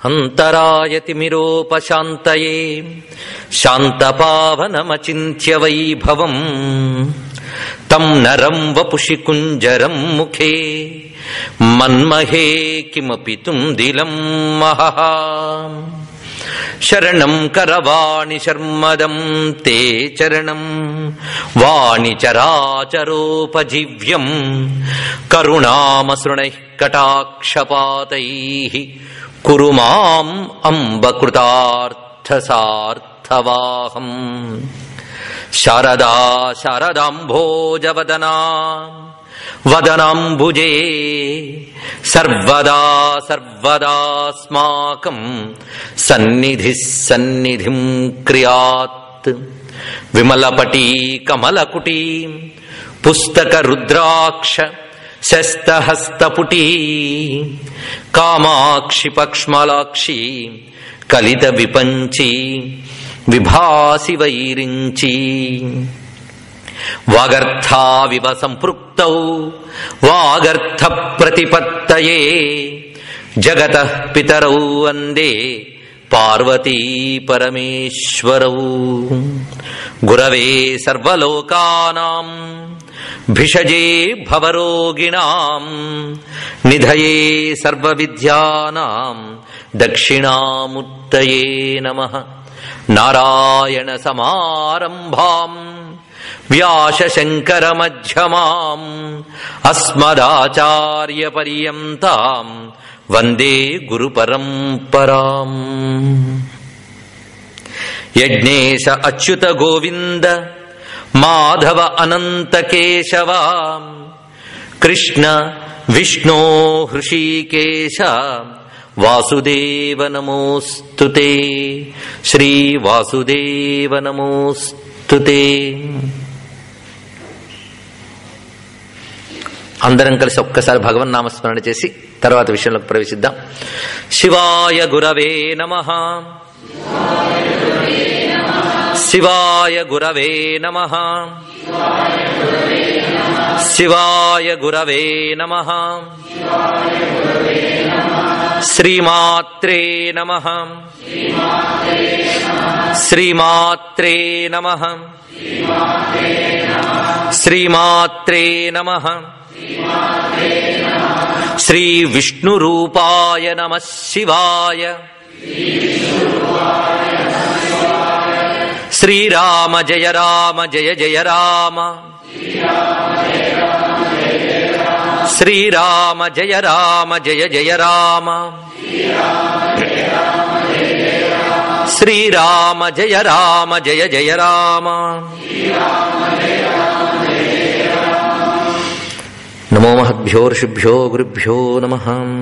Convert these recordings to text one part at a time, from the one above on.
అంతరాయతిమిరోపశాంతయే శాంతపావనమచింత్య వైభవం తం నరం వపుషి కుంజరం ముఖే మన్మహే కిమపి తుందిలం మహః శరణం కరవాణి శర్మదం తే చరణం వాణి చరాచరోపజీవ్యం కరుణామసృణైః కటాక్షపాతైః కురు మాం అంబకృతార్థసార్థవాహం శారదా శారదాంభోజవదనా వదనాంబుజే సర్వదా సర్వదాస్మాకం సన్నిధి సన్నిధిం క్రియాత్ విమలపటీ కమలకుటీ పుస్తక రుద్రాక్ష శస్తహస్తపుటీ కామాక్షి పక్ష్మలాక్షి కలిత విపంచి విభాసి వైరించి వాగర్థావివ సంపృక్తౌ వాగర్థ ప్రతిపత్తయే జగత పితరౌ వందే పార్వతీ పరమేశ్వరౌ గురవే సర్వలోకానాం భిషజే భవరోగిణాం నిధయే సర్వవిద్యానాం దక్షిణాముత్తయే నమః నారాయణ సమారంభాం వ్యాసశంకరమధ్యమాం అస్మదాచార్యపర్యంతాం వందే గురుపరంపరాం యజ్ఞేశ అచ్యుత గోవింద మాధవ అనంత కేశవ కృష్ణ విష్ణో హృషీకేశ వాసుదేవ నమోస్తుతే శ్రీ వాసుదేవ నమోస్తుతే అందరం కలిసి ఒక్కసారి భగవన్ నామస్మరణ చేసి తర్వాత విషయంలోకి ప్రవేశిద్దాం శివాయ గురవే నమ శివాయ గురవే నమ శివాయ గురవే నమ శ్రీమాత్రే నమ శ్రీమాత్రే నమ శ్రీమాత్రే నమ శ్రీ విష్ణురూపాయ నమ శివాయ శ్రీరామ జయ రామ జయ జయ రామ శ్రీరామ జయ రామ జయ జయ రామ శ్రీరామ జయ రామ జయ జయ రామ నమో మహద్భ్యో ఋషిభ్యో గురుభ్యో నమ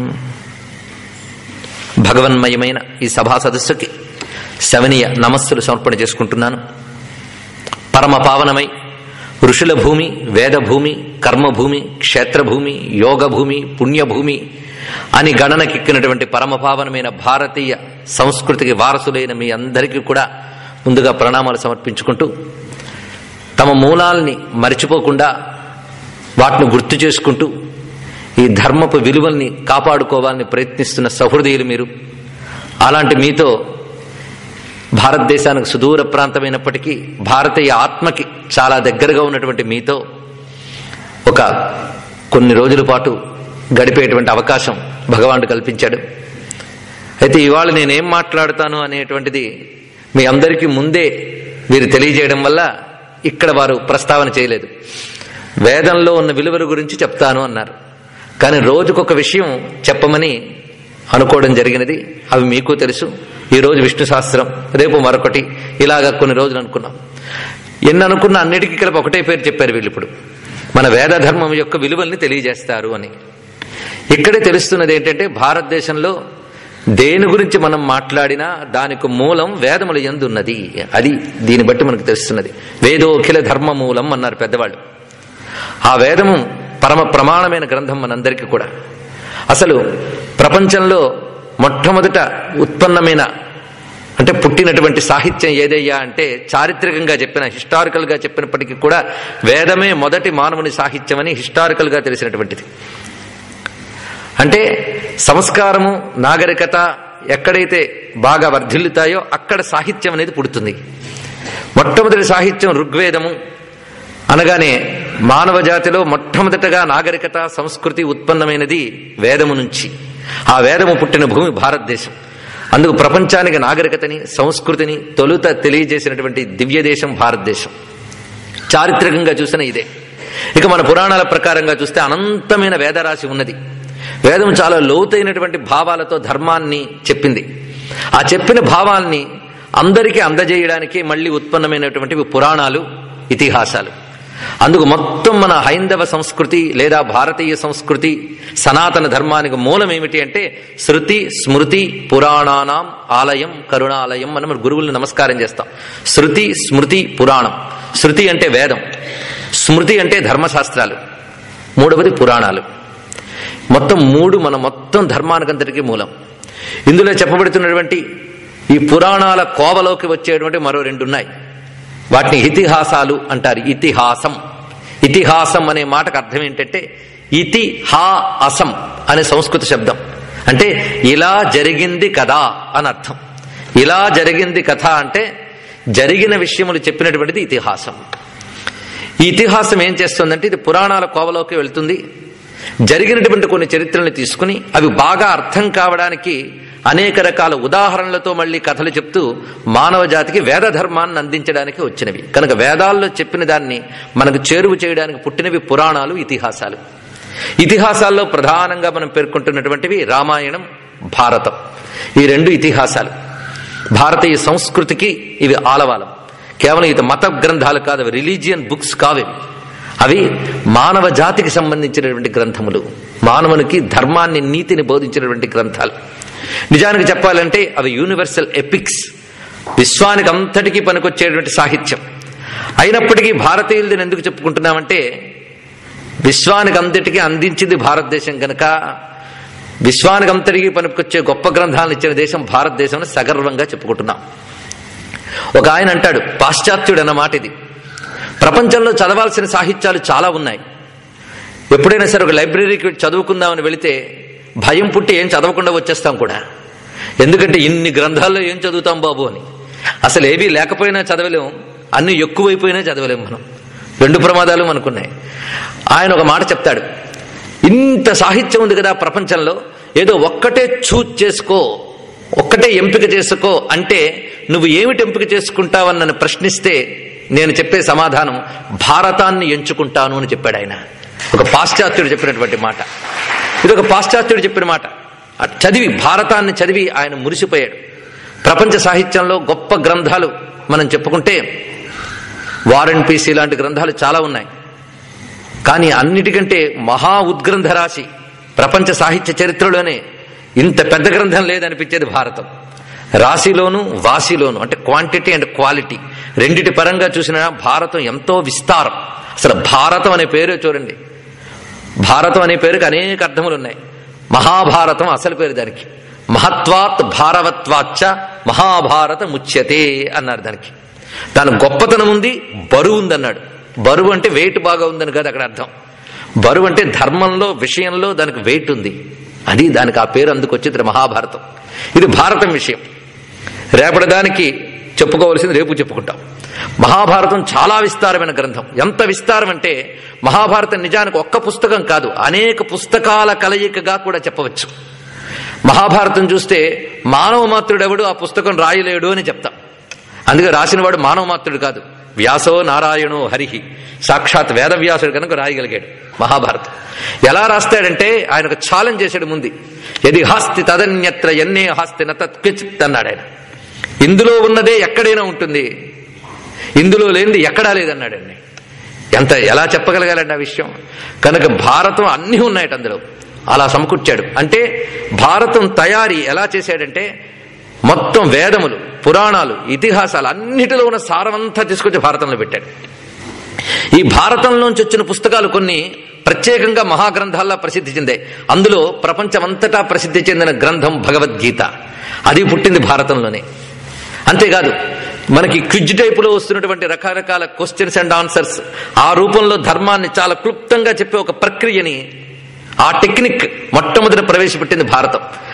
భగవన్మయమైన ఈ సభా సదస్సుకి శవనీయ నమస్సులు సమర్పణ చేసుకుంటున్నాను పరమ పావనమై ఋషుల భూమి వేదభూమి కర్మభూమి క్షేత్రభూమి యోగభూమి పుణ్యభూమి అని గణనకెక్కినటువంటి పరమ పావనమైన భారతీయ సంస్కృతికి వారసులైన మీ అందరికీ కూడా ముందుగా ప్రణామాలు సమర్పించుకుంటూ తమ మూలాల్ని మర్చిపోకుండా వాటిని గుర్తు చేసుకుంటూ ఈ ధర్మపు విలువల్ని కాపాడుకోవాలని ప్రయత్నిస్తున్న సహృదయులు మీరు అలాంటి మీతో భారతదేశానికి సుదూర ప్రాంతమైనప్పటికీ భారతీయ ఆత్మకి చాలా దగ్గరగా ఉన్నటువంటి మీతో ఒక కొన్ని రోజుల పాటు గడిపేటువంటి అవకాశం భగవానుడు కల్పించాడు అయితే ఇవాళ నేనేం మాట్లాడతాను అనేటువంటిది మీ అందరికీ ముందే వీరు తెలియజేయడం వల్ల ఇక్కడ వారు ప్రస్తావన చేయలేదు వేదంలో ఉన్న విలువల గురించి చెప్తాను అన్నారు కానీ రోజుకొక విషయం చెప్పమని అనుకోవడం జరిగినది అవి మీకు తెలుసు ఈ రోజు విష్ణు శాస్త్రం రేపు మరొకటి ఇలాగా కొన్ని రోజులు అనుకున్నాం ఎన్ని అనుకున్న అన్నిటికీ కలిపి ఒకటే పేరు చెప్పారు వీళ్ళు ఇప్పుడు మన వేద ధర్మం యొక్క విలువల్ని తెలియజేస్తారు అని ఇక్కడే తెలుస్తున్నది ఏంటంటే భారతదేశంలో దేని గురించి మనం మాట్లాడినా దానికి మూలం వేదముల ఎందున్నది అది దీన్ని బట్టి మనకు తెలుస్తున్నది వేదోఖిల ధర్మ మూలం అన్నారు పెద్దవాళ్ళు ఆ వేదము పరమ ప్రమాణమైన గ్రంథం మనందరికీ కూడా అసలు ప్రపంచంలో మొట్టమొదట ఉత్పన్నమైన అంటే పుట్టినటువంటి సాహిత్యం ఏదయ్యా అంటే చారిత్రకంగా చెప్పిన హిస్టారికల్ గా చెప్పినప్పటికీ కూడా వేదమే మొదటి మానవుని సాహిత్యం అని హిస్టారికల్ గా తెలిసినటువంటిది అంటే సంస్కారము నాగరికత ఎక్కడైతే బాగా వర్ధిల్లుతాయో అక్కడ సాహిత్యం అనేది పుడుతుంది మొట్టమొదటి సాహిత్యం ఋగ్వేదము అనగానే మానవ జాతిలో మొట్టమొదటగా నాగరికత సంస్కృతి ఉత్పన్నమైనది వేదము నుంచి ఆ వేదము పుట్టిన భూమి భారతదేశం అందుకు ప్రపంచానికి నాగరికతని సంస్కృతిని తొలుత తెలియజేసినటువంటి దివ్య దేశం భారతదేశం చారిత్రకంగా చూసిన ఇదే ఇక మన పురాణాల ప్రకారంగా చూస్తే అనంతమైన వేదరాశి ఉన్నది వేదం చాలా లోతైనటువంటి భావాలతో ధర్మాన్ని చెప్పింది ఆ చెప్పిన భావాల్ని అందరికీ అందజేయడానికి మళ్ళీ ఉత్పన్నమైనటువంటివి పురాణాలు ఇతిహాసాలు అందుకు మొత్తం మన హైందవ సంస్కృతి లేదా భారతీయ సంస్కృతి సనాతన ధర్మానికి మూలం ఏమిటి అంటే శృతి స్మృతి పురాణానాం ఆలయం కరుణాలయం మనం గురువుల్ని నమస్కారం చేస్తాం శృతి స్మృతి పురాణం శృతి అంటే వేదం స్మృతి అంటే ధర్మశాస్త్రాలు మూడవది పురాణాలు మొత్తం మూడు మన మొత్తం ధర్మానికంతటికీ మూలం ఇందులో చెప్పబడుతున్నటువంటి ఈ పురాణాల కోవలోకి వచ్చేటువంటి మరో రెండు ఉన్నాయి వాటిని ఇతిహాసాలు అంటారు ఇతిహాసం ఇతిహాసం అనే మాటకు అర్థం ఏంటంటే ఇతి హా అసం అనే సంస్కృత శబ్దం అంటే ఇలా జరిగింది కదా అని అర్థం ఇలా జరిగింది కథ అంటే జరిగిన విషయములు చెప్పినటువంటిది ఇతిహాసం ఈ ఇతిహాసం ఏం చేస్తుందంటే ఇది పురాణాల కోవలోకి వెళ్తుంది జరిగినటువంటి కొన్ని చరిత్రలను తీసుకుని అవి బాగా అర్థం కావడానికి అనేక రకాల ఉదాహరణలతో మళ్ళీ కథలు చెప్తూ మానవ జాతికి వేద ధర్మాన్ని అందించడానికి వచ్చినవి కనుక వేదాల్లో చెప్పిన దాన్ని మనకు చేరువ చేయడానికి పుట్టినవి పురాణాలు ఇతిహాసాలు ఇతిహాసాల్లో ప్రధానంగా మనం పేర్కొంటున్నటువంటివి రామాయణం భారతం ఈ రెండు ఇతిహాసాలు భారతీయ సంస్కృతికి ఇవి ఆలవాలం కేవలం ఇది మత గ్రంథాలు కాదు అవి రిలీజియన్ బుక్స్ కావు ఇవి అవి మానవ జాతికి సంబంధించినటువంటి గ్రంథములు మానవునికి ధర్మాన్ని నీతిని బోధించినటువంటి గ్రంథాలు నిజానికి చెప్పాలంటే అవి యూనివర్సల్ ఎపిక్స్ విశ్వానికి అంతటికీ పనికొచ్చేటువంటి సాహిత్యం అయినప్పటికీ భారతీయులది ఎందుకు చెప్పుకుంటున్నామంటే విశ్వానికి అంతటికీ అందించింది భారతదేశం కనుక విశ్వానికి అంతటికీ పనికొచ్చే గొప్ప గ్రంథాలను ఇచ్చిన దేశం భారతదేశం సగర్వంగా చెప్పుకుంటున్నాం ఒక ఆయన అంటాడు పాశ్చాత్యుడు అన్నమాట ఇది ప్రపంచంలో చదవాల్సిన సాహిత్యాలు చాలా ఉన్నాయి ఎప్పుడైనా సరే ఒక లైబ్రరీకి చదువుకుందామని వెళితే భయం పుట్టి ఏం చదవకుండా వచ్చేస్తాం కూడా ఎందుకంటే ఇన్ని గ్రంథాల్లో ఏం చదువుతాం బాబు అని అసలు ఏవీ లేకపోయినా చదవలేం అన్ని ఎక్కువైపోయినా చదవలేం మనం రెండు ప్రమాదాలు మనకున్నాయి ఆయన ఒక మాట చెప్తాడు ఇంత సాహిత్యం ఉంది కదా ప్రపంచంలో ఏదో ఒక్కటే చూజ్ చేసుకో ఒక్కటే ఎంపిక చేసుకో అంటే నువ్వు ఏమిటి ఎంపిక చేసుకుంటావని నన్ను ప్రశ్నిస్తే నేను చెప్పే సమాధానం భారతాన్ని ఎంచుకుంటాను అని చెప్పాడు ఆయన ఒక పాశ్చాత్యుడు చెప్పినటువంటి మాట ఇది ఒక పాశ్చాత్యుడు చెప్పిన మాట అది చదివి భారతాన్ని చదివి ఆయన మురిసిపోయాడు ప్రపంచ సాహిత్యంలో గొప్ప గ్రంథాలు మనం చెప్పుకుంటే వారెన్ పీసీ లాంటి గ్రంథాలు చాలా ఉన్నాయి కానీ అన్నిటికంటే మహా ఉద్గ్రంథ రాశి ప్రపంచ సాహిత్య చరిత్రలోనే ఇంత పెద్ద గ్రంథం లేదనిపించేది భారతం రాశిలోను వాసిలోను అంటే క్వాంటిటీ అండ్ క్వాలిటీ రెండిటి పరంగా చూసిన భారతం ఎంతో విస్తారం అసలు భారతం అనే పేరు చూడండి భారతం అనే పేరుకి అనేక అర్థములు ఉన్నాయి మహాభారతం అసలు పేరు దానికి మహత్వాత్ భారవత్వాచ్చ మహాభారత ముచ్యతే అన్నారు దానికి దాని గొప్పతనం ఉంది బరువు ఉందన్నాడు బరువు అంటే వెయిట్ బాగా ఉందని కదా అక్కడ అర్థం బరువు అంటే ధర్మంలో విషయంలో దానికి వెయిట్ ఉంది అది దానికి ఆ పేరు అందుకు వచ్చింది మహాభారతం ఇది భారతం విషయం రేపటి దానికి చెప్పుకోవలసింది రేపు చెప్పుకుంటాం మహాభారతం చాలా విస్తారమైన గ్రంథం ఎంత విస్తారం అంటే మహాభారతం నిజానికి ఒక్క పుస్తకం కాదు అనేక పుస్తకాల కలయికగా కూడా చెప్పవచ్చు మహాభారతం చూస్తే మానవ మాత్రుడెవడు ఆ పుస్తకం రాయలేడు అని చెప్తాం అందుకే రాసినవాడు మానవ మాత్రుడు కాదు వ్యాసో నారాయణో హరిహి సాక్షాత్ వేదవ్యాసుడు కనుక రాయగలిగాడు మహాభారతం ఎలా రాస్తాడంటే ఆయన ఒక ఛాలెంజ్ చేశాడు ముందు ఎది హాస్తి తదన్యత్ర ఎన్నే హాస్తి నతత్కిచిత్ అన్నాడు ఆయన ఇందులో ఉన్నదే ఎక్కడైనా ఉంటుంది ఇందులో లేనిది ఎక్కడా లేదన్నాడండి ఎంత ఎలా చెప్పగలగాలండి ఆ విషయం కనుక భారతం అన్నీ ఉన్నాయట అందులో అలా సమకూర్చాడు అంటే భారతం తయారీ ఎలా చేశాడంటే మొత్తం వేదములు పురాణాలు ఇతిహాసాలు అన్నిటిలో ఉన్న సారమంతా తీసుకొచ్చి భారతంలో పెట్టాడు ఈ భారతంలోంచి వచ్చిన పుస్తకాలు కొన్ని ప్రత్యేకంగా మహాగ్రంథాల్లా ప్రసిద్ధి చెందాయి అందులో ప్రపంచమంతటా ప్రసిద్ధి చెందిన గ్రంథం భగవద్గీత అది పుట్టింది భారతంలోనే అంతేకాదు మనకి క్విజ్ టైపులో వస్తున్నటువంటి రకరకాల క్వశ్చన్స్ అండ్ ఆన్సర్స్ ఆ రూపంలో ధర్మాన్ని చాలా క్లుప్తంగా చెప్పే ఒక ప్రక్రియని ఆ టెక్నిక్ మొట్టమొదటి ప్రవేశపెట్టింది భారతం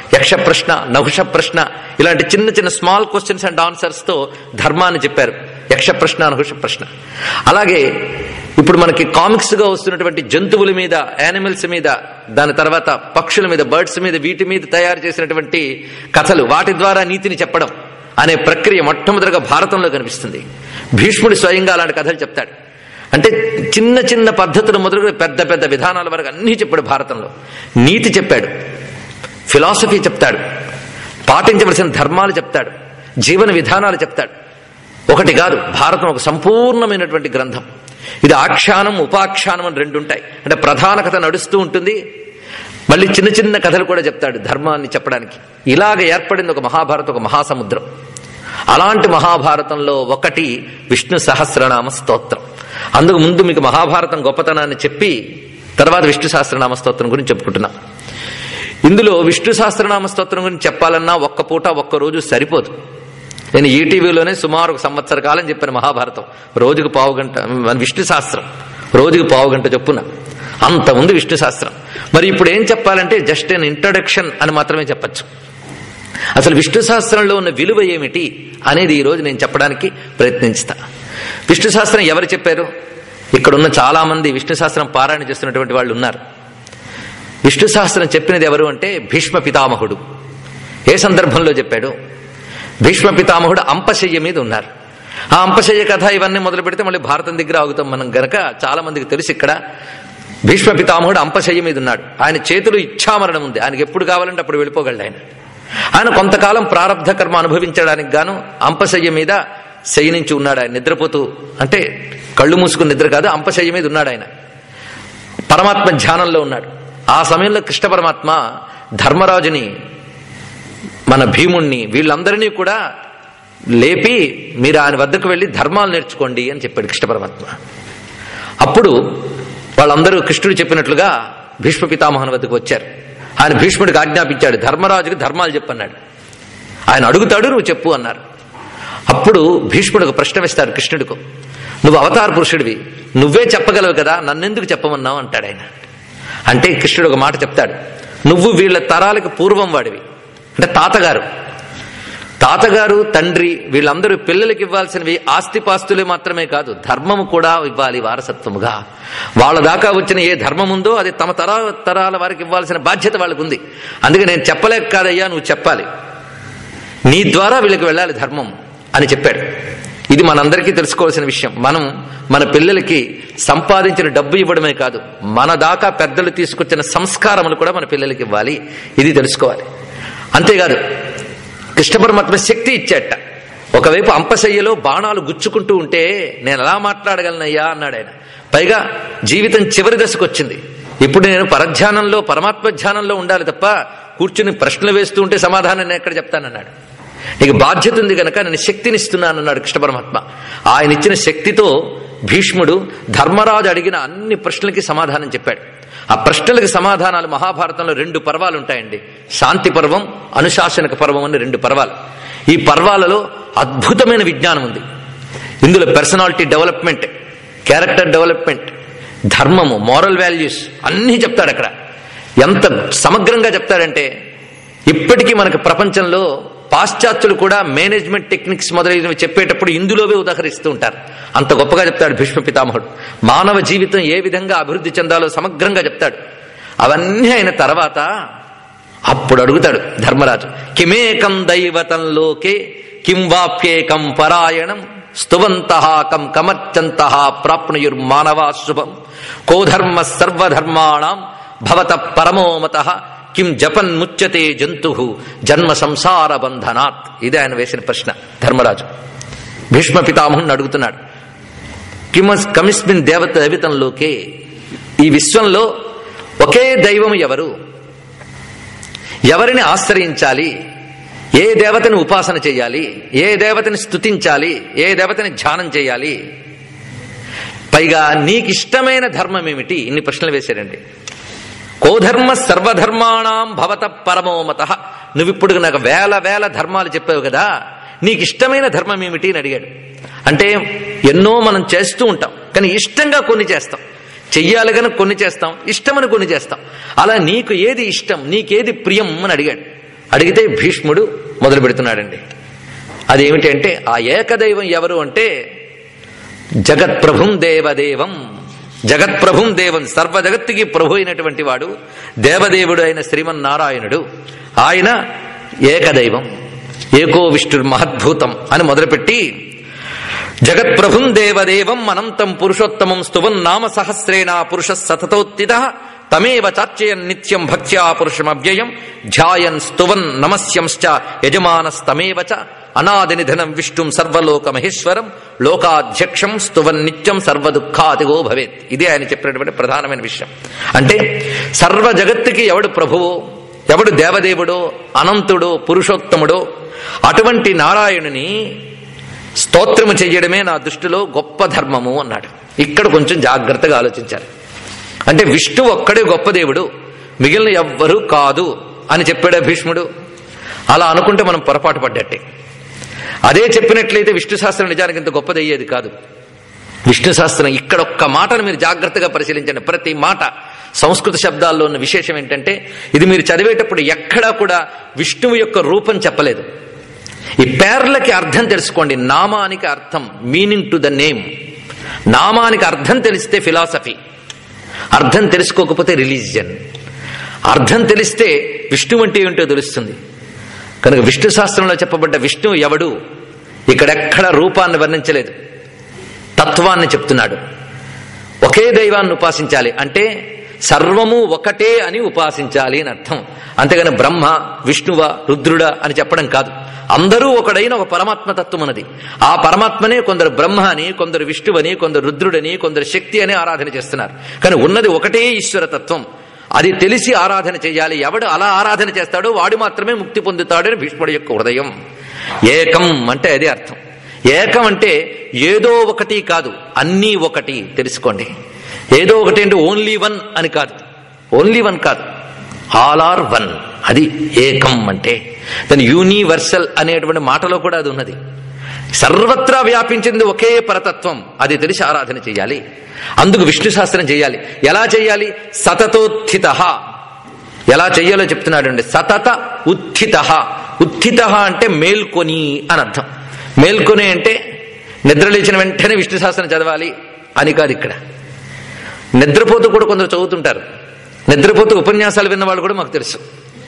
యక్ష ప్రశ్న నహుష ప్రశ్న ఇలాంటి చిన్న చిన్న స్మాల్ క్వశ్చన్స్ అండ్ ఆన్సర్స్ తో ధర్మాన్ని చెప్పారు యక్ష ప్రశ్న నహుష ప్రశ్న అలాగే ఇప్పుడు మనకి కామిక్స్ గా వస్తున్నటువంటి జంతువుల మీద యానిమల్స్ మీద దాని తర్వాత పక్షుల మీద బర్డ్స్ మీద వీటి మీద తయారు చేసినటువంటి కథలు వాటి ద్వారా నీతిని చెప్పడం అనే ప్రక్రియ మొట్టమొదటిగా భారతంలో కనిపిస్తుంది భీష్ముడు స్వయంగా అలాంటి కథలు చెప్తాడు అంటే చిన్న చిన్న పద్ధతులు మొదలుగా పెద్ద పెద్ద విధానాల వరకు అన్నీ చెప్పాడు భారతంలో నీతి చెప్పాడు ఫిలాసఫీ చెప్తాడు పాటించవలసిన ధర్మాలు చెప్తాడు జీవన విధానాలు చెప్తాడు ఒకటి కాదు భారతం ఒక సంపూర్ణమైనటువంటి గ్రంథం ఇది ఆఖ్యానం ఉపాఖ్యానం అని రెండు ఉంటాయి అంటే ప్రధాన కథ నడుస్తూ ఉంటుంది మళ్ళీ చిన్న చిన్న కథలు కూడా చెప్తాడు ధర్మాన్ని చెప్పడానికి ఇలాగ ఏర్పడింది ఒక మహాభారతం ఒక మహాసముద్రం అలాంటి మహాభారతంలో ఒకటి విష్ణు సహస్రనామ స్తోత్రం అందుకు ముందు మీకు మహాభారతం గొప్పతనాన్ని చెప్పి తర్వాత విష్ణు సహస్రనామ స్తోత్రం గురించి చెప్పుకుంటున్నాం ఇందులో విష్ణు సహస్రనామ స్తోత్రం గురించి చెప్పాలన్నా ఒక్క పూట ఒక్క రోజు సరిపోదు నేను ఈటీవీలోనే సుమారు ఒక సంవత్సర కాలం చెప్పాను మహాభారతం రోజుకు పావు గంట మన విష్ణు శాస్త్రం రోజుకు పావు గంట చొప్పున అంత ఉంది విష్ణు శాస్త్రం మరి ఇప్పుడు ఏం చెప్పాలంటే జస్ట్ ఎన్ ఇంట్రడక్షన్ అని మాత్రమే చెప్పచ్చు అసలు విష్ణు శాస్త్రంలో ఉన్న విలువ ఏమిటి అనేది ఈ రోజు నేను చెప్పడానికి ప్రయత్నించుతా విష్ణు శాస్త్రం ఎవరు చెప్పారు ఇక్కడున్న చాలా మంది విష్ణు శాస్త్రం పారాయణ చేస్తున్నటువంటి వాళ్ళు ఉన్నారు విష్ణు సహస్రం చెప్పినది ఎవరు అంటే భీష్మ పితామహుడు ఏ సందర్భంలో చెప్పాడు భీష్మ పితామహుడు అంపశయ్య మీద ఉన్నారు ఆ అంపశయ్య కథ ఇవన్నీ మొదలు పెడితే మళ్ళీ భారతం దగ్గర ఆగుతాం మనం గనక చాలా మందికి తెలుసు ఇక్కడ భీష్మ పితామహుడు అంపశయ్య మీద ఉన్నాడు ఆయన చేతులు ఇచ్ఛామరణం ఉంది ఆయనకి ఎప్పుడు కావాలంటే అప్పుడు వెళ్ళిపోగలడు ఆయన ఆయన కొంతకాలం ప్రారంధ కర్మ అనుభవించడానికి గాను అంపశయ్య మీద శయనించి ఉన్నాడు ఆయన నిద్రపోతూ అంటే కళ్ళు మూసుకుని నిద్ర కాదు అంపశయ్య మీద ఉన్నాడు ఆయన పరమాత్మ ధ్యానంలో ఉన్నాడు ఆ సమయంలో కృష్ణ పరమాత్మ ధర్మరాజుని మన భీముణ్ణి వీళ్ళందరినీ కూడా లేపి మీరు ఆయన వద్దకు వెళ్ళి ధర్మాలు నేర్చుకోండి అని చెప్పాడు కృష్ణ పరమాత్మ అప్పుడు వాళ్ళందరూ కృష్ణుడు చెప్పినట్లుగా భీష్మ పితామహన్ వద్దకు వచ్చారు ఆయన భీష్ముడికి ఆజ్ఞాపించాడు ధర్మరాజుకి ధర్మాలు చెప్పన్నాడు ఆయన అడుగుతాడు నువ్వు చెప్పు అన్నారు అప్పుడు భీష్ముడు ఒక ప్రశ్న వేస్తాడు కృష్ణుడికి నువ్వు అవతార పురుషుడివి నువ్వే చెప్పగలవు కదా నన్నెందుకు చెప్పమన్నావు అంటాడు ఆయన అంటే కృష్ణుడు ఒక మాట చెప్తాడు నువ్వు వీళ్ళ తరాలకు పూర్వం వాడివి అంటే తాతగారు తాతగారు తండ్రి వీళ్ళందరూ పిల్లలకి ఇవ్వాల్సినవి ఆస్తిపాస్తులే మాత్రమే కాదు ధర్మము కూడా ఇవ్వాలి వారసత్వముగా వాళ్ళ దాకా వచ్చిన ఏ ధర్మం ఉందో అది తమ తరా తరాల వారికి ఇవ్వాల్సిన బాధ్యత వాళ్ళకు ఉంది అందుకే నేను చెప్పలేక కాదయ్యా నువ్వు చెప్పాలి నీ ద్వారా వీళ్ళకి వెళ్ళాలి ధర్మం అని చెప్పాడు ఇది మనందరికీ తెలుసుకోవాల్సిన విషయం మనం మన పిల్లలకి సంపాదించిన డబ్బు ఇవ్వడమే కాదు మన దాకా పెద్దలు తీసుకొచ్చిన సంస్కారములు కూడా మన పిల్లలకి ఇవ్వాలి ఇది తెలుసుకోవాలి అంతేకాదు కృష్ణ పరమాత్మ శక్తి ఇచ్చేట ఒకవైపు అంపశయ్యలో బాణాలు గుచ్చుకుంటూ ఉంటే నేను ఎలా మాట్లాడగలనయ్యా అన్నాడు ఆయన పైగా జీవితం చివరి దశకు వచ్చింది ఇప్పుడు నేను పరధ్యానంలో పరమాత్మ ధ్యానంలో ఉండాలి తప్ప కూర్చుని ప్రశ్నలు వేస్తూ ఉంటే సమాధానం నేను ఎక్కడ చెప్తానన్నాడు నీకు బాధ్యత ఉంది కనుక నేను శక్తిని ఇస్తున్నాను అన్నాడు కృష్ణ పరమాత్మ ఆయన ఇచ్చిన శక్తితో భీష్ముడు ధర్మరాజు అడిగిన అన్ని ప్రశ్నలకి సమాధానం చెప్పాడు ఆ ప్రశ్నలకు సమాధానాలు మహాభారతంలో రెండు పర్వాలు ఉంటాయండి శాంతి పర్వం అనుశాసనక పర్వం అని రెండు పర్వాలు ఈ పర్వాలలో అద్భుతమైన విజ్ఞానం ఉంది ఇందులో పర్సనాలిటీ డెవలప్మెంట్ క్యారెక్టర్ డెవలప్మెంట్ ధర్మము మోరల్ వాల్యూస్ అన్నీ చెప్తాడు అక్కడ ఎంత సమగ్రంగా చెప్తాడంటే ఇప్పటికీ మనకు ప్రపంచంలో పాశ్చాత్యులు కూడా మేనేజ్మెంట్ టెక్నిక్స్ మొదలైనవి చెప్పేటప్పుడు ఇందులోవే ఉదాహరిస్తూ ఉంటారు అంత గొప్పగా చెప్తాడు భీష్మ పితామహుడు మానవ జీవితం ఏ విధంగా అభివృద్ధి చెందాలో సమగ్రంగా చెప్తాడు అవన్నీ అయిన తర్వాత అప్పుడు అడుగుతాడు ధర్మరాజు కిమేకం దైవతంలోకే కిం వాప్యేకం పరాయణం స్తువంత కం కమర్చంత ప్రాప్నుయుర్మానవా శుభం కోధర్మ సర్వధర్మాణం భవత పరమోమత కిం జపన్ ముచ్యతే జంతు జన్మ సంసార బంధనాత్ ఇదే ఆయన వేసిన ప్రశ్న ధర్మరాజు భీష్మ పితామహుని అడుగుతున్నాడు కిమస్ కమిస్మిన్ దేవత దైవితంలోకే ఈ విశ్వంలో ఒకే దైవం ఎవరు ఎవరిని ఆశ్రయించాలి ఏ దేవతని ఉపాసన చేయాలి ఏ దేవతని స్తుతించాలి ఏ దేవతని ధ్యానం చేయాలి పైగా నీకు ఇష్టమైన ధర్మం ఏమిటి ఇన్ని ప్రశ్నలు వేశారండి కోధర్మ సర్వధర్మాణం భవత పరమోమత నువ్విప్పుడు నాకు వేల వేల ధర్మాలు చెప్పావు కదా నీకు ఇష్టమైన ధర్మం ఏమిటి అని అడిగాడు అంటే ఎన్నో మనం చేస్తూ ఉంటాం కానీ ఇష్టంగా కొన్ని చేస్తాం చెయ్యాలి కనుక కొన్ని చేస్తాం ఇష్టమని కొన్ని చేస్తాం అలా నీకు ఏది ఇష్టం నీకేది ప్రియం అని అడిగాడు అడిగితే భీష్ముడు మొదలు పెడుతున్నాడండి అదేమిటి అంటే ఆ ఏకదైవం ఎవరు అంటే జగత్ప్రభుం దేవదేవం జగత్ప్రభుం దేవం సర్వ జగత్తుకి ప్రభు అయినటువంటి వాడు దేవదేవుడు అయిన శ్రీమన్నారాయణుడు ఆయన ఏకదైవం ఏకో విష్ణుర్ మహద్భూతం అని మొదలుపెట్టి జగత్ప్రభుం దేవదేవం అనంతం పురుషోత్తమం స్తువన్ నామ సహస్రేణ పురుష సతతోత్తిత తమేవ చార్చయన్ నిత్యం భక్త్యా పురుషమవ్యయం ధ్యాయన్ స్తువన్ నమస్యంశ్చ యజమానస్తమేవ చ అనాది నిధనం విష్ణుం సర్వలోక మహేశ్వరం లోకాధ్యక్షం స్తువన్ నిత్యం సర్వదుఃఖాతిగో భవేత్ ఇదే ఆయన చెప్పినటువంటి ప్రధానమైన విషయం అంటే సర్వ జగత్తుకి ఎవడు ప్రభువో ఎవడు దేవదేవుడో అనంతుడో పురుషోత్తముడో అటువంటి నారాయణుని స్తోత్రము చెయ్యడమే నా దృష్టిలో గొప్ప ధర్మము అన్నాడు ఇక్కడ కొంచెం జాగ్రత్తగా ఆలోచించాలి అంటే విష్ణు ఒక్కడే గొప్ప దేవుడు మిగిలిన ఎవ్వరూ కాదు అని చెప్పాడా భీష్ముడు అలా అనుకుంటే మనం పొరపాటు పడ్డట్టే అదే చెప్పినట్లయితే విష్ణు శాస్త్రం నిజానికి ఇంత గొప్పది అయ్యేది కాదు విష్ణు శాస్త్రం ఇక్కడ ఒక్క మాటను మీరు జాగ్రత్తగా పరిశీలించండి ప్రతి మాట సంస్కృత శబ్దాల్లో ఉన్న విశేషం ఏంటంటే ఇది మీరు చదివేటప్పుడు ఎక్కడా కూడా విష్ణువు యొక్క రూపం చెప్పలేదు ఈ పేర్లకి అర్థం తెలుసుకోండి నామానికి అర్థం మీనింగ్ టు ద నేమ్ నామానికి అర్థం తెలిస్తే ఫిలాసఫీ అర్థం తెలుసుకోకపోతే రిలీజియన్ అర్థం తెలిస్తే విష్ణు అంటే ఏమిటో తెలుస్తుంది కనుక విష్ణు శాస్త్రంలో చెప్పబడ్డ విష్ణువు ఎవడు ఇక్కడెక్కడ రూపాన్ని వర్ణించలేదు తత్వాన్ని చెప్తున్నాడు ఒకే దైవాన్ని ఉపాసించాలి అంటే సర్వము ఒకటే అని ఉపాసించాలి అని అర్థం అంతేగాని బ్రహ్మ విష్ణువ రుద్రుడ అని చెప్పడం కాదు అందరూ ఒకడైన ఒక పరమాత్మ తత్వం ఉన్నది ఆ పరమాత్మనే కొందరు బ్రహ్మ అని కొందరు విష్ణువని కొందరు రుద్రుడని కొందరు శక్తి అని ఆరాధన చేస్తున్నారు కానీ ఉన్నది ఒకటే ఈశ్వర తత్వం అది తెలిసి ఆరాధన చేయాలి ఎవడు అలా ఆరాధన చేస్తాడో వాడు మాత్రమే ముక్తి పొందుతాడని భీష్ముడి యొక్క హృదయం ఏకం అంటే అదే అర్థం ఏకం అంటే ఏదో ఒకటి కాదు అన్నీ ఒకటి తెలుసుకోండి ఏదో ఒకటి అంటే ఓన్లీ వన్ అని కాదు ఓన్లీ వన్ కాదు ఆల్ ఆర్ వన్ అది ఏకం అంటే దాని యూనివర్సల్ అనేటువంటి మాటలో కూడా అది ఉన్నది సర్వత్రా వ్యాపించింది ఒకే పరతత్వం అది తెలిసి ఆరాధన చేయాలి అందుకు విష్ణు శాస్త్రం చేయాలి ఎలా చేయాలి సతతోత్థిత ఎలా చెయ్యాలో చెప్తున్నాడండి సతత ఉత్థిత ఉత్థిత అంటే మేల్కొని అని అర్థం మేల్కొని అంటే నిద్ర లేచిన వెంటనే విష్ణు శాస్త్రం చదవాలి అని కాదు ఇక్కడ నిద్రపోతూ కూడా కొందరు చదువుతుంటారు నిద్రపోతూ ఉపన్యాసాలు విన్న వాళ్ళు కూడా మాకు తెలుసు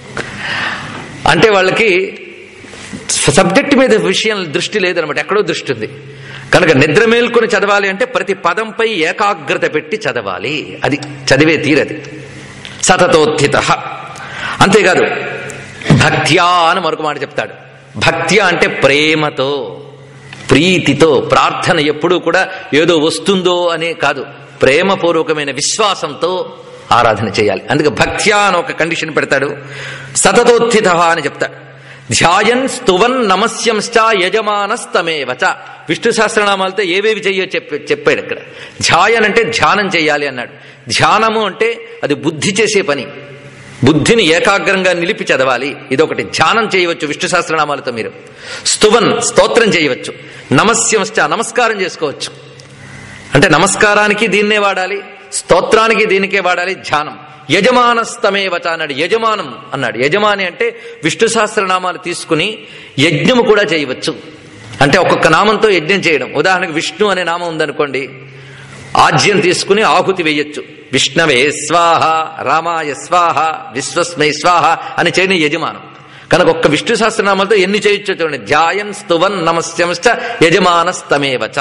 అంటే వాళ్ళకి సబ్జెక్ట్ మీద విషయం దృష్టి లేదనమాట ఎక్కడో దృష్టి ఉంది కనుక నిద్ర మేల్కొని చదవాలి అంటే ప్రతి పదంపై ఏకాగ్రత పెట్టి చదవాలి అది చదివే తీరది సతతోత్థిత అంతేకాదు భక్త్యా అని మరొక మాట చెప్తాడు భక్త్య అంటే ప్రేమతో ప్రీతితో ప్రార్థన ఎప్పుడూ కూడా ఏదో వస్తుందో అనే కాదు ప్రేమపూర్వకమైన విశ్వాసంతో ఆరాధన చేయాలి అందుకే భక్త్యా అని ఒక కండిషన్ పెడతాడు సతతోత్థిత అని చెప్తాడు ధ్యాయన్ స్తువన్ నమస్యంశ్చ యజమానస్తమేవచ విష్ణు సహస్రనామాలతో ఏవేవి చెయ్యో చెప్పి చెప్పాడు ఇక్కడ ధ్యాయన్ అంటే ధ్యానం చేయాలి అన్నాడు ధ్యానము అంటే అది బుద్ధి చేసే పని బుద్ధిని ఏకాగ్రంగా నిలిపి చదవాలి ఇదొకటి ధ్యానం చేయవచ్చు విష్ణు సహస్రనామాలతో మీరు స్తువన్ స్తోత్రం చేయవచ్చు నమస్యంశ్చ నమస్కారం చేసుకోవచ్చు అంటే నమస్కారానికి దీన్నే వాడాలి స్తోత్రానికి దీనికే వాడాలి ధ్యానం యజమానస్తమేవచ అన్నాడు యజమానం అన్నాడు యజమాని అంటే విష్ణు సహస్రనామాలు తీసుకుని యజ్ఞము కూడా చేయవచ్చు అంటే ఒక్కొక్క నామంతో యజ్ఞం చేయడం ఉదాహరణకు విష్ణు అనే నామం ఉందనుకోండి ఆజ్యం తీసుకుని ఆహుతి వేయొచ్చు విష్ణవే స్వాహ రామాయ స్వాహ విశ్వస్మై స్వాహ అని చేయని యజమానం కనుక ఒక్క విష్ణు సహస్రనామాలతో ఎన్ని చేయొచ్చో చూడండి ధ్యాయన్ స్తువన్ నమస్యంశ్చ యజమానస్తమేవచ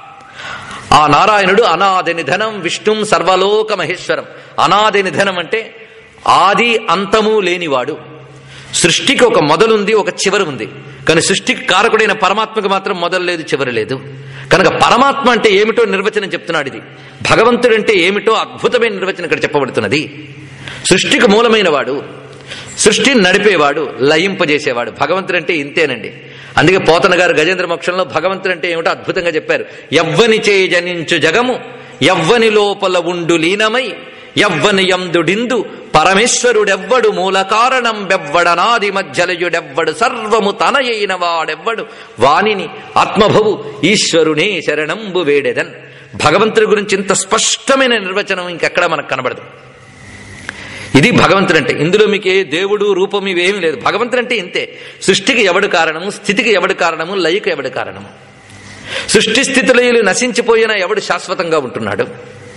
ఆ నారాయణుడు అనాది నిధనం విష్ణుం సర్వలోక మహేశ్వరం అనాది నిధనం అంటే ఆది అంతము లేనివాడు సృష్టికి ఒక మొదలుంది ఒక చివరి ఉంది కానీ సృష్టికి కారకుడైన పరమాత్మకు మాత్రం మొదలు లేదు చివరి లేదు కనుక పరమాత్మ అంటే ఏమిటో నిర్వచనం చెప్తున్నాడు ఇది భగవంతుడు అంటే ఏమిటో అద్భుతమైన నిర్వచనం ఇక్కడ చెప్పబడుతున్నది సృష్టికి మూలమైన వాడు సృష్టిని నడిపేవాడు లయింపజేసేవాడు భగవంతుడు అంటే ఇంతేనండి అందుకే పోతన గారు గజేంద్ర మోక్షంలో భగవంతుడు అంటే ఏమిటో అద్భుతంగా చెప్పారు ఎవ్వని చే జనించు జగము ఎవ్వని లోపల ఉండు లీనమై ఎవ్వని యందుడిందు పరమేశ్వరుడెవ్వడు మూల కారణం బెవ్వడనాది మధ్యలయుడెవ్వడు సర్వము తనయైన వాడెవ్వడు వానిని ఆత్మభవు ఈశ్వరునే శరణంబు వేడెదన్ భగవంతుడి గురించి ఇంత స్పష్టమైన నిర్వచనం ఇంకెక్కడ మనకు కనబడదు ఇది భగవంతుడు అంటే ఇందులో మీకు ఏ దేవుడు రూపం ఇవేమీ లేదు భగవంతుడు అంటే ఇంతే సృష్టికి ఎవడు కారణము స్థితికి ఎవడు కారణము లయకు ఎవడు కారణము సృష్టి స్థితిలయులు నశించిపోయిన ఎవడు శాశ్వతంగా ఉంటున్నాడు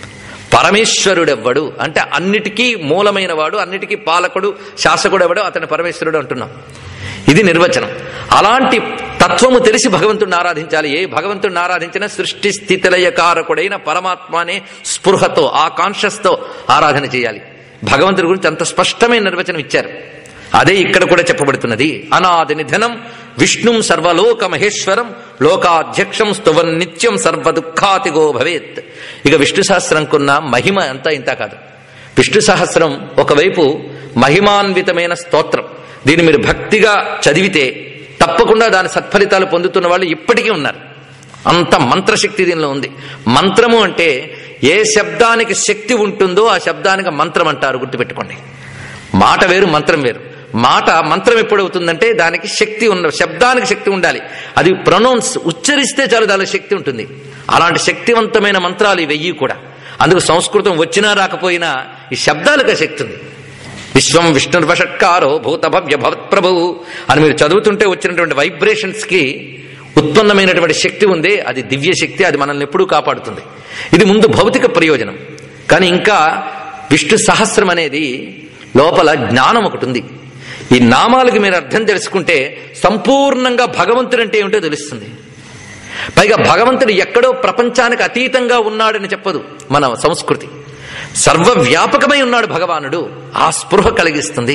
పరమేశ్వరుడెవ్వడు అంటే అన్నిటికీ మూలమైన వాడు అన్నిటికీ పాలకుడు శాసకుడు ఎవడు అతని పరమేశ్వరుడు అంటున్నాం ఇది నిర్వచనం అలాంటి తత్వము తెలిసి భగవంతుడిని ఆరాధించాలి ఏ భగవంతుడిని ఆరాధించినా సృష్టి స్థితిలయకారకుడైన పరమాత్మనే స్పృహతో ఆ కాన్షియస్తో ఆరాధన చేయాలి భగవంతుడి గురించి అంత స్పష్టమైన నిర్వచనం ఇచ్చారు అదే ఇక్కడ కూడా చెప్పబడుతున్నది అనాది నిధనం విష్ణుం సర్వలోక మహేశ్వరం లోకాధ్యక్షం స్తువన్ నిత్యం సర్వ దుఃఖాతిగో భవేత్ ఇక విష్ణు సహస్రంకున్న మహిమ అంతా ఇంత కాదు విష్ణు సహస్రం ఒకవైపు మహిమాన్వితమైన స్తోత్రం దీన్ని మీరు భక్తిగా చదివితే తప్పకుండా దాని సత్ఫలితాలు పొందుతున్న వాళ్ళు ఇప్పటికీ ఉన్నారు అంత మంత్రశక్తి దీనిలో ఉంది మంత్రము అంటే ఏ శబ్దానికి శక్తి ఉంటుందో ఆ శబ్దానికి మంత్రం అంటారు గుర్తుపెట్టుకోండి మాట వేరు మంత్రం వేరు మాట మంత్రం ఎప్పుడవుతుందంటే దానికి శక్తి ఉన్న శబ్దానికి శక్తి ఉండాలి అది ప్రొనౌన్స్ ఉచ్చరిస్తే చాలు దానికి శక్తి ఉంటుంది అలాంటి శక్తివంతమైన మంత్రాలు ఈ వెయ్యి కూడా అందుకు సంస్కృతం వచ్చినా రాకపోయినా ఈ శబ్దాలకు ఆ శక్తి ఉంది విశ్వం విష్ణుర్వషట్కారో భూత భవ్య భవత్ప్రభువు అని మీరు చదువుతుంటే వచ్చినటువంటి వైబ్రేషన్స్ కి ఉత్పన్నమైనటువంటి శక్తి ఉంది అది దివ్య శక్తి అది మనల్ని ఎప్పుడూ కాపాడుతుంది ఇది ముందు భౌతిక ప్రయోజనం కానీ ఇంకా విష్ణు సహస్రం అనేది లోపల జ్ఞానం ఒకటి ఉంది ఈ నామాలకు మీరు అర్థం తెలుసుకుంటే సంపూర్ణంగా భగవంతుడు అంటే ఏమిటో తెలుస్తుంది పైగా భగవంతుడు ఎక్కడో ప్రపంచానికి అతీతంగా ఉన్నాడని చెప్పదు మన సంస్కృతి సర్వవ్యాపకమై ఉన్నాడు భగవానుడు ఆ స్పృహ కలిగిస్తుంది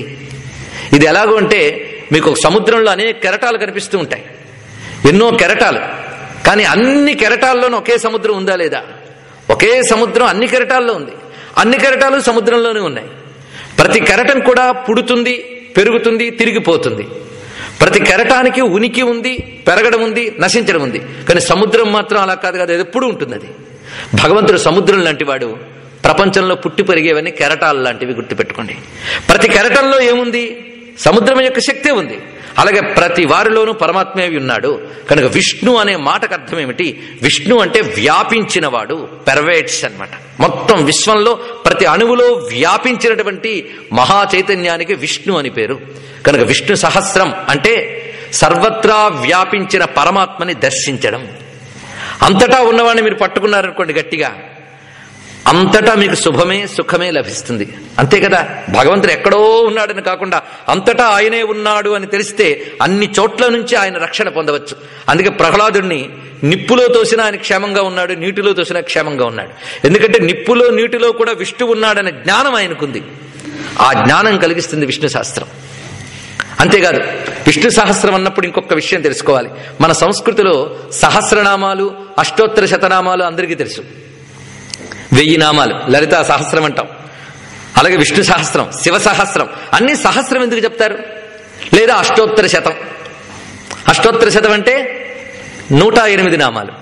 ఇది ఎలాగో అంటే మీకు ఒక సముద్రంలో అనేక కెరటాలు కనిపిస్తూ ఉంటాయి ఎన్నో కెరటాలు కానీ అన్ని కెరటాల్లోనూ ఒకే సముద్రం ఉందా లేదా ఒకే సముద్రం అన్ని కెరటాల్లో ఉంది అన్ని కెరటాలు సముద్రంలోనే ఉన్నాయి ప్రతి కెరటం కూడా పుడుతుంది పెరుగుతుంది తిరిగిపోతుంది ప్రతి కెరటానికి ఉనికి ఉంది పెరగడం ఉంది నశించడం ఉంది కానీ సముద్రం మాత్రం అలా కాదు కదా అది ఎప్పుడూ ఉంటుంది అది భగవంతుడు సముద్రం లాంటి వాడు ప్రపంచంలో పుట్టి పెరిగేవన్నీ కెరటాలు లాంటివి గుర్తుపెట్టుకోండి ప్రతి కెరటంలో ఏముంది సముద్రం యొక్క శక్తే ఉంది అలాగే ప్రతి వారిలోనూ పరమాత్మే ఉన్నాడు కనుక విష్ణు అనే మాటకు అర్థం ఏమిటి విష్ణు అంటే వ్యాపించినవాడు పెర్వేట్స్ అన్నమాట మొత్తం విశ్వంలో ప్రతి అణువులో వ్యాపించినటువంటి మహా చైతన్యానికి విష్ణు అని పేరు కనుక విష్ణు సహస్రం అంటే సర్వత్రా వ్యాపించిన పరమాత్మని దర్శించడం అంతటా ఉన్నవాడిని మీరు పట్టుకున్నారనుకోండి గట్టిగా అంతటా మీకు శుభమే సుఖమే లభిస్తుంది అంతే కదా భగవంతుడు ఎక్కడో ఉన్నాడని కాకుండా అంతటా ఆయనే ఉన్నాడు అని తెలిస్తే అన్ని చోట్ల నుంచి ఆయన రక్షణ పొందవచ్చు అందుకే ప్రహ్లాదుడిని నిప్పులో తోసిన ఆయన క్షేమంగా ఉన్నాడు నీటిలో తోసిన క్షేమంగా ఉన్నాడు ఎందుకంటే నిప్పులో నీటిలో కూడా విష్ణు ఉన్నాడనే జ్ఞానం ఆయనకుంది ఆ జ్ఞానం కలిగిస్తుంది విష్ణు శాస్త్రం అంతేకాదు విష్ణు సహస్రం అన్నప్పుడు ఇంకొక విషయం తెలుసుకోవాలి మన సంస్కృతిలో సహస్రనామాలు అష్టోత్తర శతనామాలు అందరికీ తెలుసు వెయ్యి నామాలు లలితా సహస్రం అంటాం అలాగే విష్ణు సహస్రం శివ సహస్రం అన్ని సహస్రం ఎందుకు చెప్తారు లేదా అష్టోత్తర శతం అష్టోత్తర శతం అంటే నూట ఎనిమిది నామాలు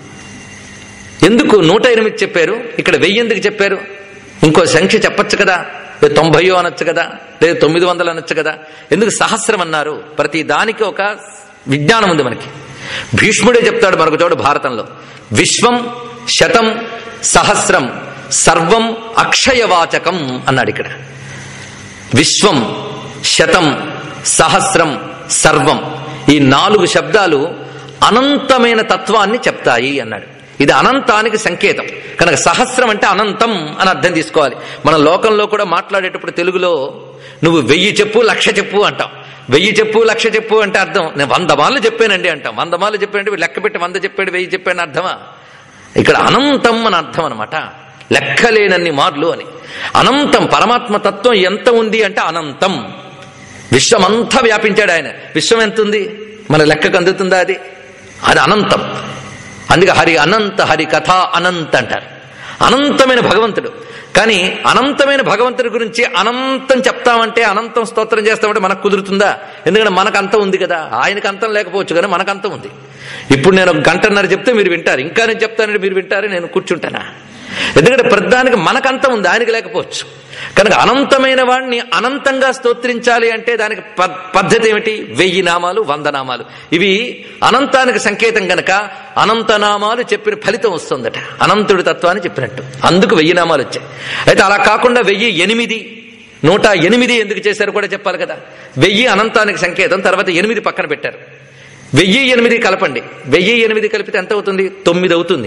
ఎందుకు నూట ఎనిమిది చెప్పారు ఇక్కడ వెయ్యి ఎందుకు చెప్పారు ఇంకో సంఖ్య చెప్పొచ్చు కదా లేదా తొంభయో అనొచ్చు కదా లేదా తొమ్మిది వందలు అనొచ్చు కదా ఎందుకు సహస్రం అన్నారు ప్రతి దానికి ఒక విజ్ఞానం ఉంది మనకి భీష్ముడే చెప్తాడు మరొక చోట భారతంలో విశ్వం శతం సహస్రం సర్వం అక్షయవాచకం అన్నాడు ఇక్కడ విశ్వం శతం సహస్రం సర్వం ఈ నాలుగు శబ్దాలు అనంతమైన తత్వాన్ని చెప్తాయి అన్నాడు ఇది అనంతానికి సంకేతం కనుక సహస్రం అంటే అనంతం అని అర్థం తీసుకోవాలి మన లోకంలో కూడా మాట్లాడేటప్పుడు తెలుగులో నువ్వు వెయ్యి చెప్పు లక్ష చెప్పు అంటాం వెయ్యి చెప్పు లక్ష చెప్పు అంటే అర్థం నేను వంద మాలు చెప్పానండి అంటాం వంద మాలు చెప్పానంటే లెక్క పెట్టి వంద చెప్పాడు వెయ్యి చెప్పాను అర్థమా ఇక్కడ అనంతం అని అర్థం అనమాట లెక్కలేనన్ని మార్లు అని అనంతం పరమాత్మ తత్వం ఎంత ఉంది అంటే అనంతం విశ్వమంతా వ్యాపించాడు ఆయన విశ్వం ఎంత ఉంది మన లెక్కకు అందుతుందా అది అది అనంతం అందుకే హరి అనంత హరి కథ అనంత అంటారు అనంతమైన భగవంతుడు కానీ అనంతమైన భగవంతుడి గురించి అనంతం చెప్తామంటే అనంతం స్తోత్రం చేస్తామంటే మనకు కుదురుతుందా ఎందుకంటే మనకు అంతం ఉంది కదా ఆయనకు అంతం లేకపోవచ్చు కానీ మనకు అంతం ఉంది ఇప్పుడు నేను ఒక గంటన్నర చెప్తే మీరు వింటారు ఇంకా నేను చెప్తానంటే మీరు వింటారు నేను కూర్చుంటానా ఎందుకంటే ప్రధానికి మనకంతం ఉంది ఆయనకి లేకపోవచ్చు కనుక అనంతమైన వాడిని అనంతంగా స్తోత్రించాలి అంటే దానికి పద్- పద్ధతి ఏమిటి వెయ్యి నామాలు వంద నామాలు ఇవి అనంతానికి సంకేతం గనక అనంత నామాలు చెప్పిన ఫలితం వస్తుందట అనంతుడి తత్వాన్ని చెప్పినట్టు అందుకు వెయ్యి నామాలు వచ్చాయి అయితే అలా కాకుండా వెయ్యి ఎనిమిది నూట ఎనిమిది ఎందుకు చేశారు కూడా చెప్పాలి కదా వెయ్యి అనంతానికి సంకేతం తర్వాత ఎనిమిది పక్కన పెట్టారు వెయ్యి ఎనిమిది కలపండి వెయ్యి ఎనిమిది కలిపితే ఎంత అవుతుంది తొమ్మిది అవుతుంది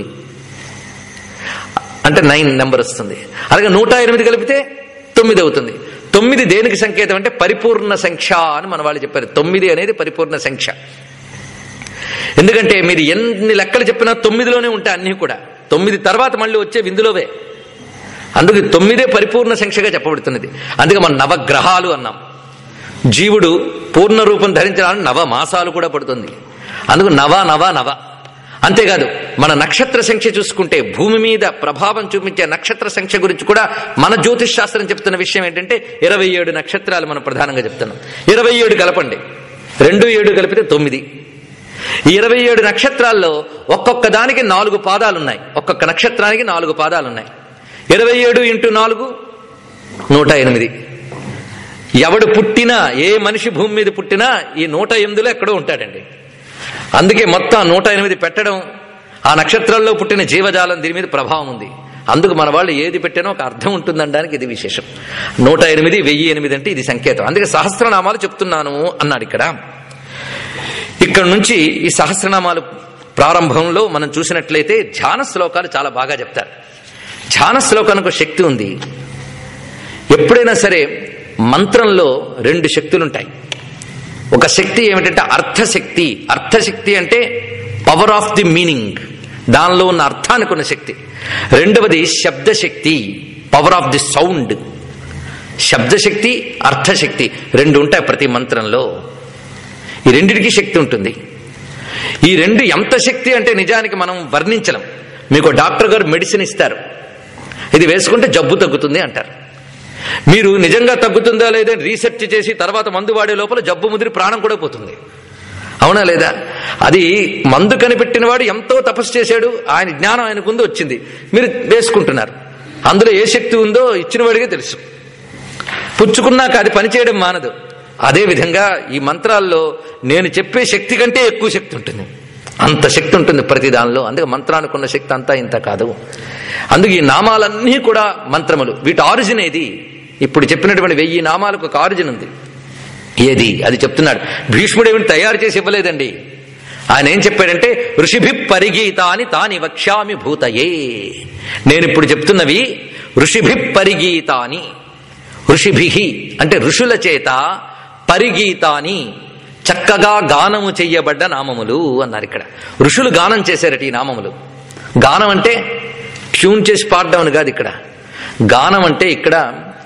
అంటే నైన్ నెంబర్ వస్తుంది అలాగే నూట ఎనిమిది కలిపితే తొమ్మిది అవుతుంది తొమ్మిది దేనికి సంకేతం అంటే పరిపూర్ణ సంఖ్య అని మన వాళ్ళు చెప్పారు తొమ్మిది అనేది పరిపూర్ణ సంఖ్య ఎందుకంటే మీరు ఎన్ని లెక్కలు చెప్పినా తొమ్మిదిలోనే ఉంటాయి అన్నీ కూడా తొమ్మిది తర్వాత మళ్ళీ వచ్చే విందులోవే అందుకు తొమ్మిదే పరిపూర్ణ సంఖ్యగా చెప్పబడుతున్నది అందుకే మనం నవగ్రహాలు అన్నాం జీవుడు పూర్ణ రూపం ధరించడానికి నవ మాసాలు కూడా పడుతుంది అందుకు నవ నవ నవ అంతేకాదు మన నక్షత్ర సంఖ్య చూసుకుంటే భూమి మీద ప్రభావం చూపించే నక్షత్ర సంఖ్య గురించి కూడా మన జ్యోతిష్ శాస్త్రం చెప్తున్న విషయం ఏంటంటే ఇరవై ఏడు నక్షత్రాలు మనం ప్రధానంగా చెప్తున్నాం ఇరవై ఏడు కలపండి రెండు ఏడు కలిపితే తొమ్మిది ఈ ఇరవై ఏడు నక్షత్రాల్లో ఒక్కొక్క దానికి నాలుగు పాదాలు ఉన్నాయి ఒక్కొక్క నక్షత్రానికి నాలుగు పాదాలు ఉన్నాయి ఇరవై ఏడు ఇంటూ నాలుగు నూట ఎనిమిది ఎవడు పుట్టినా ఏ మనిషి భూమి మీద పుట్టినా ఈ నూట ఎనిమిదిలో ఎక్కడో ఉంటాడండి అందుకే మొత్తం నూట ఎనిమిది పెట్టడం ఆ నక్షత్రాల్లో పుట్టిన జీవజాలం దీని మీద ప్రభావం ఉంది అందుకు మన వాళ్ళు ఏది పెట్టినా ఒక అర్థం ఉంటుందనడానికి ఇది విశేషం నూట ఎనిమిది వెయ్యి ఎనిమిది అంటే ఇది సంకేతం అందుకే సహస్రనామాలు చెప్తున్నాను అన్నాడు ఇక్కడ ఇక్కడ నుంచి ఈ సహస్రనామాలు ప్రారంభంలో మనం చూసినట్లయితే ధ్యాన శ్లోకాలు చాలా బాగా చెప్తారు ధ్యాన శ్లోకానికి ఒక శక్తి ఉంది ఎప్పుడైనా సరే మంత్రంలో రెండు శక్తులుంటాయి ఒక శక్తి ఏమిటంటే అర్థశక్తి అర్థశక్తి అంటే పవర్ ఆఫ్ ది మీనింగ్ దానిలో ఉన్న అర్థానికి ఉన్న శక్తి రెండవది శబ్దశక్తి పవర్ ఆఫ్ ది సౌండ్ శబ్దశక్తి అర్థశక్తి రెండు ఉంటాయి ప్రతి మంత్రంలో ఈ రెండిటికి శక్తి ఉంటుంది ఈ రెండు ఎంత శక్తి అంటే నిజానికి మనం వర్ణించలేం మీకు డాక్టర్ గారు మెడిసిన్ ఇస్తారు ఇది వేసుకుంటే జబ్బు తగ్గుతుంది అంటారు మీరు నిజంగా తగ్గుతుందా లేదా అని రీసెర్చ్ చేసి తర్వాత మందు వాడే లోపల జబ్బు ముదిరి ప్రాణం కూడా పోతుంది అవునా లేదా అది మందు కనిపెట్టిన వాడు ఎంతో తపస్సు చేశాడు ఆయన జ్ఞానం ఆయనకు ఉందో వచ్చింది మీరు వేసుకుంటున్నారు అందులో ఏ శక్తి ఉందో ఇచ్చిన వాడికే తెలుసు పుచ్చుకున్నాక అది పనిచేయడం మానదు అదే విధంగా ఈ మంత్రాల్లో నేను చెప్పే శక్తి కంటే ఎక్కువ శక్తి ఉంటుంది అంత శక్తి ఉంటుంది ప్రతి దానిలో అందుకే మంత్రానికి ఉన్న శక్తి అంతా ఇంత కాదు అందుకే ఈ నామాలన్నీ కూడా మంత్రములు వీటి ఆరిజిన్ ఏది ఇప్పుడు చెప్పినటువంటి వెయ్యి నామాలకు ఒక ఆరిజిన్ ఉంది ఏది అది చెప్తున్నాడు భీష్ముడు ఏమిటి తయారు చేసి ఇవ్వలేదండి ఆయన ఏం చెప్పాడంటే ఋషిభి పరిగీత అని తాని వక్ష్యామి భూతయే నేను ఇప్పుడు చెప్తున్నవి ఋషిభి పరిగీత అని ఋషిభి అంటే ఋషుల చేత పరిగీతాని చక్కగా గానము చెయ్యబడ్డ నామములు అన్నారు ఇక్కడ ఋషులు గానం చేశారట ఈ నామములు గానం అంటే ట్యూన్ చేసి పాడడం అని కాదు ఇక్కడ గానం అంటే ఇక్కడ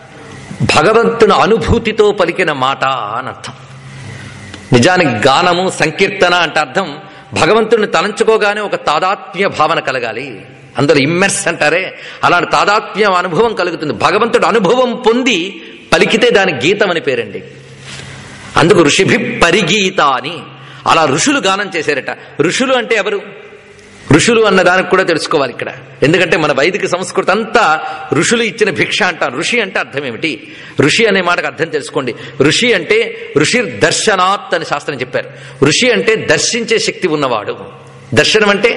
భగవంతుని అనుభూతితో పలికిన మాట అని అర్థం నిజానికి గానము సంకీర్తన అంటే అర్థం భగవంతుడిని తలంచుకోగానే ఒక తాదాత్మ్య భావన కలగాలి అందులో ఇమ్మెర్స్ అంటారే అలాంటి తాదాత్మ్య అనుభవం కలుగుతుంది భగవంతుడు అనుభవం పొంది పలికితే దాని గీతం అని పేరండి అందుకు ఋషిభి పరిగీత అని అలా ఋషులు గానం చేశారట ఋషులు అంటే ఎవరు ఋషులు అన్న దానికి కూడా తెలుసుకోవాలి ఇక్కడ ఎందుకంటే మన వైదిక సంస్కృతి అంతా ఋషులు ఇచ్చిన భిక్ష అంటారు ఋషి అంటే అర్థం ఏమిటి ఋషి అనే మాటకు అర్థం తెలుసుకోండి ఋషి అంటే ఋషి దర్శనాత్ అని శాస్త్రం చెప్పారు ఋషి అంటే దర్శించే శక్తి ఉన్నవాడు దర్శనం అంటే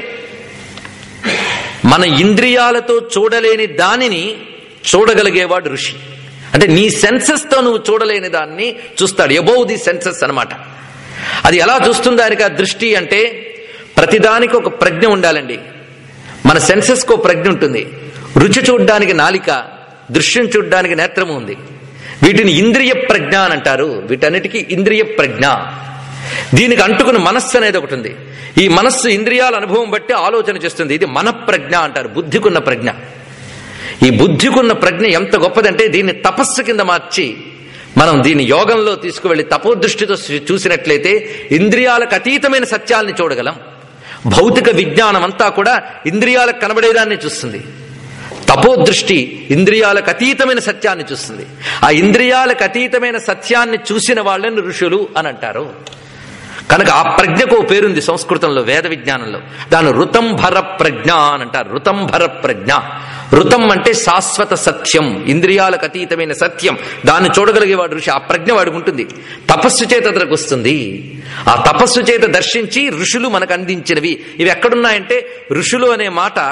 మన ఇంద్రియాలతో చూడలేని దానిని చూడగలిగేవాడు ఋషి అంటే నీ సెన్సెస్ తో నువ్వు చూడలేని దాన్ని చూస్తాడు ఎబోవ్ ది సెన్సెస్ అనమాట అది ఎలా చూస్తుంది దానికి ఆ దృష్టి అంటే ప్రతిదానికి ఒక ప్రజ్ఞ ఉండాలండి మన సెన్సెస్కి ఒక ప్రజ్ఞ ఉంటుంది రుచి చూడడానికి నాలిక దృశ్యం చూడడానికి నేత్రము ఉంది వీటిని ఇంద్రియ ప్రజ్ఞ అని అంటారు వీటన్నిటికీ ఇంద్రియ ప్రజ్ఞ దీనికి అంటుకున్న మనస్సు అనేది ఒకటి ఉంది ఈ మనస్సు ఇంద్రియాల అనుభవం బట్టి ఆలోచన చేస్తుంది ఇది మన ప్రజ్ఞ అంటారు బుద్ధికున్న ప్రజ్ఞ ఈ బుద్ధికున్న ప్రజ్ఞ ఎంత గొప్పదంటే దీన్ని తపస్సు కింద మార్చి మనం దీన్ని యోగంలో తీసుకువెళ్ళి తపోదృష్టితో చూసినట్లయితే ఇంద్రియాలకు అతీతమైన సత్యాల్ని చూడగలం భౌతిక విజ్ఞానం అంతా కూడా ఇంద్రియాలకు కనబడేదాన్ని చూస్తుంది తపోదృష్టి ఇంద్రియాలకు అతీతమైన సత్యాన్ని చూస్తుంది ఆ ఇంద్రియాలకు అతీతమైన సత్యాన్ని చూసిన వాళ్ళని ఋషులు అని అంటారు కనుక ఆ ప్రజ్ఞకు ఓ పేరుంది సంస్కృతంలో వేద విజ్ఞానంలో దాని ఋతంభర ప్రజ్ఞ అని అంటారు ఋతంభర ప్రజ్ఞ ఋతం అంటే శాశ్వత సత్యం ఇంద్రియాలకు అతీతమైన సత్యం దాన్ని చూడగలిగేవాడు ఋషి ఆ ప్రజ్ఞ వాడికి ఉంటుంది తపస్సు చేత అతనికి వస్తుంది ఆ తపస్సు చేత దర్శించి ఋషులు మనకు అందించినవి ఇవి ఎక్కడున్నాయంటే ఋషులు అనే మాట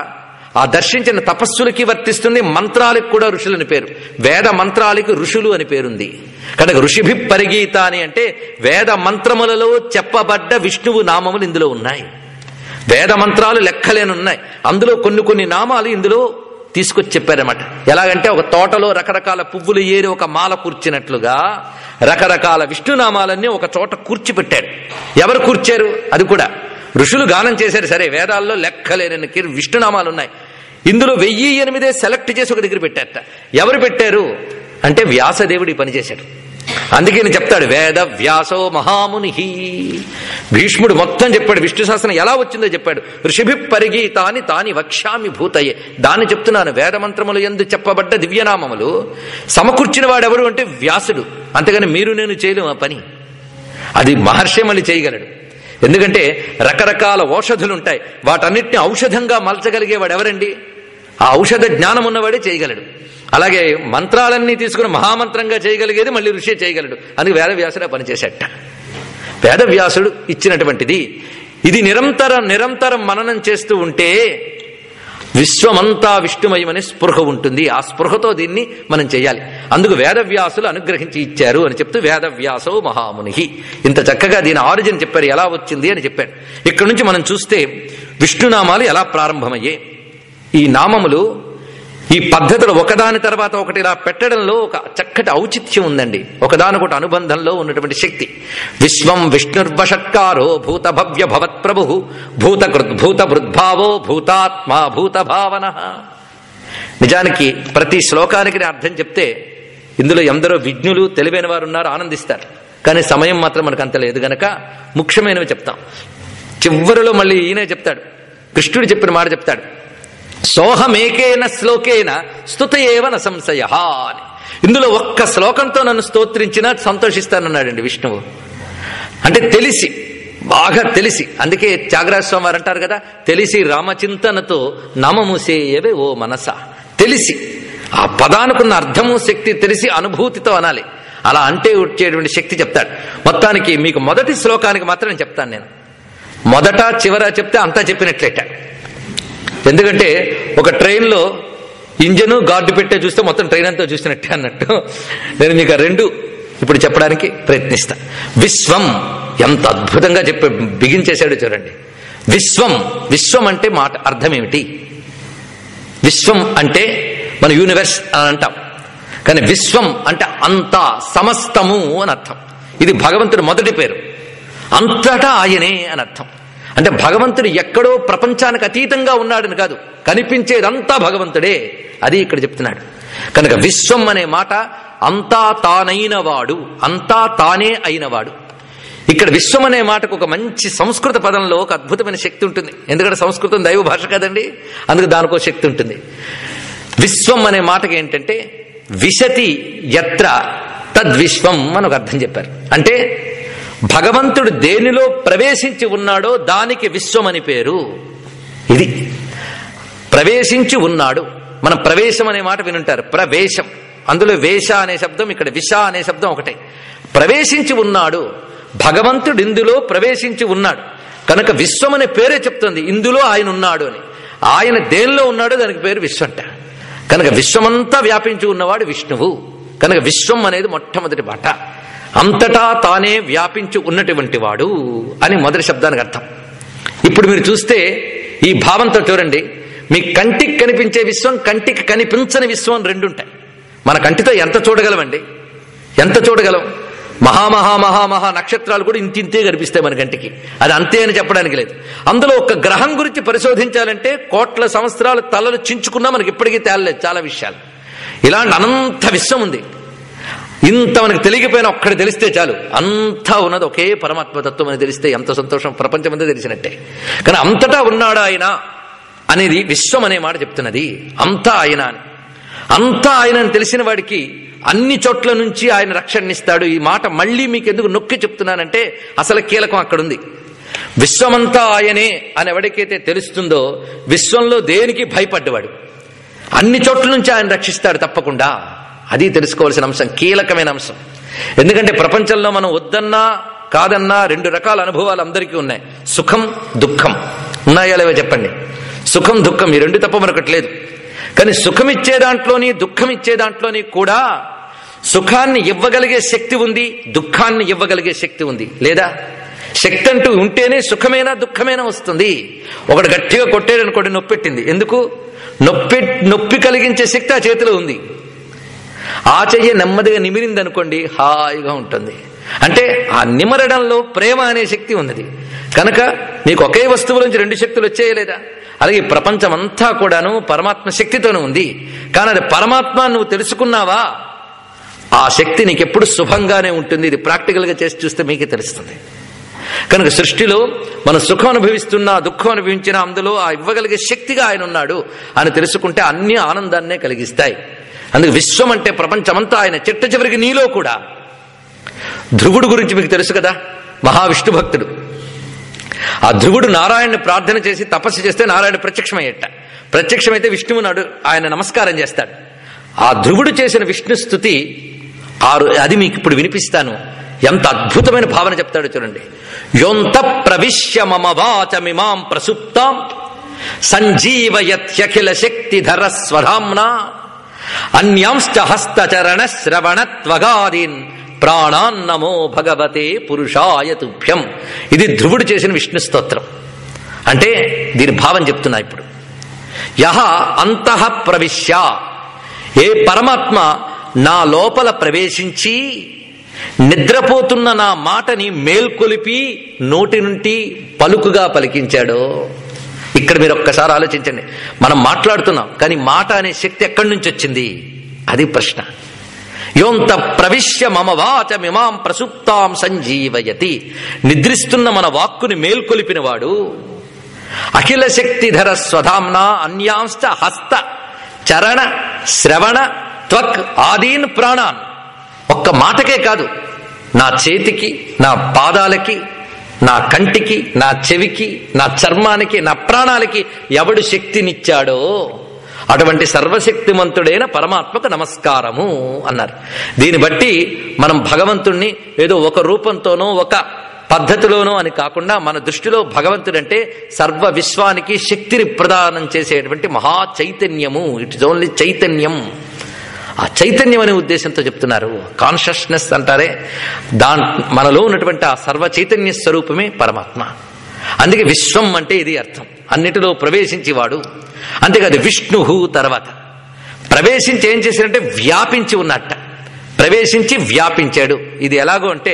ఆ దర్శించిన తపస్సులకి వర్తిస్తుంది మంత్రాలకు కూడా ఋషులని పేరు వేద మంత్రాలకి ఋషులు అని పేరుంది కనుక ఋషిభి పరిగీత అని అంటే వేద మంత్రములలో చెప్పబడ్డ విష్ణువు నామములు ఇందులో ఉన్నాయి వేద మంత్రాలు లెక్కలేని ఉన్నాయి అందులో కొన్ని కొన్ని నామాలు ఇందులో తీసుకొచ్చి చెప్పారన్నమాట ఎలాగంటే ఒక తోటలో రకరకాల పువ్వులు ఏరి ఒక మాల కూర్చినట్లుగా రకరకాల విష్ణునామాలన్నీ ఒక చోట కూర్చిపెట్టాడు ఎవరు కూర్చారు అది కూడా ఋషులు గానం చేశారు సరే వేదాల్లో లెక్కలేని కి- విష్ణునామాలు ఉన్నాయి ఇందులో వెయ్యి ఎనిమిదే సెలెక్ట్ చేసి ఒక దగ్గర పెట్టారట ఎవరు పెట్టారు అంటే వ్యాసదేవుడు ఈ పని చేశాడు అందుకే నేను చెప్తాడు వేద వ్యాసో మహాముని భీష్ముడు మొత్తం చెప్పాడు విష్ణు శాస్త్రం ఎలా వచ్చిందో చెప్పాడు ఋషిభి పరిగీతాని తాని వక్ష్యామి భూతయే దాన్ని చెప్తున్నాను వేద మంత్రములు ఎందు చెప్పబడ్డ దివ్యనామములు సమకూర్చిన వాడెవరు అంటే వ్యాసుడు అంతేగాని మీరు నేను చేయలేము ఆ పని అది మహర్షి మళ్ళీ చేయగలడు ఎందుకంటే రకరకాల ఔషధులు ఉంటాయి వాటన్నిటిని ఔషధంగా మలచగలిగేవాడు ఎవరండి ఆ ఔషధ జ్ఞానం ఉన్నవాడే చేయగలడు అలాగే మంత్రాలన్నీ తీసుకుని మహామంత్రంగా చేయగలిగేది మళ్ళీ ఋషి చేయగలడు అందుకే వేదవ్యాసుడు ఆ పని చేసేట వేదవ్యాసుడు ఇచ్చినటువంటిది ఇది నిరంతరం నిరంతరం మననం చేస్తూ ఉంటే విశ్వమంతా విష్ణుమయమని స్పృహ ఉంటుంది ఆ స్పృహతో దీన్ని మనం చేయాలి అందుకు వేదవ్యాసులు అనుగ్రహించి ఇచ్చారు అని చెప్తూ వేదవ్యాసో మహాముని ఇంత చక్కగా దీని ఆరిజిన్ చెప్పారు ఎలా వచ్చింది అని చెప్పారు ఇక్కడ నుంచి మనం చూస్తే విష్ణునామాలు ఎలా ప్రారంభమయ్యాయి ఈ నామములు ఈ పద్ధతులు ఒకదాని తర్వాత ఒకటి ఇలా పెట్టడంలో ఒక చక్కటి ఔచిత్యం ఉందండి ఒకదానికొకటి అనుబంధంలో ఉన్నటువంటి శక్తి విశ్వం విష్ణుర్వషట్కారో భూత భవ్య భవత్ ప్రభు భూత భూత భృద్భావో భూతాత్మా భూత భావన నిజానికి ప్రతి శ్లోకానికి నేను అర్థం చెప్తే ఇందులో ఎందరో విజ్ఞులు తెలివైన వారు ఉన్నారు ఆనందిస్తారు కానీ సమయం మాత్రం మనకు అంత లేదు గనక ముఖ్యమైనవి చెప్తాం చివరిలో మళ్ళీ ఈయనే చెప్తాడు కృష్ణుడు చెప్పిన మాట చెప్తాడు సోహమేకేన శ్లోకేన స్తుత ఏవన సంశయ అని ఇందులో ఒక్క శ్లోకంతో నన్ను స్తోత్రించినా సంతోషిస్తానన్నాడండి విష్ణువు అంటే తెలిసి బాగా తెలిసి అందుకే త్యాగరాజ స్వామి వారు అంటారు కదా తెలిసి రామచింతనతో నమముసేయవే ఓ మనస తెలిసి ఆ పదానుకున్న అర్థము శక్తి తెలిసి అనుభూతితో అనాలి అలా అంటే వచ్చేటువంటి శక్తి చెప్తాడు మొత్తానికి మీకు మొదటి శ్లోకానికి మాత్రం చెప్తాను నేను మొదట చివర చెప్తే అంతా చెప్పినట్లేట ఎందుకంటే ఒక ట్రైన్లో ఇంజను గార్డు పెట్టే చూస్తే మొత్తం ట్రైన్ అంతా చూసినట్టే అన్నట్టు నేను మీకు ఆ రెండు ఇప్పుడు చెప్పడానికి ప్రయత్నిస్తా విశ్వం ఎంత అద్భుతంగా చెప్పి బిగించేశాడు చూడండి విశ్వం విశ్వం అంటే మాట అర్థం ఏమిటి విశ్వం అంటే మన యూనివర్స్ అని అంటాం కానీ విశ్వం అంటే అంతా సమస్తము అని అర్థం ఇది భగవంతుడి మొదటి పేరు అంతటా ఆయనే అని అర్థం అంటే భగవంతుడు ఎక్కడో ప్రపంచానికి అతీతంగా ఉన్నాడని కాదు కనిపించేదంతా భగవంతుడే అది ఇక్కడ చెప్తున్నాడు కనుక విశ్వం అనే మాట అంతా తానైన వాడు అంతా తానే అయినవాడు ఇక్కడ విశ్వం అనే మాటకు ఒక మంచి సంస్కృత పదంలో ఒక అద్భుతమైన శక్తి ఉంటుంది ఎందుకంటే సంస్కృతం దైవ భాష కదండి అందుకు దానికో శక్తి ఉంటుంది విశ్వం అనే మాటకి ఏంటంటే విశతి యత్ర తద్విశ్వం అని ఒక అర్థం చెప్పారు అంటే భగవంతుడు దేనిలో ప్రవేశించి ఉన్నాడో దానికి విశ్వం అని పేరు ఇది ప్రవేశించి ఉన్నాడు మనం ప్రవేశం అనే మాట వినుంటారు ప్రవేశం అందులో వేష అనే శబ్దం ఇక్కడ విష అనే శబ్దం ఒకటే ప్రవేశించి ఉన్నాడు భగవంతుడు ఇందులో ప్రవేశించి ఉన్నాడు కనుక విశ్వం అనే పేరే చెప్తుంది ఇందులో ఆయన ఉన్నాడు అని ఆయన దేనిలో ఉన్నాడో దానికి పేరు విశ్వంట కనుక విశ్వమంతా వ్యాపించి ఉన్నవాడు విష్ణువు కనుక విశ్వం అనేది మొట్టమొదటి మాట అంతటా తానే వ్యాపించి ఉన్నటువంటి వాడు అని మొదటి శబ్దానికి అర్థం ఇప్పుడు మీరు చూస్తే ఈ భావంతో చూడండి మీ కంటికి కనిపించే విశ్వం కంటికి కనిపించని విశ్వం అని రెండు ఉంటాయి మన కంటితో ఎంత చూడగలమండి ఎంత చూడగలం మహామహా మహా మహా నక్షత్రాలు కూడా ఇంతింతే కనిపిస్తాయి మన కంటికి అది అంతే అని చెప్పడానికి లేదు అందులో ఒక గ్రహం గురించి పరిశోధించాలంటే కోట్ల సంవత్సరాలు తలలు చించుకున్నా మనకి ఇప్పటికీ తేలలేదు చాలా విషయాలు ఇలాంటి అనంత విశ్వం ఉంది ఇంత మనకు తెలియకపోయినా ఒక్కటి తెలిస్తే చాలు అంతా ఉన్నది ఒకే పరమాత్మ తత్వం అని తెలిస్తే ఎంత సంతోషం ప్రపంచం అంతా తెలిసినట్టే కానీ అంతటా ఉన్నాడు ఆయన అనేది విశ్వం అనే మాట చెప్తున్నది అంతా ఆయన అని అంతా ఆయన అని తెలిసిన వాడికి అన్ని చోట్ల నుంచి ఆయన రక్షణనిస్తాడు ఈ మాట మళ్ళీ మీకు ఎందుకు నొక్కి చెప్తున్నానంటే అసలు కీలకం అక్కడుంది విశ్వమంతా ఆయనే అని ఎవరికైతే తెలుస్తుందో విశ్వంలో దేనికి భయపడ్డవాడు అన్ని చోట్ల నుంచి ఆయన రక్షిస్తాడు తప్పకుండా అది తెలుసుకోవాల్సిన అంశం కీలకమైన అంశం ఎందుకంటే ప్రపంచంలో మనం వద్దన్నా కాదన్నా రెండు రకాల అనుభవాలు అందరికీ ఉన్నాయి సుఖం దుఃఖం ఉన్నాయా లేవో చెప్పండి సుఖం దుఃఖం ఈ రెండు తప్ప మరొకటి లేదు కానీ సుఖం ఇచ్చే దాంట్లోని దుఃఖం ఇచ్చే దాంట్లోని కూడా సుఖాన్ని ఇవ్వగలిగే శక్తి ఉంది దుఃఖాన్ని ఇవ్వగలిగే శక్తి ఉంది లేదా శక్తి అంటూ ఉంటేనే సుఖమైనా దుఃఖమైనా వస్తుంది ఒకడు గట్టిగా కొట్టాడు అనుకోండి నొప్పెట్టింది ఎందుకు నొప్పి నొప్పి కలిగించే శక్తి ఆ చేతిలో ఉంది ఆ చెయ్యి నెమ్మదిగా నిమిరింది అనుకోండి హాయిగా ఉంటుంది అంటే ఆ నిమరడంలో ప్రేమ అనే శక్తి ఉన్నది కనుక నీకు ఒకే వస్తువు నుంచి రెండు శక్తులు వచ్చేయలేదా అలాగే ఈ ప్రపంచం అంతా కూడాను పరమాత్మ శక్తితోనే ఉంది కానీ అది పరమాత్మ నువ్వు తెలుసుకున్నావా ఆ శక్తి నీకెప్పుడు శుభంగానే ఉంటుంది ఇది ప్రాక్టికల్గా చేసి చూస్తే మీకే తెలుస్తుంది కనుక సృష్టిలో మన సుఖం అనుభవిస్తున్నా దుఃఖం అనుభవించినా అందులో ఆ ఇవ్వగలిగే శక్తిగా ఆయన ఉన్నాడు అని తెలుసుకుంటే అన్ని ఆనందాన్నే కలిగిస్తాయి అందుకు విశ్వం అంటే ప్రపంచమంతా ఆయన చిట్ట చివరికి నీలో కూడా ధ్రువుడు గురించి మీకు తెలుసు కదా మహావిష్ణు భక్తుడు ఆ ధ్రువుడు నారాయణని ప్రార్థన చేసి తపస్సు చేస్తే నారాయణ ప్రత్యక్షమయ్యట ప్రత్యక్షమైతే విష్ణువు నాడు ఆయన నమస్కారం చేస్తాడు ఆ ధ్రువుడు చేసిన విష్ణు స్థుతి ఆరు అది మీకు ఇప్పుడు వినిపిస్తాను ఎంత అద్భుతమైన భావన చెప్తాడో చూడండి యోంత ప్రవిశ్య మమ వాచమిమాం ప్రసుప్తాం సంజీవయత్యఖిల శక్తిధర స్వధాంనా అన్యాంశ్చ హస్తచరణ శ్రవణ త్వగాదీన్ ప్రాణాన్నమో భగవతే పురుషాయ తుభ్యం ఇది ధ్రువుడు చేసిన విష్ణు స్తోత్రం అంటే దీని భావం చెప్తున్నా ఇప్పుడు యహ అంతః ప్రవిశ్య ఏ పరమాత్మ నా లోపల ప్రవేశించి నిద్రపోతున్న నా మాటని మేల్కొలిపి నోటి నుండి పలుకుగా పలికించాడో ఇక్కడ మీరు ఒక్కసారి ఆలోచించండి మనం మాట్లాడుతున్నాం కానీ మాట అనే శక్తి ఎక్కడి నుంచి వచ్చింది అది ప్రశ్న యోంత ప్రవిశ్య మమ వాచమిమాం ప్రసుప్తాం సంజీవయతి నిద్రిస్తున్న మన వాక్కుని మేల్కొలిపినవాడు అఖిల శక్తిధర స్వధాంన అన్యాంశ్చ హస్త చరణ శ్రవణ త్వక్ ఆదీన్ ప్రాణాన్ ఒక్క మాటకే కాదు నా చేతికి నా పాదాలకి నా కంటికి నా చెవికి నా చర్మానికి నా ప్రాణాలకి ఎవడు శక్తినిచ్చాడో అటువంటి సర్వశక్తిమంతుడైన పరమాత్మకు నమస్కారము అన్నారు దీన్ని బట్టి మనం భగవంతుణ్ణి ఏదో ఒక రూపంతోనో ఒక పద్ధతిలోనో అని కాకుండా మన దృష్టిలో భగవంతుడంటే సర్వ విశ్వానికి శక్తిని ప్రదానం చేసేటువంటి మహా చైతన్యము ఇట్ ఇస్ ఓన్లీ చైతన్యం ఆ చైతన్యం అనే ఉద్దేశంతో చెప్తున్నారు కాన్షియస్నెస్ అంటారే దా మనలో ఉన్నటువంటి ఆ సర్వ చైతన్య స్వరూపమే పరమాత్మ అందుకే విశ్వం అంటే ఇది అర్థం అన్నిటిలో ప్రవేశించి వాడు అంతేకాదు విష్ణు తర్వాత ప్రవేశించి ఏం చేశాడంటే వ్యాపించి ఉన్నట్ట ప్రవేశించి వ్యాపించాడు ఇది ఎలాగో అంటే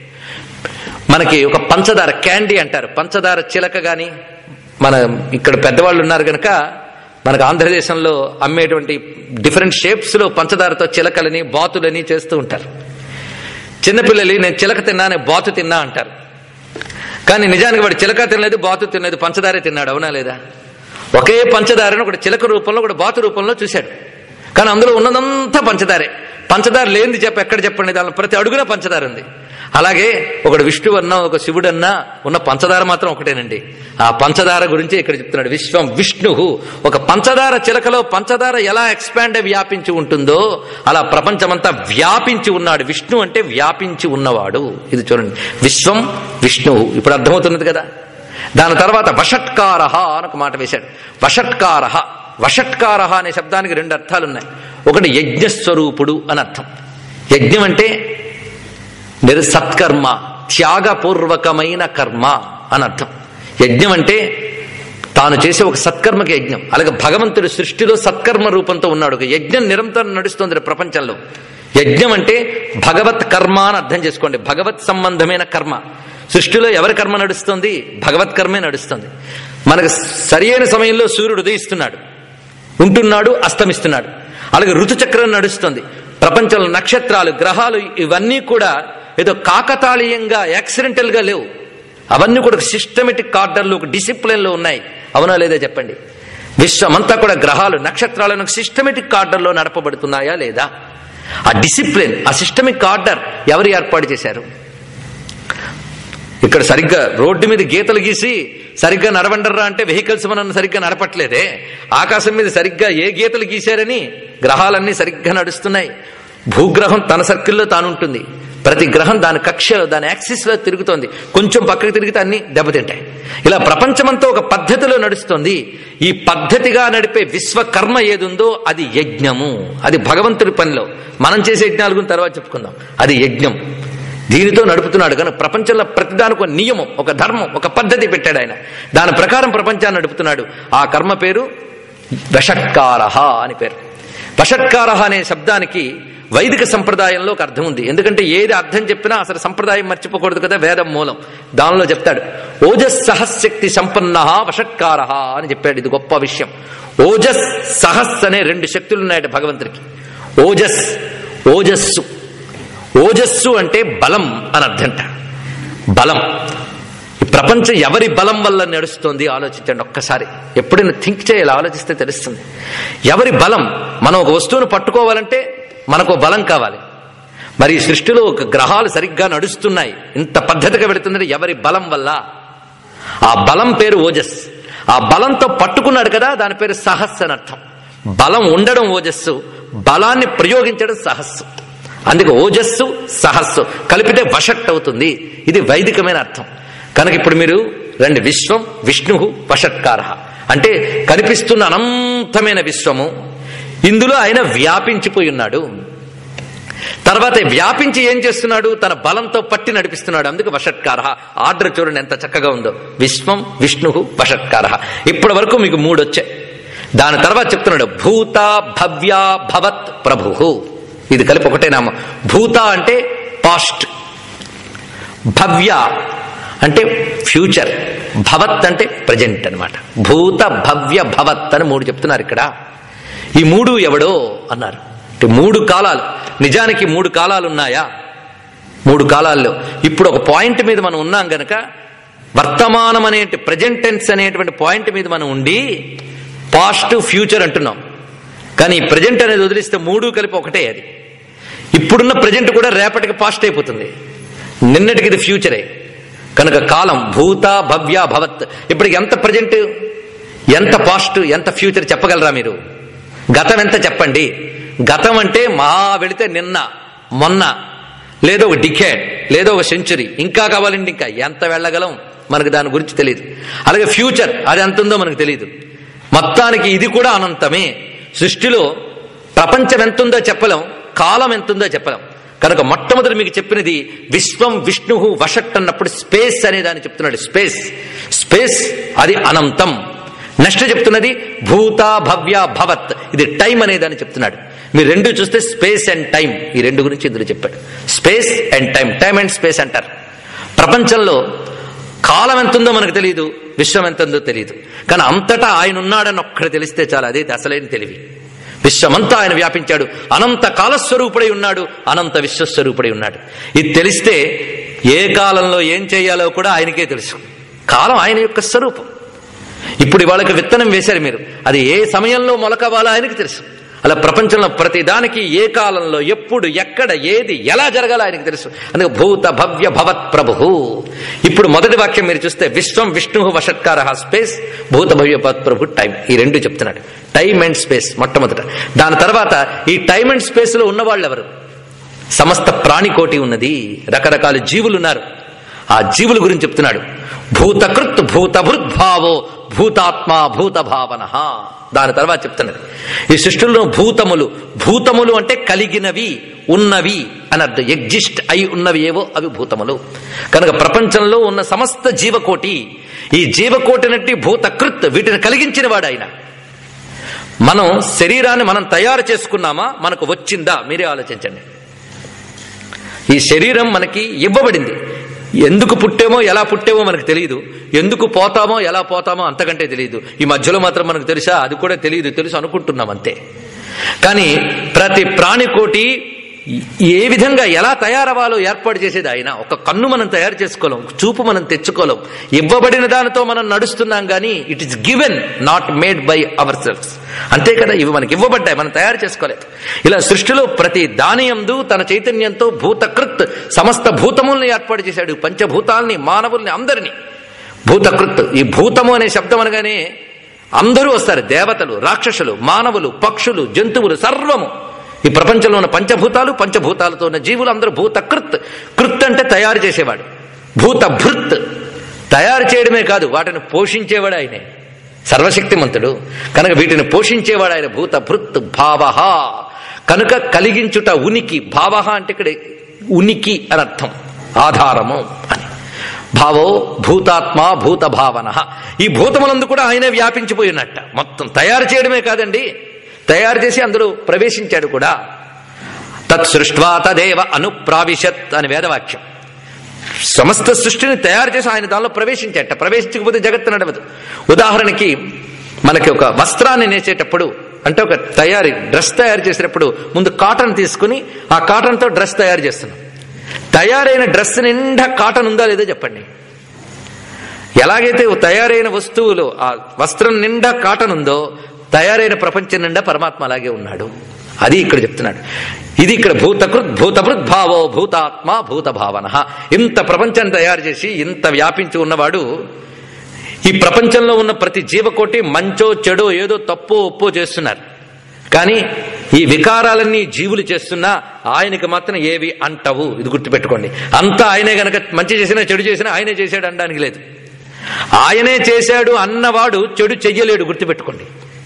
మనకి ఒక పంచదార క్యాండీ అంటారు పంచదార చిలక గాని మన ఇక్కడ పెద్దవాళ్ళు ఉన్నారు కనుక మనకు ఆంధ్రదేశంలో అమ్మేటువంటి డిఫరెంట్ షేప్స్ లో పంచదారతో చిలకలని బాతులని చేస్తూ ఉంటారు చిన్నపిల్లలు నేను చిలక తిన్నా నేను బాతు తిన్నా అంటారు కానీ నిజానికి వాడు చిలక తినలేదు బాతు తినలేదు పంచదారే తిన్నాడు అవునా లేదా ఒకే పంచదారను ఒకటి చిలక రూపంలో ఒకటి బాతు రూపంలో చూశాడు కానీ అందులో ఉన్నదంతా పంచదారే పంచదార లేనిది చెప్ప ఎక్కడ చెప్పండి దానిలో ప్రతి అడుగున పంచదార ఉంది అలాగే ఒకడు విష్ణువు అన్నా ఒక శివుడు అన్నా ఉన్న పంచదార మాత్రం ఒకటేనండి ఆ పంచదార గురించి ఇక్కడ చెప్తున్నాడు విశ్వం విష్ణు ఒక పంచదార చిలకలో పంచదార ఎలా ఎక్స్పాండ్ వ్యాపించి ఉంటుందో అలా ప్రపంచమంతా వ్యాపించి ఉన్నాడు విష్ణు అంటే వ్యాపించి ఉన్నవాడు ఇది చూడండి విశ్వం విష్ణువు ఇప్పుడు అర్థమవుతున్నది కదా దాని తర్వాత వషట్కార అని ఒక మాట వేశాడు వషట్కార వషట్కార అనే శబ్దానికి రెండు అర్థాలు ఉన్నాయి ఒకటి యజ్ఞస్వరూపుడు అని అర్థం యజ్ఞం అంటే నిర్ సత్కర్మ త్యాగపూర్వకమైన కర్మ అని అర్థం యజ్ఞం అంటే తాను చేసే ఒక సత్కర్మకి యజ్ఞం అలాగే భగవంతుడు సృష్టిలో సత్కర్మ రూపంతో ఉన్నాడు ఒక యజ్ఞం నిరంతరం నడుస్తుంది ప్రపంచంలో యజ్ఞం అంటే భగవత్ కర్మ అని అర్థం చేసుకోండి భగవత్ సంబంధమైన కర్మ సృష్టిలో ఎవరి కర్మ నడుస్తుంది భగవత్ కర్మే నడుస్తుంది మనకు సరి అయిన సమయంలో సూర్యుడు ఉదయిస్తున్నాడు ఉంటున్నాడు అస్తమిస్తున్నాడు అలాగే ఋతుచక్రం నడుస్తుంది ప్రపంచంలో నక్షత్రాలు గ్రహాలు ఇవన్నీ కూడా ఏదో కాకతాళీయంగా యాక్సిడెంటల్ గా లేవు అవన్నీ కూడా సిస్టమేటిక్ ఆర్డర్లో ఒక డిసిప్లిన్లో ఉన్నాయి అవునా లేదా చెప్పండి విశ్వమంతా కూడా గ్రహాలు నక్షత్రాలను సిస్టమేటిక్ ఆర్డర్లో నడపబడుతున్నాయా లేదా ఆ డిసిప్లిన్ ఆ సిస్టమిక్ ఆర్డర్ ఎవరు ఏర్పాటు చేశారు ఇక్కడ సరిగ్గా రోడ్డు మీద గీతలు గీసి సరిగ్గా నడవండర్రా అంటే వెహికల్స్ మనం సరిగ్గా నడపట్లేదే ఆకాశం మీద సరిగ్గా ఏ గీతలు గీశారని గ్రహాలన్నీ సరిగ్గా నడుస్తున్నాయి భూగ్రహం తన సర్కిల్లో తానుంటుంది ప్రతి గ్రహం దాని కక్షలో దాని యాక్సిస్ లో తిరుగుతోంది కొంచెం పక్కకి తిరిగితే అన్ని దెబ్బతింటాయి ఇలా ప్రపంచమంతా ఒక పద్ధతిలో నడుస్తుంది ఈ పద్ధతిగా నడిపే విశ్వకర్మ ఏదుందో అది యజ్ఞము అది భగవంతుడి పనిలో మనం చేసే యజ్ఞాల గురించి తర్వాత చెప్పుకుందాం అది యజ్ఞం దీనితో నడుపుతున్నాడు కనుక ప్రపంచంలో ప్రతిదానికి ఒక నియమం ఒక ధర్మం ఒక పద్ధతి పెట్టాడు ఆయన దాని ప్రకారం ప్రపంచాన్ని నడుపుతున్నాడు ఆ కర్మ పేరు వషట్కార అని పేరు వషట్కార అనే శబ్దానికి వైదిక సంప్రదాయంలో ఒక అర్థం ఉంది ఎందుకంటే ఏది అర్థం చెప్పినా అసలు సంప్రదాయం మర్చిపోకూడదు కదా వేదం మూలం దానిలో చెప్తాడు ఓజస్ సహశక్తి సంపన్న వషట్కార అని చెప్పాడు ఇది గొప్ప విషయం ఓజస్ సహస్ అనే రెండు శక్తులు ఉన్నాయట భగవంతుడికి ఓజస్ ఓజస్సు ఓజస్సు అంటే బలం అని అర్థంట బలం ఈ ప్రపంచం ఎవరి బలం వల్ల నడుస్తుంది ఆలోచించండి ఒక్కసారి ఎప్పుడైనా థింక్ చేయాలి ఆలోచిస్తే తెలుస్తుంది ఎవరి బలం మనం ఒక వస్తువును పట్టుకోవాలంటే మనకు బలం కావాలి మరి ఈ సృష్టిలో ఒక గ్రహాలు సరిగ్గా నడుస్తున్నాయి ఇంత పద్ధతిగా పెడుతుందంటే ఎవరి బలం వల్ల ఆ బలం పేరు ఓజస్ ఆ బలంతో పట్టుకున్నాడు కదా దాని పేరు సహస్సు అని అర్థం బలం ఉండడం ఓజస్సు బలాన్ని ప్రయోగించడం సహస్సు అందుకే ఓజస్సు సహస్సు కలిపితే వషట్ అవుతుంది ఇది వైదికమైన అర్థం కనుక ఇప్పుడు మీరు రండి విశ్వం విష్ణు వషట్కార అంటే కనిపిస్తున్న అనంతమైన విశ్వము ఇందులో ఆయన వ్యాపించిపోయి ఉన్నాడు తర్వాత వ్యాపించి ఏం చేస్తున్నాడు తన బలంతో పట్టి నడిపిస్తున్నాడు అందుకు వషట్కార ఆర్డర్ చూడండి ఎంత చక్కగా ఉందో విశ్వం విష్ణు వషట్కార ఇప్పటి వరకు మీకు మూడు వచ్చాయి దాని తర్వాత చెప్తున్నాడు భూత భవ్య భవత్ ప్రభు ఇది కలిపి ఒకటే నామం భూత అంటే పాస్ట్ భవ్య అంటే ఫ్యూచర్ భవత్ అంటే ప్రజెంట్ అన్నమాట భూత భవ్య భవత్ అని మూడు చెప్తున్నారు ఇక్కడ ఈ మూడు ఎవడో అన్నారు అంటే మూడు కాలాలు నిజానికి మూడు కాలాలు ఉన్నాయా మూడు కాలాల్లో ఇప్పుడు ఒక పాయింట్ మీద మనం ఉన్నాం గనక వర్తమానం అనే ప్రజెంట్ టెన్స్ అనేటువంటి పాయింట్ మీద మనం ఉండి పాస్ట్ ఫ్యూచర్ అంటున్నాం కానీ ఈ ప్రజెంట్ అనేది వదిలిస్తే మూడు కలిపి ఒకటే అది ఇప్పుడున్న ప్రజెంట్ కూడా రేపటికి పాస్ట్ అయిపోతుంది నిన్నటికి ఇది ఫ్యూచరే కనుక కాలం భూత భవ్య భవత్ ఇప్పటికి ఎంత ప్రజెంట్ ఎంత పాస్ట్ ఎంత ఫ్యూచర్ చెప్పగలరా మీరు గతం ఎంత చెప్పండి గతం అంటే మా వెళితే నిన్న మొన్న లేదో ఒక డికేడ్ లేదో ఒక సెంచురీ ఇంకా కావాలండి ఇంకా ఎంత వెళ్ళగలం మనకు దాని గురించి తెలియదు అలాగే ఫ్యూచర్ అది ఎంత ఉందో మనకు తెలియదు మొత్తానికి ఇది కూడా అనంతమే సృష్టిలో ప్రపంచం ఎంతుందో చెప్పలేం కాలం ఎంతుందో చెప్పలేం కనుక మొట్టమొదటి మీకు చెప్పినది విశ్వం విష్ణు వషట్ అన్నప్పుడు స్పేస్ అనే దాన్ని చెప్తున్నాడు స్పేస్ స్పేస్ అది అనంతం నెక్స్ట్ చెప్తున్నది భూత భవ్య భవత్ ఇది టైం అనేదాన్ని చెప్తున్నాడు మీరు రెండు చూస్తే స్పేస్ అండ్ టైం ఈ రెండు గురించి ఇందులో చెప్పాడు space and time time and space అంటారు ప్రపంచంలో కాలం ఎంతుందో మనకు తెలియదు విశ్వం ఎంతుందో తెలియదు కానీ అంతటా ఆయన ఉన్నాడని ఒక్కడు తెలిస్తే చాలా అదే అసలైన తెలివి విశ్వమంతా ఆయన వ్యాపించాడు అనంత కాలస్వరూపుడై ఉన్నాడు అనంత విశ్వస్వరూపుడై ఉన్నాడు ఇది తెలిస్తే ఏ కాలంలో ఏం చేయాలో కూడా ఆయనకే తెలుసు కాలం ఆయన యొక్క స్వరూపం ఇప్పుడు ఇవాళకి విత్తనం వేశారు మీరు అది ఏ సమయంలో మొలకవాలో ఆయనకి తెలుసు అలా ప్రపంచంలో ప్రతి దానికి ఏ కాలంలో ఎప్పుడు ఎక్కడ ఏది ఎలా జరగాలో ఆయనకు తెలుసు అందుకే భూత భవ్య భవత్ ప్రభు ఇప్పుడు మొదటి వాక్యం మీరు చూస్తే విశ్వం విష్ణు వషట్కార స్పేస్ భూత భవ్య భవత్ ప్రభు టైం ఈ రెండు చెప్తున్నాడు టైం అండ్ స్పేస్ మొట్టమొదట దాని తర్వాత ఈ టైం అండ్ స్పేస్ లో ఉన్నవాళ్ళు ఎవరు సమస్త ప్రాణికోటి ఉన్నది రకరకాల జీవులు ఉన్నారు ఆ జీవుల గురించి చెప్తున్నాడు భూతకృత్ భూతభృద్భావో భూతాత్మ భూత భావన దాని తర్వాత చెప్తున్నది ఈ సృష్టిలో భూతములు భూతములు అంటే కలిగినవి ఉన్నవి అని అర్థం ఎగ్జిస్ట్ అయి ఉన్నవి ఏవో అవి భూతములు కనుక ప్రపంచంలో ఉన్న సమస్త జీవకోటి ఈ జీవకోటినట్టి భూతకృత్ వీటిని కలిగించిన వాడు ఆయన మనం శరీరాన్ని మనం తయారు చేసుకున్నామా మనకు వచ్చిందా మీరే ఆలోచించండి ఈ శరీరం మనకి ఇవ్వబడింది ఎందుకు పుట్టేమో ఎలా పుట్టేమో మనకు తెలియదు ఎందుకు పోతామో ఎలా పోతామో అంతకంటే తెలియదు ఈ మధ్యలో మాత్రం మనకు తెలుసా అది కూడా తెలియదు తెలుసు అనుకుంటున్నాం అంతే కానీ ప్రతి ప్రాణికోటి ఏ విధంగా ఎలా తయారవ్వాలో ఏర్పాటు చేసేది ఆయన ఒక కన్ను మనం తయారు చేసుకోలేం చూపు మనం తెచ్చుకోలేం ఇవ్వబడిన దానితో మనం నడుస్తున్నాం కానీ it is given not made by our selfs అంతే కదా ఇవి మనకి ఇవ్వబడ్డాయి మనం తయారు చేసుకోలేదు ఇలా సృష్టిలో ప్రతి దానియందు తన చైతన్యంతో భూతకృత్ సమస్త భూతముల్ని ఏర్పాటు చేశాడు పంచభూతాల్ని మానవుల్ని అందరినీ భూతకృత్ ఈ భూతము అనే శబ్దం అనగానే అందరూ వస్తారు దేవతలు రాక్షసులు మానవులు పక్షులు జంతువులు సర్వము ఈ ప్రపంచంలో ఉన్న పంచభూతాలు పంచభూతాలతో ఉన్న జీవులు అందరూ భూత కృత్ కృత్ అంటే తయారు చేసేవాడు భూత భృత్ తయారు చేయడమే కాదు వాటిని పోషించేవాడు ఆయనే సర్వశక్తిమంతుడు కనుక వీటిని పోషించేవాడు ఆయన భూత భృత్ భావ కనుక కలిగించుట ఉనికి భావ అంటే ఇక్కడ ఉనికి అని అర్థం ఆధారము అని భావో భూతాత్మ భూత భావన ఈ భూతములందు కూడా ఆయనే వ్యాపించిపోయినట్ట మొత్తం తయారు చేయడమే కాదండి తయారు చేసి అందులో ప్రవేశించాడు కూడా తత్ సృష్వా తదేవ అనుప్రావిశత్ అని వేదవాక్యం సమస్త సృష్టిని తయారు చేసి ఆయన దానిలో ప్రవేశించట ప్రవేశించకపోతే జగత్తు నడవదు ఉదాహరణకి మనకి ఒక వస్త్రాన్ని నేసేటప్పుడు అంటే ఒక తయారీ డ్రెస్ తయారు చేసేటప్పుడు ముందు కాటన్ తీసుకుని ఆ కాటన్తో డ్రెస్ తయారు చేస్తున్నాం తయారైన డ్రెస్ నిండా కాటన్ ఉందా లేదో చెప్పండి ఎలాగైతే తయారైన వస్తువులు ఆ వస్త్రం నిండా కాటన్ ఉందో తయారైన ప్రపంచం నిండా పరమాత్మ అలాగే ఉన్నాడు అది ఇక్కడ చెప్తున్నాడు ఇది ఇక్కడ భూతకృత్ భూతభృత్ భావో భూతాత్మ భూత భావన ఇంత ప్రపంచాన్ని తయారు చేసి ఇంత వ్యాపించి ఉన్నవాడు ఈ ప్రపంచంలో ఉన్న ప్రతి జీవకోటి మంచో చెడో ఏదో తప్పో ఒప్పో చేస్తున్నారు కానీ ఈ వికారాలన్నీ జీవులు చేస్తున్నా ఆయనకి మాత్రం ఏవి అంటవు ఇది గుర్తుపెట్టుకోండి అంతా ఆయనే గనక మంచి చేసినా చెడు చేసినా ఆయనే చేశాడు అనడానికి లేదు ఆయనే చేశాడు అన్నవాడు చెడు చెయ్యలేడు గుర్తుపెట్టుకోండి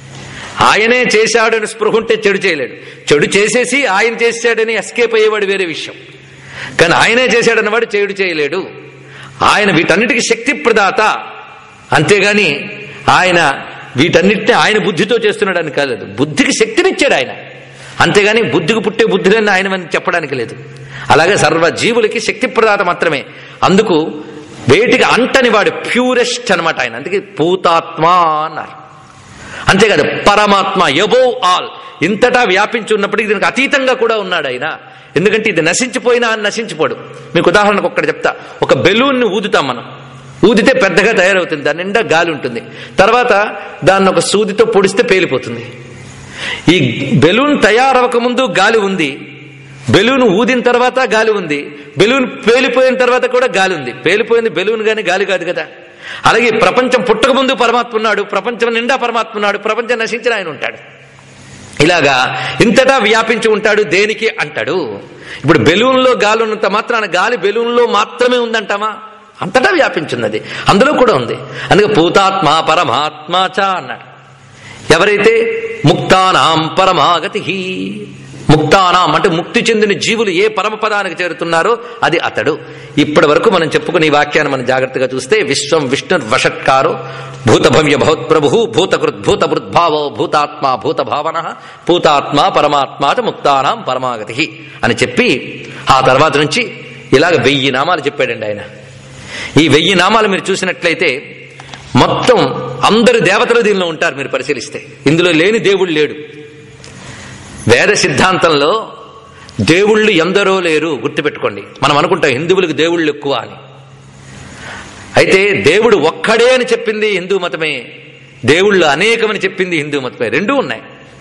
ఆయనే చేశాడని స్పృహ ఉంటే చెడు చేయలేడు చెడు చేసేసి ఆయన చేశాడని ఎస్కేప్ అయ్యేవాడు వేరే విషయం కానీ ఆయనే చేశాడన్నవాడు చెడు చేయలేడు ఆయన వీటన్నిటికీ శక్తి ప్రదాత అంతేగాని ఆయన వీటన్నిటిని ఆయన బుద్ధితో చేస్తున్నాడని కాలేదు బుద్ధికి శక్తినిచ్చాడు ఆయన అంతేగాని బుద్ధికి పుట్టే బుద్ధులని ఆయన చెప్పడానికి లేదు అలాగే సర్వ జీవులకి శక్తి ప్రదాత మాత్రమే అందుకు వేటికి అంటని వాడు ప్యూరెస్ట్ అనమాట ఆయన అందుకే పూతాత్మ అన్నారు అంతేకాదు పరమాత్మ ఎబో ఆల్ ఇంతటా వ్యాపించి ఉన్నప్పటికీ దీనికి అతీతంగా కూడా ఉన్నాడు ఆయన ఎందుకంటే ఇది నశించిపోయినా అని నశించిపోడు మీకు ఉదాహరణకు ఒక్కటి చెప్తా ఒక బెలూన్ని ఊదుతాం మనం ఊదితే పెద్దగా తయారవుతుంది దాని నిండా గాలి ఉంటుంది తర్వాత దాన్ని ఒక సూదితో పొడిస్తే పేలిపోతుంది ఈ బెలూన్ తయారవక ముందు గాలి ఉంది బెలూన్ ఊదిన తర్వాత గాలి ఉంది బెలూన్ పేలిపోయిన తర్వాత కూడా గాలి ఉంది పేలిపోయింది బెలూన్ గాని గాలి కాదు కదా అలాగే ప్రపంచం పుట్టక ముందు పరమాత్మ ఉన్నాడు ప్రపంచం నిండా పరమాత్మ ఉన్నాడు ప్రపంచం నశించిన ఆయన ఉంటాడు ఇలాగా ఇంతటా వ్యాపించి ఉంటాడు దేనికి అంటాడు ఇప్పుడు బెలూన్లో గాలి ఉన్నంత మాత్రాన గాలి బెలూన్లో మాత్రమే ఉందంటామా అంతటా వ్యాపించున్నది అందులో కూడా ఉంది అందుకే పూతాత్మ పరమాత్మ చ అన్నాడు ఎవరైతే ముక్తానాం పరమాగతి ముక్తానాం అంటే ముక్తి చెందిన జీవులు ఏ పరమపదానికి చేరుతున్నారో అది అతడు ఇప్పటి వరకు మనం చెప్పుకునే ఈ వాక్యాన్ని మనం జాగ్రత్తగా చూస్తే విశ్వం విష్ణు వషట్కారో భూతభవ్య భవత్ప్రభు భూతకృత్ భూతభృద్భావో భూతాత్మ భూత భావన భూతాత్మ పరమాత్మ చ ముక్తానాం పరమాగతి అని చెప్పి ఆ తర్వాత నుంచి ఇలాగ వెయ్యి నామాలు చెప్పాడండి ఆయన ఈ వెయ్యి నామాలు మీరు చూసినట్లయితే మొత్తం అందరు దేవతలు దీనిలో ఉంటారు మీరు పరిశీలిస్తే ఇందులో లేని దేవుడు లేడు వేద సిద్ధాంతంలో దేవుళ్ళు ఎందరో లేరు గుర్తుపెట్టుకోండి మనం అనుకుంటాం హిందువులకు దేవుళ్ళు ఎక్కువ అని అయితే దేవుడు ఒక్కడే అని చెప్పింది హిందూ మతమే దేవుళ్ళు అనేకమని చెప్పింది హిందూ మతమే రెండూ ఉన్నాయి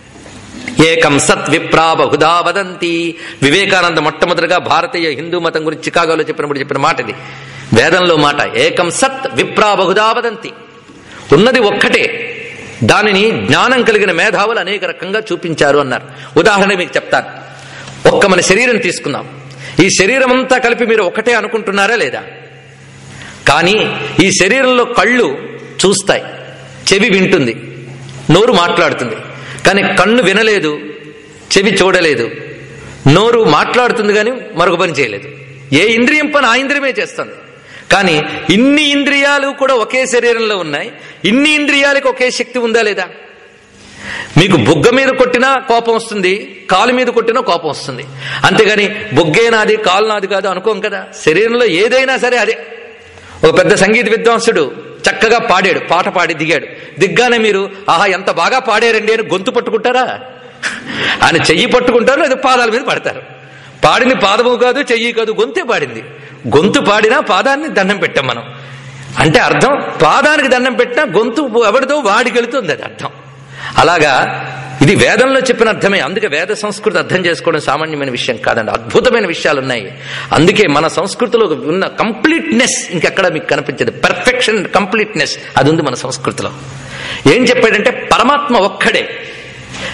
ఏకం సత్ విప్రా బహుదా వదంతి వివేకానంద మొట్టమొదటిగా భారతీయ హిందూ మతం గురించి చికాగోలో చెప్పినప్పుడు చెప్పిన మాట ఇది వేదంలో మాట ఏకం సత్ విప్రా బహుదా వదంతి ఉన్నది ఒక్కటే దానిని జ్ఞానం కలిగిన మేధావులు అనేక రకంగా చూపించారు అన్నారు ఉదాహరణ మీకు చెప్తాను ఒక్క మన శరీరం తీసుకుందాం ఈ శరీరం అంతా కలిపి మీరు ఒకటే అనుకుంటున్నారా లేదా కానీ ఈ శరీరంలో కళ్ళు చూస్తాయి చెవి వింటుంది నోరు మాట్లాడుతుంది కానీ కన్ను వినలేదు చెవి చూడలేదు నోరు మాట్లాడుతుంది కానీ మరొక పని చేయలేదు ఏ ఇంద్రియం పని ఆ ఇంద్రియమే చేస్తుంది కానీ ఇన్ని ఇంద్రియాలు కూడా ఒకే శరీరంలో ఉన్నాయి ఇన్ని ఇంద్రియాలకు ఒకే శక్తి ఉందా లేదా మీకు బుగ్గ మీద కొట్టినా కోపం వస్తుంది కాలు మీద కొట్టినా కోపం వస్తుంది అంతేగాని బుగ్గే నాది కాలు నాది కాదు అనుకోం కదా శరీరంలో ఏదైనా సరే అదే ఒక పెద్ద సంగీత విద్వాంసుడు చక్కగా పాడాడు పాట పాడి దిగాడు దిగ్గానే మీరు ఆహా ఎంత బాగా పాడారండి అని గొంతు పట్టుకుంటారా ఆయన చెయ్యి పట్టుకుంటారు లేదా పాదాల మీద పడతారు పాడింది పాదము కాదు చెయ్యి కాదు గొంతే పాడింది గొంతు పాడినా పాదాన్ని దండం పెట్టాం మనం అంటే అర్థం పాదానికి దండం పెట్టినా గొంతు ఎవరిదో వాడికి వెళుతుంది అది అర్థం అలాగా ఇది వేదంలో చెప్పిన అర్థమే అందుకే వేద సంస్కృతి అర్థం చేసుకోవడం సామాన్యమైన విషయం కాదండి అద్భుతమైన విషయాలు ఉన్నాయి అందుకే మన సంస్కృతిలో ఉన్న కంప్లీట్నెస్ ఇంకెక్కడ మీకు కనిపించదు పర్ఫెక్షన్ కంప్లీట్నెస్ అది ఉంది మన సంస్కృతిలో ఏం చెప్పాడంటే పరమాత్మ ఒక్కడే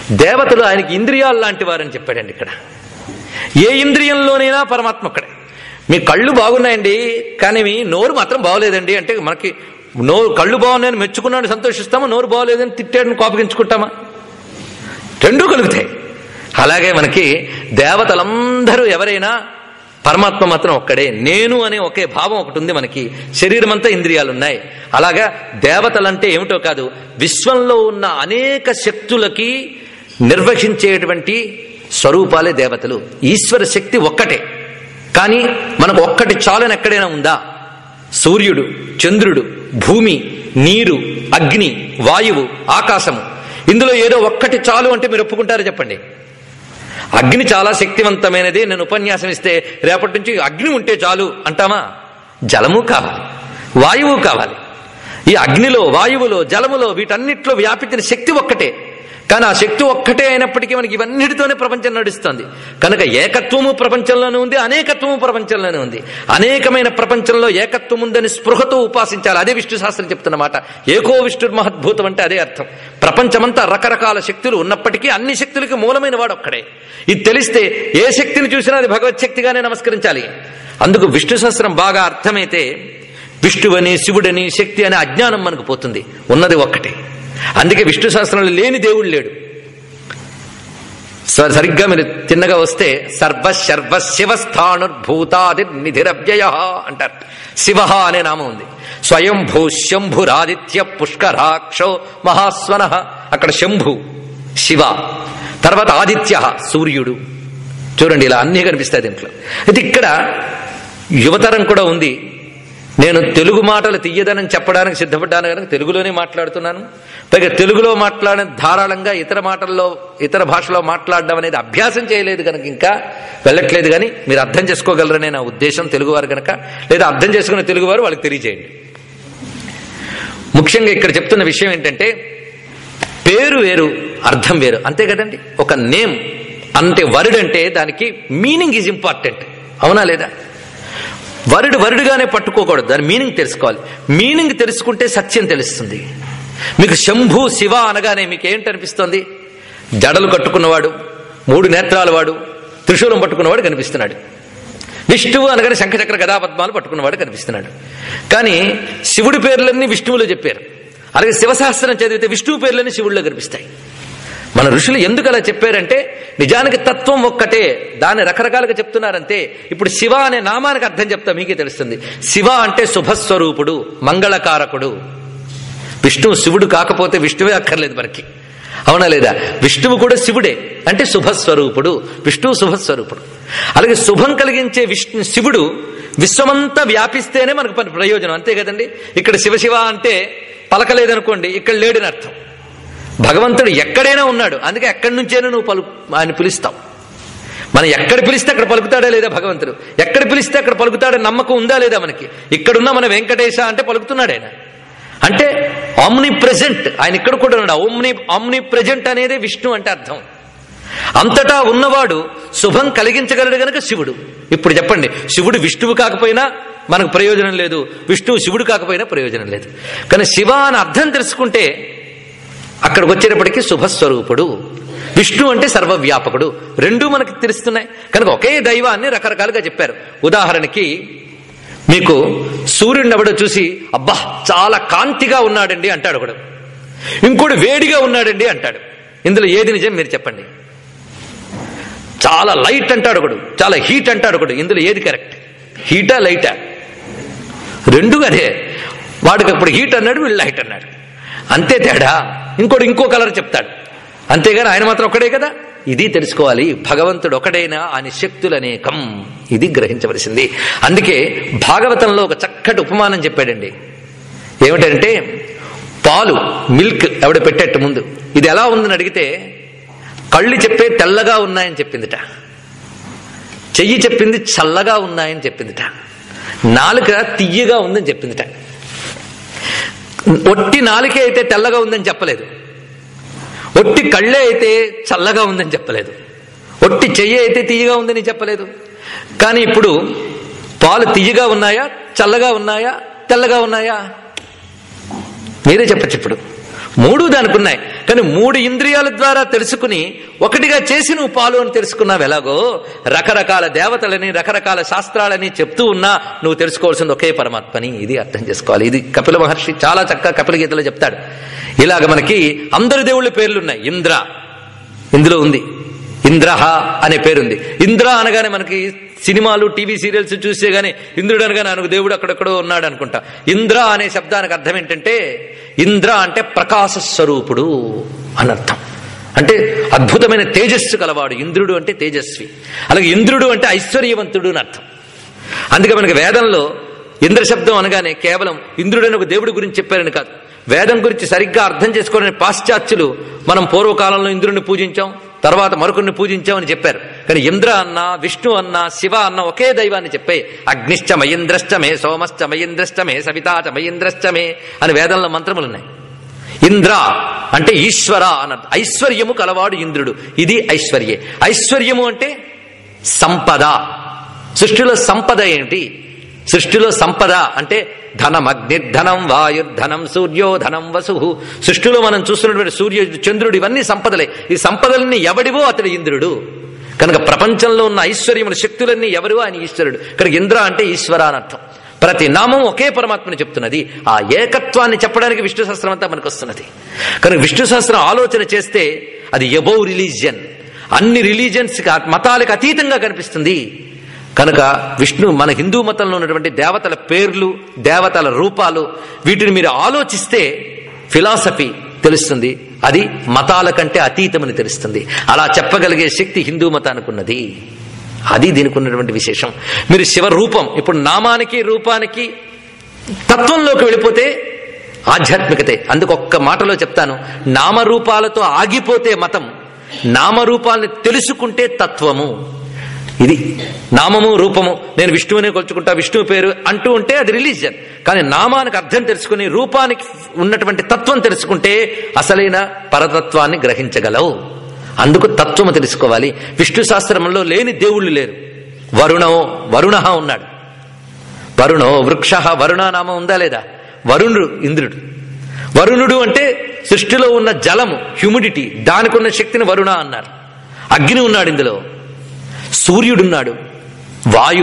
దేవతలు ఆయనకి ఇంద్రియాలు లాంటి వారని చెప్పాడండి ఇక్కడ ఏ ఇంద్రియంలోనైనా పరమాత్మ ఒక్కడే మీ కళ్ళు బాగున్నాయండి కానీ మీ నోరు మాత్రం బాగోలేదండి అంటే మనకి నోరు కళ్ళు బాగున్నాయని మెచ్చుకున్నాడు సంతోషిస్తామా నోరు బాగోలేదని తిట్టాడని కోపగించుకుంటామా రెండూ కలుగుతాయి అలాగే మనకి దేవతలందరూ ఎవరైనా పరమాత్మ మాత్రం ఒక్కడే నేను అనే ఒకే భావం ఒకటి ఉంది మనకి శరీరం అంతా ఇంద్రియాలు ఉన్నాయి అలాగా దేవతలంటే ఏమిటో కాదు విశ్వంలో ఉన్న అనేక శక్తులకి నిర్వహించేటువంటి స్వరూపాలే దేవతలు ఈశ్వర శక్తి ఒక్కటే కానీ మనకు ఒక్కటి చాలని ఎక్కడైనా ఉందా సూర్యుడు చంద్రుడు భూమి నీరు అగ్ని వాయువు ఆకాశము ఇందులో ఏదో ఒక్కటి చాలు అంటే మీరు ఒప్పుకుంటారా చెప్పండి అగ్ని చాలా శక్తివంతమైనది నేను ఉపన్యాసం ఇస్తే రేపటి నుంచి అగ్ని ఉంటే చాలు అంటామా జలము కావాలి వాయువు కావాలి ఈ అగ్నిలో వాయువులో జలములో వీటన్నిటిలో వ్యాపించిన శక్తి ఒక్కటే కానీ ఆ శక్తి ఒక్కటే అయినప్పటికీ మనకి ఇవన్నిటితోనే ప్రపంచం నడుస్తుంది కనుక ఏకత్వము ప్రపంచంలోనే ఉంది అనేకత్వము ప్రపంచంలోనే ఉంది అనేకమైన ప్రపంచంలో ఏకత్వం ఉందని స్పృహతో ఉపాసించాలి అదే విష్ణు శాస్త్రం చెప్తున్నమాట ఏకో విష్ణు మహద్భూతం అంటే అదే అర్థం ప్రపంచమంతా రకరకాల శక్తులు ఉన్నప్పటికీ అన్ని శక్తులకి మూలమైన వాడు ఒక్కడే ఇది తెలిస్తే ఏ శక్తిని చూసినా అది భగవత్ శక్తిగానే నమస్కరించాలి అందుకు విష్ణు సహస్రం బాగా అర్థమైతే విష్ణువని శివుడని శక్తి అనే అజ్ఞానం మనకు పోతుంది ఉన్నది ఒక్కటే అందుకే విష్ణు సహస్రంలో లేని దేవుడు లేడు స- సరిగ్గా మీరు తిన్నగా వస్తే సర్వ శర్వ శివస్థానుర్భూతాది నిధిరవ్యయ అంటారు శివ అనే నామం ఉంది స్వయంభూ శంభురాదిత్య పుష్కరాక్షో మహాస్వన అక్కడ శంభు శివ తర్వాత ఆదిత్య సూర్యుడు చూడండి ఇలా అన్నీ కనిపిస్తాయి దీంట్లో అయితే ఇక్కడ యువతరం కూడా ఉంది నేను తెలుగు మాటలు తీయదనని చెప్పడానికి సిద్ధపడ్డాను కనుక తెలుగులోనే మాట్లాడుతున్నాను పైగా తెలుగులో మాట్లాడిన ధారాళంగా ఇతర మాటల్లో ఇతర భాషలో మాట్లాడడం అనేది అభ్యాసం చేయలేదు కనుక ఇంకా వెళ్ళట్లేదు కానీ మీరు అర్థం చేసుకోగలరనే నా ఉద్దేశం తెలుగువారు కనుక లేదా అర్థం చేసుకున్న తెలుగువారు వాళ్ళకి తెలియజేయండి ముఖ్యంగా ఇక్కడ చెప్తున్న విషయం ఏంటంటే పేరు వేరు అర్థం వేరు అంతే కదండి ఒక నేమ్ అంటే వరుడ్ అంటే దానికి మీనింగ్ ఈజ్ ఇంపార్టెంట్ అవునా లేదా వరుడు వరుడుగానే పట్టుకోకూడదు దాని మీనింగ్ తెలుసుకోవాలి మీనింగ్ తెలుసుకుంటే సత్యం తెలుస్తుంది మీకు శంభు శివ అనగానే మీకు ఏంటి అనిపిస్తోంది జడలు కట్టుకున్నవాడు మూడు నేత్రాల వాడు త్రిశూలం పట్టుకున్నవాడు కనిపిస్తున్నాడు విష్ణువు అనగానే శంఖచక్ర గదాపద్మాలు పట్టుకున్నవాడు కనిపిస్తున్నాడు కానీ శివుడి పేర్లన్నీ విష్ణువులో చెప్పారు అలాగే శివశాస్త్రం చదివితే విష్ణువు పేర్లన్నీ శివుడిలో కనిపిస్తాయి మన ఋషులు ఎందుకు అలా చెప్పారంటే నిజానికి తత్వం ఒక్కటే దాన్ని రకరకాలుగా చెప్తున్నారంతే ఇప్పుడు శివ అనే నామానికి అర్థం చెప్తా మీకే తెలుస్తుంది శివ అంటే శుభస్వరూపుడు మంగళకారకుడు విష్ణువు శివుడు కాకపోతే విష్ణువే అక్కర్లేదు మనకి అవునా లేదా విష్ణువు కూడా శివుడే అంటే శుభస్వరూపుడు విష్ణువు శుభస్వరూపుడు అలాగే శుభం కలిగించే విష్ణు శివుడు విశ్వమంతా వ్యాపిస్తేనే మనకు పని ప్రయోజనం అంతే కదండి ఇక్కడ శివశివ అంటే పలకలేదనుకోండి ఇక్కడ లేడని అర్థం భగవంతుడు ఎక్కడైనా ఉన్నాడు అందుకే ఎక్కడి నుంచైనా నువ్వు పలు ఆయన పిలుస్తావు మనం ఎక్కడ పిలిస్తే అక్కడ పలుకుతాడా లేదా భగవంతుడు ఎక్కడ పిలిస్తే అక్కడ పలుకుతాడని నమ్మకం ఉందా లేదా మనకి ఇక్కడున్న మన వెంకటేశ అంటే పలుకుతున్నాడు ఆయన అంటే ఆమ్ని ప్రెజెంట్ ఆయన ఇక్కడ కూడా ఉన్నాడు ఓమ్ని ఆమ్ని ప్రెజెంట్ అనేది విష్ణు అంటే అర్థం అంతటా ఉన్నవాడు శుభం కలిగించగలడు గనక శివుడు ఇప్పుడు చెప్పండి శివుడు విష్ణువు కాకపోయినా మనకు ప్రయోజనం లేదు విష్ణువు శివుడు కాకపోయినా ప్రయోజనం లేదు కానీ శివ అని అర్థం తెలుసుకుంటే అక్కడికి వచ్చేటప్పటికి శుభస్వరూపుడు విష్ణు అంటే సర్వవ్యాపకుడు రెండూ మనకి తెలుస్తున్నాయి కనుక ఒకే దైవాన్ని రకరకాలుగా చెప్పారు ఉదాహరణకి మీకు సూర్యుడిని ఎవడో చూసి అబ్బా చాలా కాంతిగా ఉన్నాడండి అంటాడు ఒకడు ఇంకోటి వేడిగా ఉన్నాడండి అంటాడు ఇందులో ఏది నిజం మీరు చెప్పండి చాలా లైట్ అంటాడు ఒకడు చాలా హీట్ అంటాడు ఒకడు ఇందులో ఏది కరెక్ట్ హీటా లైటా రెండు అదే వాడికి అప్పుడు హీట్ అన్నాడు వీళ్ళు లైట్ అన్నాడు అంతే తేడా ఇంకోటి ఇంకో కలర్ చెప్తాడు అంతేగాని ఆయన మాత్రం ఒకడే కదా ఇది తెలుసుకోవాలి భగవంతుడు ఒకడైనా ఆయన శక్తులు అనేకం ఇది గ్రహించవలసింది అందుకే భాగవతంలో ఒక చక్కటి ఉపమానం చెప్పాడండి ఏమిటంటే పాలు మిల్క్ ఎవడ పెట్టేట్టు ముందు ఇది ఎలా ఉందని అడిగితే కళ్ళు చెప్పే తెల్లగా ఉన్నాయని చెప్పిందిట చెయ్యి చెప్పింది చల్లగా ఉన్నాయని చెప్పిందిట నాలుక తియ్యగా ఉందని చెప్పిందిట ఒట్టి నాలుకే అయితే తెల్లగా ఉందని చెప్పలేదు ఒట్టి కళ్ళే అయితే చల్లగా ఉందని చెప్పలేదు ఒట్టి చెయ్యి అయితే తీయగా ఉందని చెప్పలేదు కానీ ఇప్పుడు పాలు తీయగా ఉన్నాయా చల్లగా ఉన్నాయా తెల్లగా ఉన్నాయా మీరే చెప్పచ్చు ఇప్పుడు మూడు దానికి ఉన్నాయి కానీ మూడు ఇంద్రియాల ద్వారా తెలుసుకుని ఒకటిగా చేసి నువ్వు పాలు అని తెలుసుకున్నావు ఎలాగో రకరకాల దేవతలని రకరకాల శాస్త్రాలని చెప్తూ ఉన్నా నువ్వు తెలుసుకోవాల్సింది ఒకే పరమాత్మని ఇది అర్థం చేసుకోవాలి ఇది కపిల మహర్షి చాలా చక్కగా కపిల గీతలో చెప్తాడు ఇలాగ మనకి అందరి దేవుళ్ళ పేర్లు ఉన్నాయి ఇంద్ర ఇందులో ఉంది ఇంద్రహ అనే పేరుంది ఇంద్ర అనగానే మనకి సినిమాలు టీవీ సీరియల్స్ చూస్తే గానీ ఇంద్రుడు అనగానే ఆయనకు దేవుడు అక్కడెక్కడో ఉన్నాడు అనుకుంటా ఇంద్ర అనే శబ్దానికి అర్థం ఏంటంటే ఇంద్ర అంటే ప్రకాశ స్వరూపుడు అనర్థం అంటే అద్భుతమైన తేజస్సు కలవాడు ఇంద్రుడు అంటే తేజస్వి అలాగే ఇంద్రుడు అంటే ఐశ్వర్యవంతుడు అని అర్థం అందుకే మనకి వేదంలో ఇంద్ర శబ్దం అనగానే కేవలం ఇంద్రుడని ఒక దేవుడి గురించి చెప్పారని కాదు వేదం గురించి సరిగ్గా అర్థం చేసుకోవాలని పాశ్చాత్యులు మనం పూర్వకాలంలో ఇంద్రుడిని పూజించాం తర్వాత మరొకరిని పూజించామని చెప్పారు కానీ ఇంద్ర అన్న విష్ణు అన్న శివ అన్న ఒకే దైవాన్ని చెప్పాయి అగ్నిశ్చ మయింద్రశ్చమే సోమశ్చ మయింద్రశ్చమే సవితాచ మయింద్రశ్చమే అని వేదంలో మంత్రములు ఉన్నాయి ఇంద్ర అంటే ఈశ్వర అన్న ఐశ్వర్యము కలవాడు ఇంద్రుడు ఇది ఐశ్వర్యే ఐశ్వర్యము అంటే సంపద సృష్టిలో సంపద ఏమిటి సృష్టిలో సంపద అంటే ధనం అగ్నిర్ధనం వాయుర్ధనం సూర్యో ధనం వసు సృష్టిలో మనం చూస్తున్నటువంటి సూర్య చంద్రుడు ఇవన్నీ సంపదలే ఈ సంపదలన్నీ ఎవడివో అతడు ఇంద్రుడు కనుక ప్రపంచంలో ఉన్న ఐశ్వర్యముల శక్తులన్నీ ఎవరు ఆయన ఈశ్వరుడు కనుక ఇంద్ర అంటే ఈశ్వర అని అర్థం ప్రతి నామం ఒకే పరమాత్మని చెప్తున్నది ఆ ఏకత్వాన్ని చెప్పడానికి విష్ణు సహస్రం అంతా మనకు వస్తున్నది కనుక విష్ణు సహస్రం ఆలోచన చేస్తే అది ఎబౌ రిలీజియన్ అన్ని రిలీజియన్స్ మతాలకు అతీతంగా కనిపిస్తుంది కనుక విష్ణు మన హిందూ మతంలో ఉన్నటువంటి దేవతల పేర్లు దేవతల రూపాలు వీటిని మీరు ఆలోచిస్తే ఫిలాసఫీ తెలుస్తుంది అది మతాల కంటే అతీతమని తెలుస్తుంది అలా చెప్పగలిగే శక్తి హిందూ మతానికి ఉన్నది అది దీనికి ఉన్నటువంటి విశేషం మీరు శివ రూపం ఇప్పుడు నామానికి రూపానికి తత్వంలోకి వెళ్ళిపోతే ఆధ్యాత్మికతే అందుకు ఒక్క మాటలో చెప్తాను నామరూపాలతో ఆగిపోతే మతం నామరూపాలని తెలుసుకుంటే తత్వము ఇది నామము రూపము నేను విష్ణువునే కొలుచుకుంటా విష్ణువు పేరు అంటూ ఉంటే అది రిలీజియన్ కానీ నామానికి అర్థం తెలుసుకుని రూపానికి ఉన్నటువంటి తత్వం తెలుసుకుంటే అసలైన పరతత్వాన్ని గ్రహించగలవు అందుకు తత్వము తెలుసుకోవాలి విష్ణు శాస్త్రంలో లేని దేవుళ్ళు లేరు వరుణో వరుణ ఉన్నాడు వరుణో వృక్ష వరుణ నామం ఉందా లేదా వరుణుడు ఇంద్రుడు వరుణుడు అంటే సృష్టిలో ఉన్న జలము హ్యూమిడిటీ దానికి ఉన్న శక్తిని వరుణ అన్నారు అగ్ని ఉన్నాడు ఇందులో సూర్యుడున్నాడు వాయు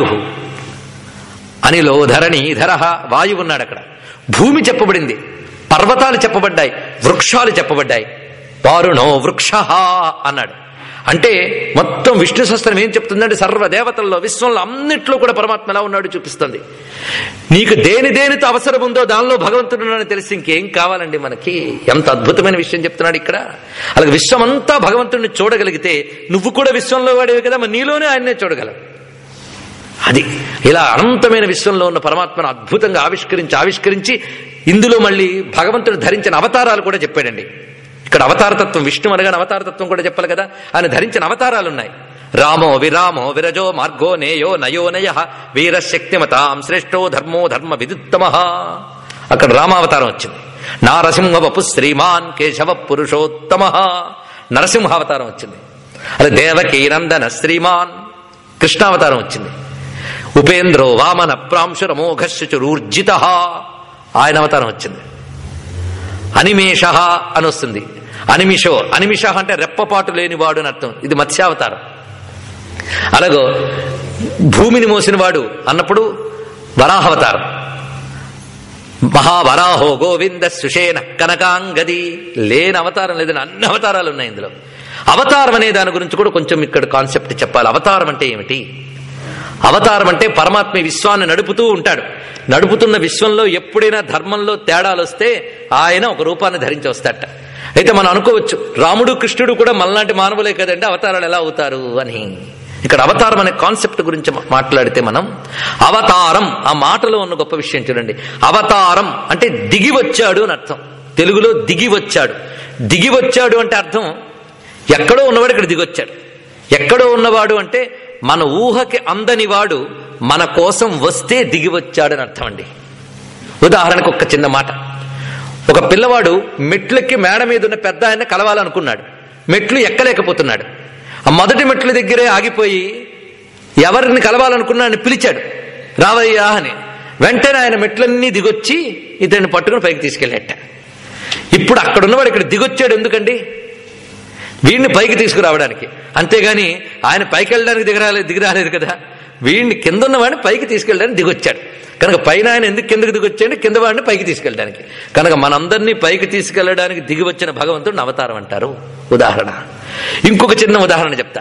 అనిలో ధరణి ధర వాయువు ఉన్నాడు అక్కడ భూమి చెప్పబడింది పర్వతాలు చెప్పబడ్డాయి వృక్షాలు చెప్పబడ్డాయి వారుణో వృక్ష అన్నాడు అంటే మొత్తం విష్ణు శాస్త్రం ఏం చెప్తుందంటే సర్వదేవతల్లో విశ్వంలో అన్నిట్లో కూడా పరమాత్మ ఎలా ఉన్నాడు చూపిస్తుంది నీకు దేని దేనితో అవసరం ఉందో దానిలో భగవంతుడు ఉన్నాడని తెలిసి ఇంకేం కావాలండి మనకి ఎంత అద్భుతమైన విషయం చెప్తున్నాడు ఇక్కడ అలాగే విశ్వమంతా భగవంతుడిని చూడగలిగితే నువ్వు కూడా విశ్వంలో వాడివి కదా మరి నీలోనే ఆయన్నే చూడగలవు అది ఇలా అనంతమైన విశ్వంలో ఉన్న పరమాత్మను అద్భుతంగా ఆవిష్కరించి ఆవిష్కరించి ఇందులో మళ్ళీ భగవంతుడు ధరించిన అవతారాలు కూడా చెప్పాడండి ఇక్కడ అవతారతత్వం విష్ణు అనగానే అవతారతత్వం కూడా చెప్పాలి కదా ఆయన ధరించిన అవతారాలు ఉన్నాయి రామో విరామో విరజో మార్గో నేయో నయో నయ వీరశక్తిమతాం శ్రేష్టో ధర్మో ధర్మ విదుత్తమ అక్కడ రామావతారం వచ్చింది నారసింహ వపు శ్రీమాన్ కేశవ పురుషోత్తమ నరసింహావతారం వచ్చింది అలా దేవకీ నందన శ్రీమాన్ కృష్ణావతారం వచ్చింది ఉపేంద్రో వామన ప్రాంశురమోఘశురుర్జిత ఆయన అవతారం వచ్చింది అనిమేష అని వస్తుంది అనిమిషో అనిమిష అంటే రెప్పపాటు లేనివాడు అని అర్థం ఇది మత్స్యావతారం అలాగో భూమిని మోసినవాడు అన్నప్పుడు వరాహవతారం మహావరాహో గోవింద సుషేణ కనకాంగది లేని అవతారం లేదని అన్ని అవతారాలు ఉన్నాయి ఇందులో అవతారం అనే దాని గురించి కూడా కొంచెం ఇక్కడ కాన్సెప్ట్ చెప్పాలి అవతారం అంటే ఏమిటి అవతారం అంటే పరమాత్మ ఈ విశ్వాన్ని నడుపుతూ ఉంటాడు నడుపుతున్న విశ్వంలో ఎప్పుడైనా ధర్మంలో తేడాలు వస్తే ఆయన ఒక రూపాన్ని ధరించి వస్తాడట అయితే మనం అనుకోవచ్చు రాముడు కృష్ణుడు కూడా మనలాంటి మానవులే కదండి అవతారాలు ఎలా అవుతారు అని ఇక్కడ అవతారం అనే కాన్సెప్ట్ గురించి మా- మాట్లాడితే మనం అవతారం ఆ మాటలో ఉన్న గొప్ప విషయం చూడండి అవతారం అంటే దిగి వచ్చాడు అని అర్థం తెలుగులో దిగి వచ్చాడు దిగి వచ్చాడు అంటే అర్థం ఎక్కడో ఉన్నవాడు ఇక్కడ దిగొచ్చాడు ఎక్కడో ఉన్నవాడు అంటే మన ఊహకి అందని వాడు మన కోసం వస్తే దిగి వచ్చాడని అర్థం అండి ఉదాహరణకు ఒక చిన్న మాట ఒక పిల్లవాడు మెట్లెక్కి మేడ మీద ఉన్న పెద్ద ఆయన కలవాలనుకున్నాడు మెట్లు ఎక్కలేకపోతున్నాడు ఆ మొదటి మెట్ల దగ్గరే ఆగిపోయి ఎవరిని కలవాలనుకున్నాడని పిలిచాడు రావయ్యా అని వెంటనే ఆయన మెట్లన్నీ దిగొచ్చి ఇతన్ని పట్టుకుని పైకి తీసుకెళ్ళేట ఇప్పుడు అక్కడ ఉన్నవాడు ఇక్కడ దిగొచ్చాడు ఎందుకండి వీడిని పైకి తీసుకురావడానికి అంతేగాని ఆయన పైకి వెళ్ళడానికి దిగరాలేదు దిగిరాలేదు కదా వీడిని కింద ఉన్నవాడిని పైకి తీసుకెళ్ళడానికి దిగొచ్చాడు కనుక పైన ఆయన ఎందుకు కిందకి దిగొచ్చాడు కింద వాడిని పైకి తీసుకెళ్ళడానికి కనుక మనందరినీ పైకి తీసుకెళ్ళడానికి దిగి వచ్చిన భగవంతుడిని అవతారం అంటారు ఉదాహరణ ఇంకొక చిన్న ఉదాహరణ చెప్తా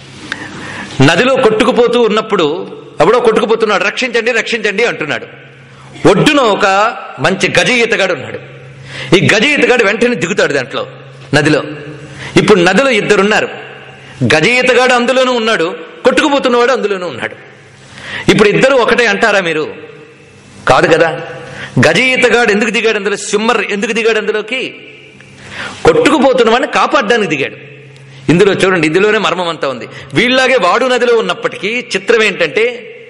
నదిలో కొట్టుకుపోతూ ఉన్నప్పుడు ఎవడో కొట్టుకుపోతున్నాడు రక్షించండి రక్షించండి అంటున్నాడు ఒడ్డున ఒక మంచి గజ ఈతగాడు ఉన్నాడు ఈ గజ ఈతగాడు వెంటనే దిగుతాడు దాంట్లో నదిలో ఇప్పుడు నదిలో ఇద్దరున్నారు గజ ఈతగాడు అందులోనూ ఉన్నాడు కొట్టుకుపోతున్నవాడు అందులోనూ ఉన్నాడు ఇప్పుడు ఇద్దరు ఒకటే అంటారా మీరు కాదు కదా గజ ఈతగాడు ఎందుకు దిగాడు అందులో స్విమ్మర్ ఎందుకు దిగాడు అందులోకి కొట్టుకుపోతున్న వాడిని కాపాడడానికి దిగాడు ఇందులో చూడండి ఇందులోనే మర్మం అంతా ఉంది వీళ్ళలాగే వాడు నదిలో ఉన్నప్పటికీ చిత్రం ఏంటంటే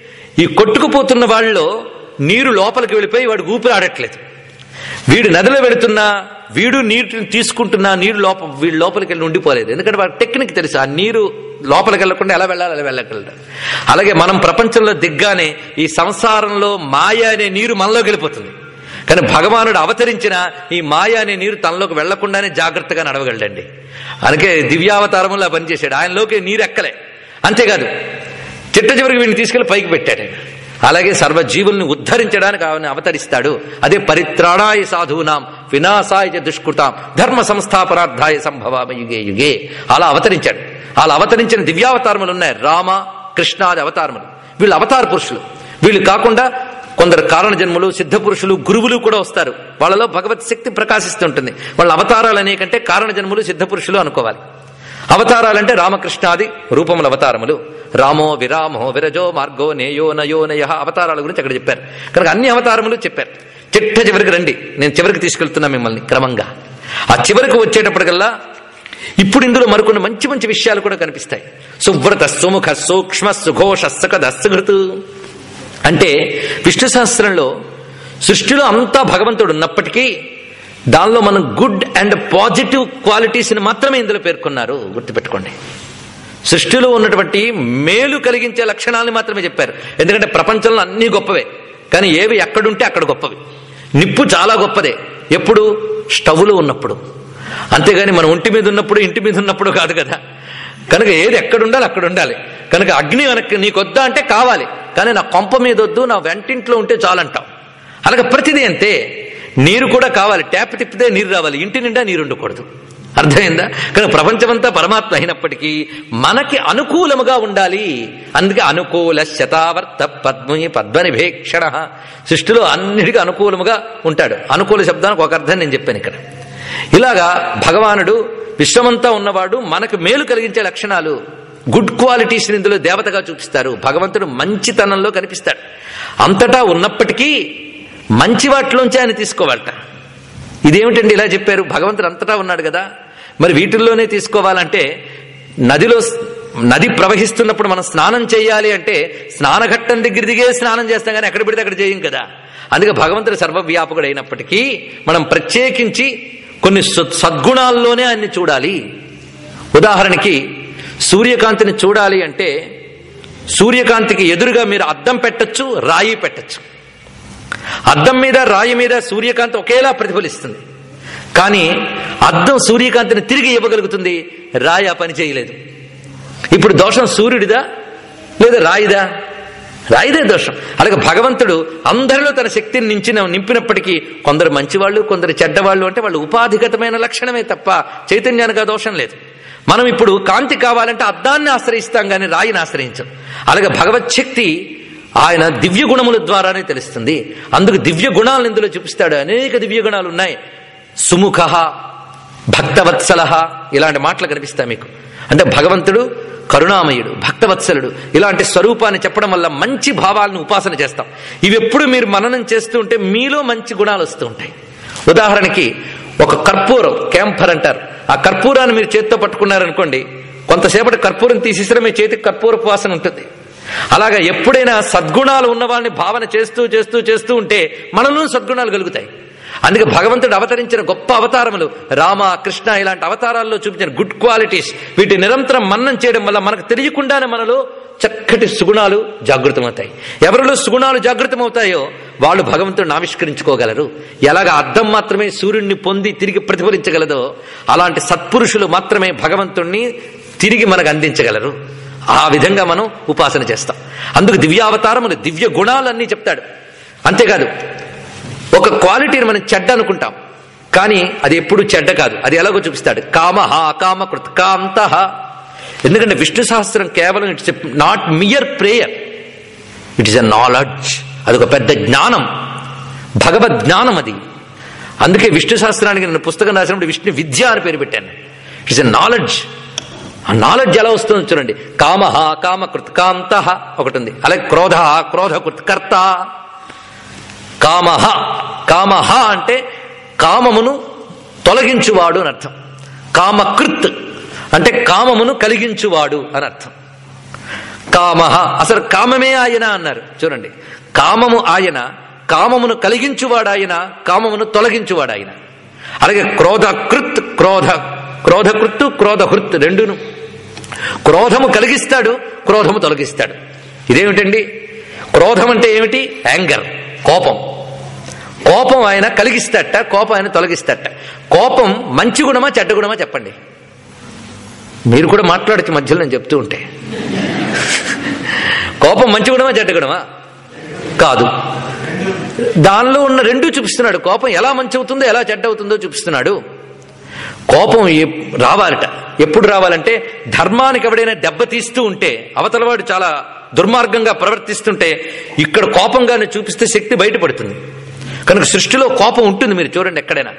ఈ కొట్టుకుపోతున్న వాళ్ళలో నీరు లోపలికి వెళ్ళిపోయి వాడు ఊపిరి ఆడట్లేదు వీడు నదిలో వెళుతున్నా వీడు నీటిని తీసుకుంటున్నా నీరు లోప వీడు లోపలికి వెళ్ళి ఉండిపోలేదు ఎందుకంటే వాడి టెక్నిక్ తెలుసు ఆ నీరు లోపలికి వెళ్లకుండా ఎలా వెళ్ళాలి అలా వెళ్ళగలడు అలాగే మనం ప్రపంచంలో దిగ్గానే ఈ సంసారంలో మాయ అనే నీరు మనలోకి వెళ్ళిపోతుంది కానీ భగవానుడు అవతరించిన ఈ మాయ అనే నీరు తనలోకి వెళ్లకుండానే జాగ్రత్తగా నడవగలడండి అందుకే దివ్యావతారములా పనిచేశాడు ఆయనలోకి నీరు ఎక్కలే అంతేకాదు చిట్ట చివరికి వీడిని తీసుకెళ్లి పైకి పెట్టాడు ఆయన. అలాగే సర్వజీవుల్ని ఉద్ధరించడానికి ఆయన అవతరిస్తాడు అదే పరిత్రాణాయ సాధూనాం వినాశాయ చ దుష్కృతాం ధర్మ సంస్థాపనార్థాయ సంభవామ యుగే యుగే అలా అవతరించాడు అలా అవతరించిన దివ్యావతారములు ఉన్నాయి రామ కృష్ణాది అవతారములు వీళ్ళు అవతార పురుషులు వీళ్ళు కాకుండా కొందరు కారణ జన్మలు సిద్ధ పురుషులు గురువులు కూడా వస్తారు వాళ్ళలో భగవత్ శక్తి ప్రకాశిస్తుంటుంది వాళ్ళ అవతారాలు అనేకంటే కారణ జన్మలు సిద్ధ పురుషులు అనుకోవాలి అవతారాలంటే రామకృష్ణాది రూపముల అవతారములు రామో విరామో విరజో మార్గో నేయో నయో నయ అవతారాల గురించి అక్కడ చెప్పారు కనుక అన్ని అవతారములు చెప్పారు చిట్ట చివరికి రండి నేను చివరికి తీసుకెళ్తున్నా మిమ్మల్ని క్రమంగా ఆ చివరికి వచ్చేటప్పటికల్లా ఇప్పుడు ఇందులో మరికొన్ని మంచి మంచి విషయాలు కూడా కనిపిస్తాయి సువ్రత సుముఖ సూక్ష్మ సుఘోష సకద సుహృతు అంటే విష్ణు సహస్రంలో సృష్టిలో అంతా భగవంతుడు ఉన్నప్పటికీ దానిలో మనం గుడ్ అండ్ పాజిటివ్ క్వాలిటీస్ని మాత్రమే ఇందులో పేర్కొన్నారు గుర్తుపెట్టుకోండి సృష్టిలో ఉన్నటువంటి మేలు కలిగించే లక్షణాలను మాత్రమే చెప్పారు ఎందుకంటే ప్రపంచంలో అన్నీ గొప్పవే కానీ ఏవి ఎక్కడుంటే అక్కడ గొప్పవి నిప్పు చాలా గొప్పదే ఎప్పుడు స్టవ్లో ఉన్నప్పుడు అంతేగాని మన ఒంటి మీద ఉన్నప్పుడు ఇంటి మీద ఉన్నప్పుడు కాదు కదా కనుక ఏది ఎక్కడ ఉండాలి అక్కడ ఉండాలి కనుక అగ్ని వెనక్కి నీకు వద్దా అంటే కావాలి కానీ నా కొంప మీద వద్దు నా వెంటింట్లో ఉంటే చాలంటాం అలాగే ప్రతిదీ అంతే నీరు కూడా కావాలి ట్యాప్ తిప్పితే నీరు రావాలి ఇంటి నిండా నీరు ఉండకూడదు అర్థమైందా కానీ ప్రపంచమంతా పరమాత్మ అయినప్పటికీ మనకి అనుకూలముగా ఉండాలి అందుకే అనుకూల శతావర్త పద్మి పద్మనిభేక్షణ సృష్టిలో అన్నిటికీ అనుకూలముగా ఉంటాడు అనుకూల శబ్దానికి ఒక అర్థం నేను చెప్పాను ఇక్కడ ఇలాగా భగవానుడు విశ్వమంతా ఉన్నవాడు మనకు మేలు కలిగించే లక్షణాలు గుడ్ క్వాలిటీస్ ఇందులో దేవతగా చూపిస్తారు భగవంతుడు మంచితనంలో కనిపిస్తాడు అంతటా ఉన్నప్పటికీ మంచి వాటిలోంచి ఆయన తీసుకోవాలట ఇదేమిటండి ఇలా చెప్పారు భగవంతుడు అంతటా ఉన్నాడు కదా మరి వీటిల్లోనే తీసుకోవాలంటే నదిలో స్- నది ప్రవహిస్తున్నప్పుడు మనం స్నానం చేయాలి అంటే స్నానఘట్టం దగ్గర దిగే స్నానం చేస్తాం కానీ ఎక్కడ పెడితే అక్కడ చేయం కదా అందుకే భగవంతుడు సర్వవ్యాపకుడు అయినప్పటికీ మనం ప్రత్యేకించి కొన్ని సద్- సద్గుణాల్లోనే ఆయన్ని చూడాలి ఉదాహరణకి సూర్యకాంతిని చూడాలి అంటే సూర్యకాంతికి ఎదురుగా మీరు అద్దం పెట్టచ్చు రాయి పెట్టచ్చు అద్దం మీద రాయి మీద సూర్యకాంతి ఒకేలా ప్రతిఫలిస్తుంది కానీ అద్దం సూర్యకాంతిని తిరిగి ఇవ్వగలుగుతుంది రాయి ఆ పని చేయలేదు ఇప్పుడు దోషం సూర్యుడిదా లేదా రాయిదా రాయిదే దోషం అలాగే భగవంతుడు అందరిలో తన శక్తిని నించిన నింపినప్పటికీ కొందరు మంచివాళ్ళు కొందరు చెడ్డవాళ్ళు అంటే వాళ్ళు ఉపాధిగతమైన లక్షణమే తప్ప చైతన్యానికి ఆ దోషం లేదు మనం ఇప్పుడు కాంతి కావాలంటే అద్దాన్ని ఆశ్రయిస్తాం కానీ రాయిని ఆశ్రయించం అలాగే భగవత్ శక్తి ఆయన దివ్య గుణముల ద్వారానే తెలుస్తుంది అందుకు దివ్య గుణాలను ఇందులో చూపిస్తాడు అనేక దివ్య గుణాలు ఉన్నాయి సుముఖ భక్తవత్సల ఇలాంటి మాటలు కనిపిస్తాయి మీకు అంటే భగవంతుడు కరుణామయుడు భక్తవత్సలుడు ఇలాంటి స్వరూపాన్ని చెప్పడం వల్ల మంచి భావాలను ఉపాసన చేస్తాం ఇవి ఎప్పుడు మీరు మననం చేస్తూ ఉంటే మీలో మంచి గుణాలు వస్తూ ఉంటాయి ఉదాహరణకి ఒక కర్పూరం క్యాంఫర్ అంటారు ఆ కర్పూరాన్ని మీరు చేత్తో పట్టుకున్నారనుకోండి కొంతసేపటి కర్పూరం తీసేసిన మీ చేతికి కర్పూరపు వాసన ఉంటుంది అలాగా ఎప్పుడైనా సద్గుణాలు ఉన్న వాళ్ళని భావన చేస్తూ చేస్తూ చేస్తూ ఉంటే మనలో సద్గుణాలు కలుగుతాయి అందుకే భగవంతుడు అవతరించిన గొప్ప అవతారములు రామ కృష్ణ ఇలాంటి అవతారాల్లో చూపించిన గుడ్ క్వాలిటీస్ వీటి నిరంతరం మన్నం చేయడం వల్ల మనకు తెలియకుండానే మనలో చక్కటి సుగుణాలు జాగృతమవుతాయి ఎవరిలో సుగుణాలు జాగృతమవుతాయో వాళ్ళు భగవంతుడిని ఆవిష్కరించుకోగలరు ఎలాగ అద్దం మాత్రమే సూర్యుడిని పొంది తిరిగి ప్రతిఫలించగలదో అలాంటి సత్పురుషులు మాత్రమే భగవంతుణ్ణి తిరిగి మనకు అందించగలరు ఆ విధంగా మనం ఉపాసన చేస్తాం అందుకు దివ్యావతారములు దివ్య గుణాలన్నీ చెప్తాడు అంతేకాదు ఒక క్వాలిటీని మనం చెడ్డ అనుకుంటాం కానీ అది ఎప్పుడు చెడ్డ కాదు అది ఎలాగో చూపిస్తాడు కామహ కామ కృత్కాంత ఎందుకంటే విష్ణు సహస్రం కేవలం it's not mere prayer it is a knowledge అదొక పెద్ద జ్ఞానం భగవద్ జ్ఞానం అది అందుకే విష్ణు సహస్రానికి నేను పుస్తకం రాసినప్పుడు విష్ణు విద్య అని పేరు పెట్టాను ఇట్స్ ఎ నాలెడ్జ్ ఆ నాలెడ్జ్ ఎలా వస్తుందో చూడండి కామహ కామ కృత్కాంత ఒకటి ఉంది అలాగే క్రోధ క్రోధ కృత్కర్త కామహ కామహ అంటే కామమును తొలగించువాడు అని అర్థం కామకృత్ అంటే కామమును కలిగించువాడు అని అర్థం కామహ అసలు కామమే ఆయన అన్నారు చూడండి కామము ఆయన కామమును కలిగించువాడాయన కామమును తొలగించువాడాయన అలాగే క్రోధకృత్ క్రోధ క్రోధకృత్తు క్రోధహృత్ రెండును క్రోధము కలిగిస్తాడు క్రోధము తొలగిస్తాడు ఇదేమిటండి క్రోధం అంటే ఏమిటి యాంగర్ కోపం కోపం ఆయన కలిగిస్తట కోపం ఆయన తొలగిస్తట కోపం మంచి గుణమా చెడ్డ గుణమా చెప్పండి మీరు కూడా మాట్లాడచ్చు మధ్యలో నేను చెప్తూ ఉంటే కోపం మంచి గుణమా చెడ్డ గుణమా కాదు దానిలో ఉన్న రెండూ చూపిస్తున్నాడు కోపం ఎలా మంచి అవుతుందో ఎలా చెడ్డ అవుతుందో చూపిస్తున్నాడు కోపం ఎప్- రావాలట ఎప్పుడు రావాలంటే ధర్మానికి ఎవడైనా దెబ్బతీస్తూ ఉంటే అవతలవాడు చాలా దుర్మార్గంగా ప్రవర్తిస్తుంటే ఇక్కడ కోపంగానే చూపిస్తే శక్తి బయటపడుతుంది కనుక సృష్టిలో కోపం ఉంటుంది మీరు చూడండి ఎక్కడైనా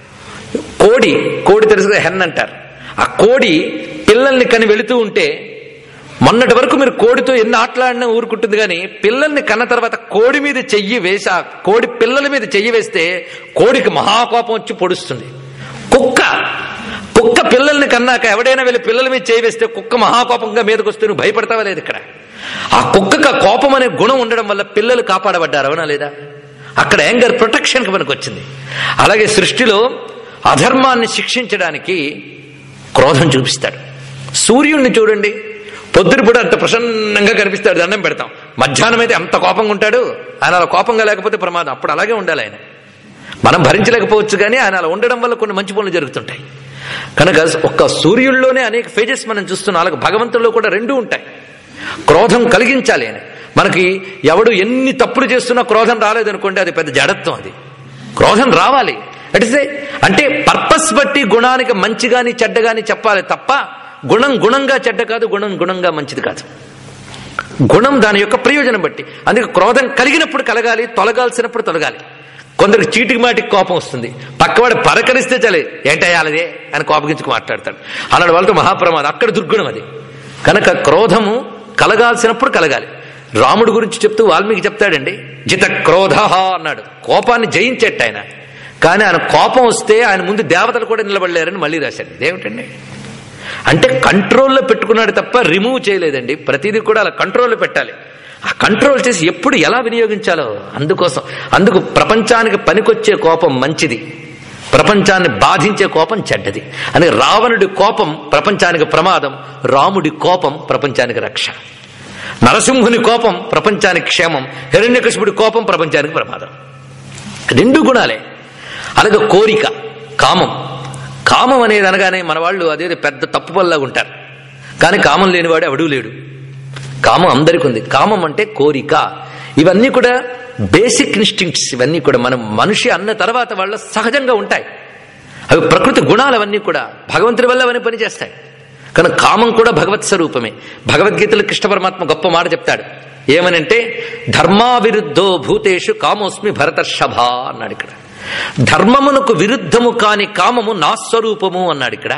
కోడి కోడి తెలుసు హెన్ అంటారు ఆ కోడి పిల్లల్ని కని వెళుతూ ఉంటే మొన్నటి వరకు మీరు కోడితో ఎన్ని ఆటలాడినా ఊరుకుంటుంది కానీ పిల్లల్ని కన్న తర్వాత కోడి మీద చెయ్యి వేసి ఆ కోడి పిల్లల మీద చెయ్యి వేస్తే కోడికి మహాకోపం వచ్చి పొడుస్తుంది కుక్క కుక్క పిల్లల్ని కన్నాక ఎవడైనా వెళ్ళి పిల్లల మీద చేయి వేస్తే కుక్క మహాకోపంగా మీదకి వస్తే నువ్వు భయపడతావా లేదు ఇక్కడ ఆ కుక్కకు ఆ కోపం అనే గుణం ఉండడం వల్ల పిల్లలు కాపాడబడ్డారు అవునా లేదా అక్కడ యాంగర్ ప్రొటెక్షన్కి మనకు వచ్చింది అలాగే సృష్టిలో అధర్మాన్ని శిక్షించడానికి క్రోధం చూపిస్తాడు సూర్యుడిని చూడండి పొద్దున కూడా అంత ప్రసన్నంగా కనిపిస్తాడు దండం పెడతాం మధ్యాహ్నం అయితే అంత కోపంగా ఉంటాడు ఆయన అలా కోపంగా లేకపోతే ప్రమాదం అప్పుడు అలాగే ఉండాలి ఆయన మనం భరించలేకపోవచ్చు కానీ ఆయన అలా ఉండడం వల్ల కొన్ని మంచి పనులు జరుగుతుంటాయి కనుక ఒక్క సూర్యుల్లోనే అనేక ఫేజెస్ మనం చూస్తున్నాం అలాగే భగవంతుల్లో కూడా రెండూ ఉంటాయి క్రోధం కలిగించాలి అని మనకి ఎవడు ఎన్ని తప్పులు చేస్తున్నా క్రోధం రాలేదనుకోండి అది పెద్ద జడత్వం అది క్రోధం రావాలి అటిసే అంటే పర్పస్ బట్టి గుణానికి మంచి గాని చెడ్డ గాని చెప్పాలి తప్ప గుణం గుణంగా చెడ్డ కాదు గుణం గుణంగా మంచిది కాదు గుణం దాని యొక్క ప్రయోజనం బట్టి అందుకే క్రోధం కలిగినప్పుడు కలగాలి తొలగాల్సినప్పుడు తొలగాలి కొందరికి చీటికి మాటికి కోపం వస్తుంది పక్కవాడు పరకరిస్తే చలే ఏంటయ్యాలదే అని కోపగించుకు మాట్లాడతాడు అలాంటి వాళ్ళతో మహాప్రమాదం అక్కడ దుర్గుణం అది కనుక క్రోధము కలగాల్సినప్పుడు కలగాలి రాముడు గురించి చెప్తూ వాల్మీకి చెప్తాడండి జిత క్రోధ అన్నాడు కోపాన్ని జయించేట ఆయన కానీ ఆయన కోపం వస్తే ఆయన ముందు దేవతలు కూడా నిలబడలేరని మళ్ళీ రాశాడు ఇదేమిటండి అంటే కంట్రోల్లో పెట్టుకున్నాడు తప్ప రిమూవ్ చేయలేదండి ప్రతిదీ కూడా అలా కంట్రోల్లో పెట్టాలి ఆ కంట్రోల్ చేసి ఎప్పుడు ఎలా వినియోగించాలో అందుకోసం అందుకు ప్రపంచానికి పనికొచ్చే కోపం మంచిది ప్రపంచాన్ని బాధించే కోపం చెడ్డది అని రావణుడి కోపం ప్రపంచానికి ప్రమాదం రాముడి కోపం ప్రపంచానికి రక్ష నరసింహుని కోపం ప్రపంచానికి క్షేమం హిరణ్యకశిపుడి కోపం ప్రపంచానికి ప్రమాదం రెండు గుణాలే అలాగే కోరిక కామం కామం అనేది అనగానే మన వాళ్ళు అదే పెద్ద తప్పు పనిలాగా ఉంటారు కానీ కామం లేనివాడు ఎవడూ లేడు కామం అందరికీ ఉంది కామం అంటే కోరిక ఇవన్నీ కూడా బేసిక్ ఇన్స్టింక్ట్స్ ఇవన్నీ కూడా మనం మనిషి అన్న తర్వాత వాళ్ళ సహజంగా ఉంటాయి అవి ప్రకృతి గుణాలు అవన్నీ కూడా భగవంతుడి వల్ల అవన్నీ పనిచేస్తాయి కానీ కామం కూడా భగవత్ స్వరూపమే భగవద్గీతలో కృష్ణ పరమాత్మ గొప్ప మాట చెప్తాడు ఏమనంటే ధర్మావిరుద్ధో భూతేషు కామోస్మి భరతర్షభ అన్నాడు ఇక్కడ ధర్మమునకు విరుద్ధము కాని కామము నా స్వరూపము అన్నాడు ఇక్కడ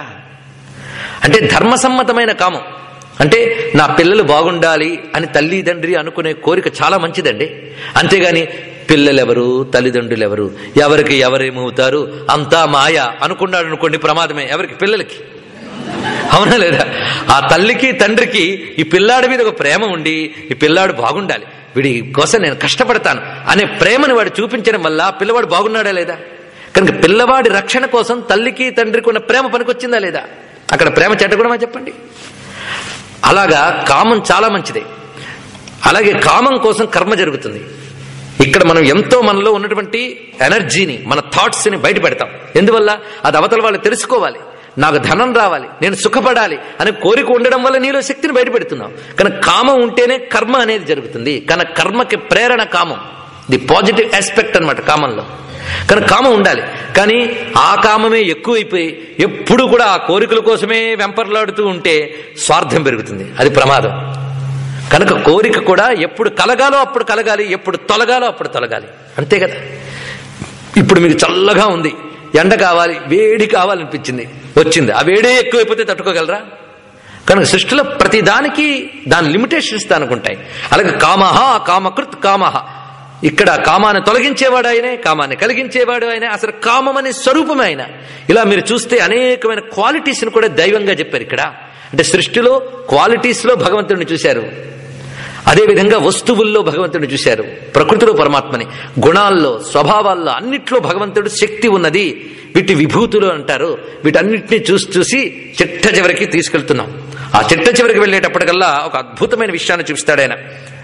అంటే ధర్మసమ్మతమైన కామం అంటే నా పిల్లలు బాగుండాలి అని తల్లి తండ్రి అనుకునే కోరిక చాలా మంచిదండి అంతేగాని పిల్లలెవరు తల్లిదండ్రులు ఎవరు ఎవరికి ఎవరేమవుతారు అంతా మాయ అనుకున్నాడు అనుకోండి ప్రమాదమే ఎవరికి పిల్లలకి అవునా లేదా ఆ తల్లికి తండ్రికి ఈ పిల్లాడి మీద ఒక ప్రేమ ఉండి ఈ పిల్లాడు బాగుండాలి వీడి కోసం నేను కష్టపడతాను అనే ప్రేమను వాడు చూపించడం వల్ల ఆ పిల్లవాడు బాగున్నాడా లేదా కనుక పిల్లవాడి రక్షణ కోసం తల్లికి తండ్రికి ఉన్న ప్రేమ పనికొచ్చిందా లేదా అక్కడ ప్రేమ చెడ్డగుణమా చెప్పండి అలాగా కామం చాలా మంచిదే అలాగే కామం కోసం కర్మ జరుగుతుంది ఇక్కడ మనం ఎంతో మనలో ఉన్నటువంటి ఎనర్జీని మన థాట్స్ ని బయట పెడతాం ఎందువల్ల అది అవతల వాళ్ళు తెలుసుకోవాలి నాకు ధనం రావాలి నేను సుఖపడాలి అనే కోరిక ఉండడం వల్ల నీలో శక్తిని బయట పెడుతున్నాం కానీ కామం ఉంటేనే కర్మ అనేది జరుగుతుంది కానీ కర్మకి ప్రేరణ కామం ది పాజిటివ్ ఆస్పెక్ట్ అన్నమాట కామంలో కానీ కామం ఉండాలి కానీ ఆ కామమే ఎక్కువైపోయి ఎప్పుడు కూడా ఆ కోరికల కోసమే వెంపర్లాడుతూ ఉంటే స్వార్థం పెరుగుతుంది అది ప్రమాదం కనుక కోరిక కూడా ఎప్పుడు కలగాలో అప్పుడు కలగాలి ఎప్పుడు తొలగాలో అప్పుడు తొలగాలి అంతే కదా ఇప్పుడు మీకు చల్లగా ఉంది ఎండ కావాలి వేడి కావాలనిపించింది వచ్చింది ఆ వేడే ఎక్కువైపోతే తట్టుకోగలరా కనుక సృష్టిలో ప్రతి దానికి దాని లిమిటేషన్స్ దానికి ఉంటాయి అలాగే కామహ కామకృత్ కామహ ఇక్కడ కామాన్ని తొలగించేవాడు ఆయనే కామాన్ని కలిగించేవాడు ఆయన అసలు కామం అనే స్వరూపమే ఆయన ఇలా మీరు చూస్తే అనేకమైన క్వాలిటీస్ని కూడా దైవంగా చెప్పారు ఇక్కడ అంటే సృష్టిలో క్వాలిటీస్లో భగవంతుడిని చూశారు అదేవిధంగా వస్తువుల్లో భగవంతుడిని చూశారు ప్రకృతిలో పరమాత్మని గుణాల్లో స్వభావాల్లో అన్నిట్లో భగవంతుడు శక్తి ఉన్నది వీటి విభూతులు అంటారు వీటన్నిటిని చూసి చూసి చిట్ట చివరికి తీసుకెళ్తున్నాం ఆ చిట్ట చివరికి వెళ్ళేటప్పటికల్లా ఒక అద్భుతమైన విషయాన్ని చూపిస్తాడు ఆయన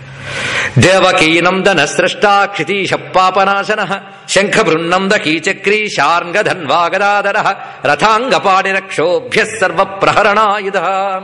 దేవకీనందన స్రష్టా క్షితీశ పాపనాశన శంఖ బృన్నంద కీచక్రీ శార్ంగధన్వా గదాధర రథాంగపాణి రక్షోభ్య సర్వ ప్రహరణాయుధ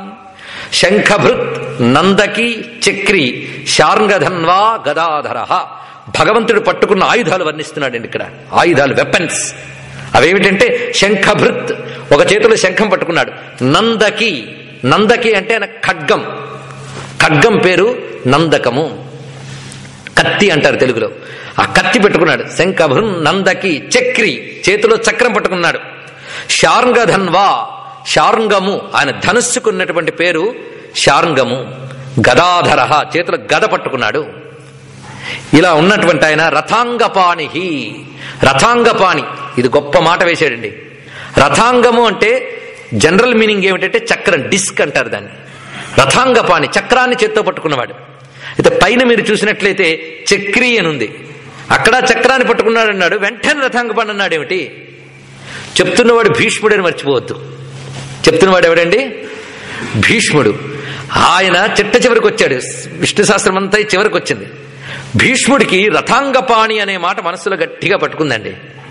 శంఖభృత్ నందకి చక్రి శార్ంగధన్వా గదాధర భగవంతుడు పట్టుకున్న ఆయుధాలు వర్ణిస్తున్నాడండి ఇక్కడ ఆయుధాలు వెపన్స్ అవేమిటంటే శంఖభృత్ ఒక చేతిలో శంఖం పట్టుకున్నాడు నందకి నందకి అంటే ఆయన ఖడ్గం ఖడ్గం పేరు నందకము కత్తి అంటారు తెలుగులో ఆ కత్తి పెట్టుకున్నాడు శంఖభృన్ నందకి చక్రి చేతిలో చక్రం పట్టుకున్నాడు శార్ంగధన్వా శార్ంగము ఆయన ధనుస్సుకున్నటువంటి పేరు శార్ంగము గదాధర చేతిలో గద పట్టుకున్నాడు ఇలా ఉన్నటువంటి ఆయన రథాంగపాణి రథాంగపాణి ఇది గొప్ప మాట వేశాడండి రథాంగము అంటే జనరల్ మీనింగ్ ఏమిటంటే చక్రం డిస్క్ అంటారు దాన్ని రథాంగపాణి చక్రాన్ని చేత్తో పట్టుకున్నవాడు అయితే పైన మీరు చూసినట్లయితే చక్రి అని ఉంది అక్కడ చక్రాన్ని పట్టుకున్నాడు అన్నాడు వెంటనే రథాంగపాణి అన్నాడు ఏమిటి చెప్తున్నవాడు భీష్ముడని మర్చిపోవద్దు చెప్తున్నవాడు ఎవడండి భీష్ముడు ఆయన చిట్ట చివరికి వచ్చాడు విష్ణు శాస్త్రం అంతా చివరికి వచ్చింది భీష్ముడికి రథాంగపాణి అనే మాట మనసులో గట్టిగా పట్టుకుందండి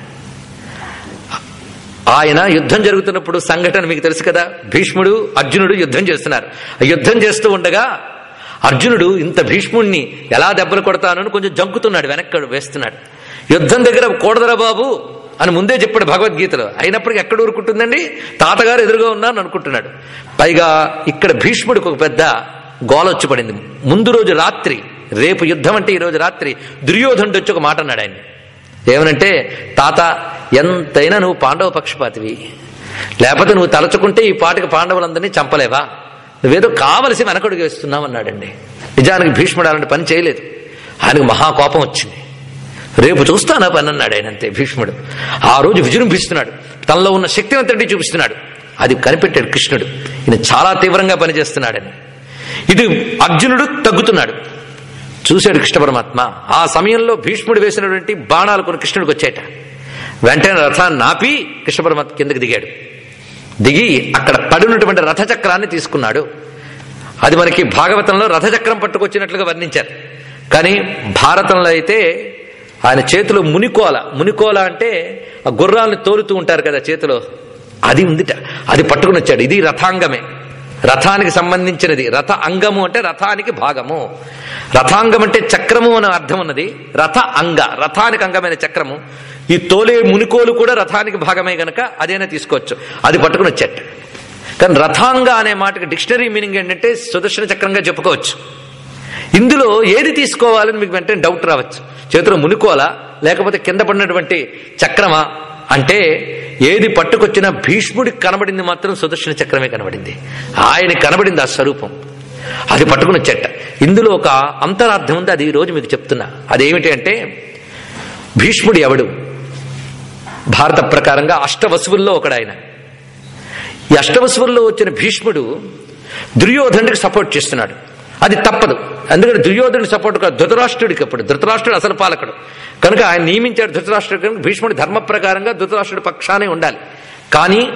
ఆయన యుద్ధం జరుగుతున్నప్పుడు సంఘటన మీకు తెలుసు కదా భీష్ముడు అర్జునుడు యుద్ధం చేస్తున్నారు ఆ యుద్ధం చేస్తూ ఉండగా అర్జునుడు ఇంత భీష్ముడిని ఎలా దెబ్బలు కొడతానని కొంచెం జంకుతున్నాడు వెనక్కి వేస్తున్నాడు యుద్ధం దగ్గర కూడదరా బాబు అని ముందే చెప్పాడు భగవద్గీతలో అయినప్పటికీ ఎక్కడ ఊరుకుంటుందండి తాతగారు ఎదురుగా ఉన్నాను అనుకుంటున్నాడు పైగా ఇక్కడ భీష్ముడికి ఒక పెద్ద గోలొచ్చి పడింది ముందు రోజు రాత్రి రేపు యుద్ధం అంటే ఈ రోజు రాత్రి దుర్యోధనుడు వచ్చి ఒక మాట అన్నాడు ఆయన ఏమనంటే తాత ఎంతైనా నువ్వు పాండవ పక్షపాతివి లేకపోతే నువ్వు తలచుకుంటే ఈ పాటికి పాండవులందరినీ చంపలేవా నువ్వేదో కావలసి వెనకడుగు వేస్తున్నావు అన్నాడండి నిజానికి భీష్ముడు అలాంటి పని చేయలేదు ఆయనకు మహాకోపం వచ్చింది రేపు చూస్తానా పని అన్నాడు ఆయన అంతే భీష్ముడు ఆ రోజు విజృంభిస్తున్నాడు తనలో ఉన్న శక్తివంతుడి చూపిస్తున్నాడు అది కనిపెట్టాడు కృష్ణుడు ఈయన చాలా తీవ్రంగా పనిచేస్తున్నాడని ఇటు అర్జునుడు తగ్గుతున్నాడు చూశాడు కృష్ణ పరమాత్మ ఆ సమయంలో భీష్ముడు వేసినటువంటి బాణాలు కొన్ని కృష్ణుడికి వచ్చాయట వెంటనే రథాన్ని నాపి కృష్ణ పరమాత్మ కిందకి దిగాడు దిగి అక్కడ పడినటువంటి రథచక్రాన్ని తీసుకున్నాడు అది మనకి భాగవతంలో రథచక్రం పట్టుకొచ్చినట్లుగా వర్ణించారు కానీ భారతంలో అయితే ఆయన చేతిలో మునికోల మునికోల అంటే ఆ గుర్రాలను తోలుతూ ఉంటారు కదా చేతిలో అది ఉందిట అది పట్టుకుని వచ్చాడు ఇది రథాంగమే రథానికి సంబంధించినది రథ అంగము అంటే రథానికి భాగము రథాంగం అంటే చక్రము అనే అర్థం ఉన్నది రథ అంగ రథానికి అంగమైన చక్రము ఈ తోలే మునికోలు కూడా రథానికి భాగమే గనక అదేనా తీసుకోవచ్చు అది పట్టుకుని వచ్చేట కానీ రథాంగ అనే మాటకి డిక్షనరీ మీనింగ్ ఏంటంటే సుదర్శన చక్రంగా చెప్పుకోవచ్చు ఇందులో ఏది తీసుకోవాలని మీకు వెంటనే డౌట్ రావచ్చు చేతిలో మునికోలా లేకపోతే కింద పడినటువంటి చక్రమా అంటే ఏది పట్టుకొచ్చినా భీష్ముడికి కనబడింది మాత్రం సుదర్శన చక్రమే కనబడింది ఆయన కనబడింది ఆ స్వరూపం అది పట్టుకుని వచ్చేట ఇందులో ఒక అంతరార్థం ఉంది అది ఈ రోజు మీకు చెప్తున్నా అదేమిటి అంటే భీష్ముడు ఎవడు భారత ప్రకారంగా అష్టవసువుల్లో ఒకడు ఆయన ఈ అష్టవసువుల్లో వచ్చిన భీష్ముడు దుర్యోధనుడికి సపోర్ట్ చేస్తున్నాడు అది తప్పదు అందుకని దుర్యోధనుడి సపోర్ట్ కాదు ధృతరాష్ట్రుడికి అప్పుడు ధృతరాష్ట్రుడు అసలు పాలకుడు కనుక ఆయన నియమించాడు ధృతరాష్ట్రుడు కనుక భీష్ముడి ధర్మ ప్రకారంగా ధృతరాష్ట్రుడి పక్షానే ఉండాలి కానీ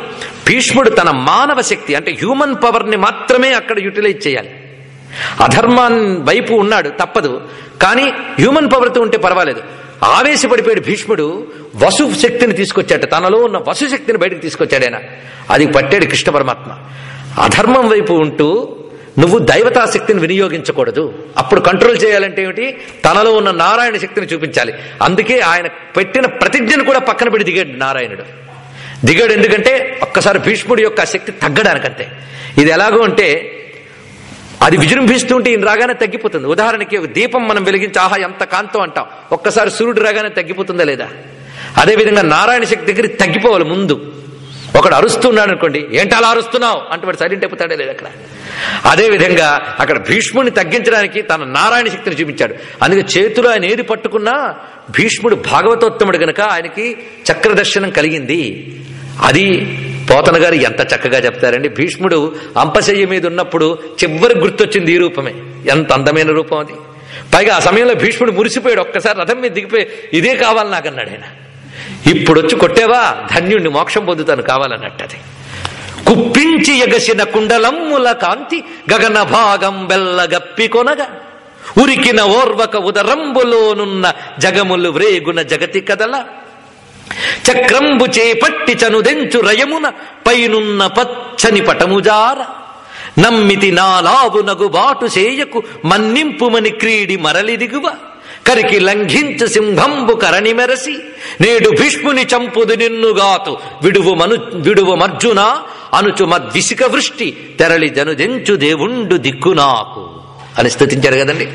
భీష్ముడు తన మానవ శక్తి అంటే హ్యూమన్ పవర్ని మాత్రమే అక్కడ యూటిలైజ్ చేయాలి అధర్మాన్ వైపు ఉన్నాడు తప్పదు కానీ హ్యూమన్ పవర్తో ఉంటే పర్వాలేదు ఆవేశపడిపోయాడు భీష్ముడు వసు శక్తిని తీసుకొచ్చాడు తనలో ఉన్న వసు శక్తిని బయటకు తీసుకొచ్చాడు ఆయన అది పట్టాడు కృష్ణ పరమాత్మ అధర్మం వైపు ఉంటూ నువ్వు దైవతా శక్తిని వినియోగించకూడదు అప్పుడు కంట్రోల్ చేయాలంటే ఏమిటి తనలో ఉన్న నారాయణ శక్తిని చూపించాలి అందుకే ఆయన పెట్టిన ప్రతిజ్ఞను కూడా పక్కన పెట్టి దిగాడు నారాయణుడు దిగాడు ఎందుకంటే ఒక్కసారి భీష్ముడి యొక్క శక్తి తగ్గడానికంతే ఇది ఎలాగో అంటే అది విజృంభిస్తుంటే ఈయన రాగానే తగ్గిపోతుంది ఉదాహరణకి ఒక దీపం మనం వెలిగించి ఆహా ఎంత కాంతం అంటాం ఒక్కసారి సూర్యుడు రాగానే తగ్గిపోతుందా లేదా అదేవిధంగా నారాయణ శక్తి దగ్గర తగ్గిపోవాలి ముందు ఒకడు అరుస్తున్నాడు అనుకోండి ఏంటి అలా అరుస్తున్నావు అంటే వాడు సైలెంట్ అయిపోతాడే లేదు అక్కడ అదేవిధంగా అక్కడ భీష్ముడిని తగ్గించడానికి తన నారాయణ శక్తిని చూపించాడు అందుకే చేతిలో ఆయన ఏది పట్టుకున్నా భీష్ముడు భాగవతోత్తముడు గనక ఆయనకి చక్రదర్శనం కలిగింది అది పోతన గారు ఎంత చక్కగా చెప్తారండి భీష్ముడు అంపశయ్య మీద ఉన్నప్పుడు చివరికి గుర్తొచ్చింది ఈ రూపమే ఎంత అందమైన రూపం అది పైగా ఆ సమయంలో భీష్ముడు మురిసిపోయాడు ఒక్కసారి రథం మీద దిగిపోయి ఇదే కావాలి నాకన్నాడు ఆయన ఇప్పుడు వచ్చి కొట్టేవా ధన్యుణ్ణి మోక్షం పొందుతాను కావాలన్నట్టు అది కుప్పించి ఎగసిన కుండలమ్ముల కాంతి గగన భాగం బెల్లగప్పి కొనగా ఉరికిన ఓర్వక ఉదరంబులోనున్న జగములు వ్రేగున జగతి కదల చక్రంబు చేపట్టి చనుదెంచు రయమున పైనున్న పచ్చని పటముజార నమ్మితి నాలావునగు బాటు చేయకు మన్నింపుమని క్రీడి మరలి దిగువ కరికి లంఘించ సింహంబు కరణి మెరసి నేడు భీష్ముని చంపుదు నిన్నుగాతు విడువు మను విడువ మర్జున అనుచు మద్విసిక వృష్టి తెరలి జనుదెంచు దేవుండు దిక్కు నాకు అని స్థుతించారు కదండి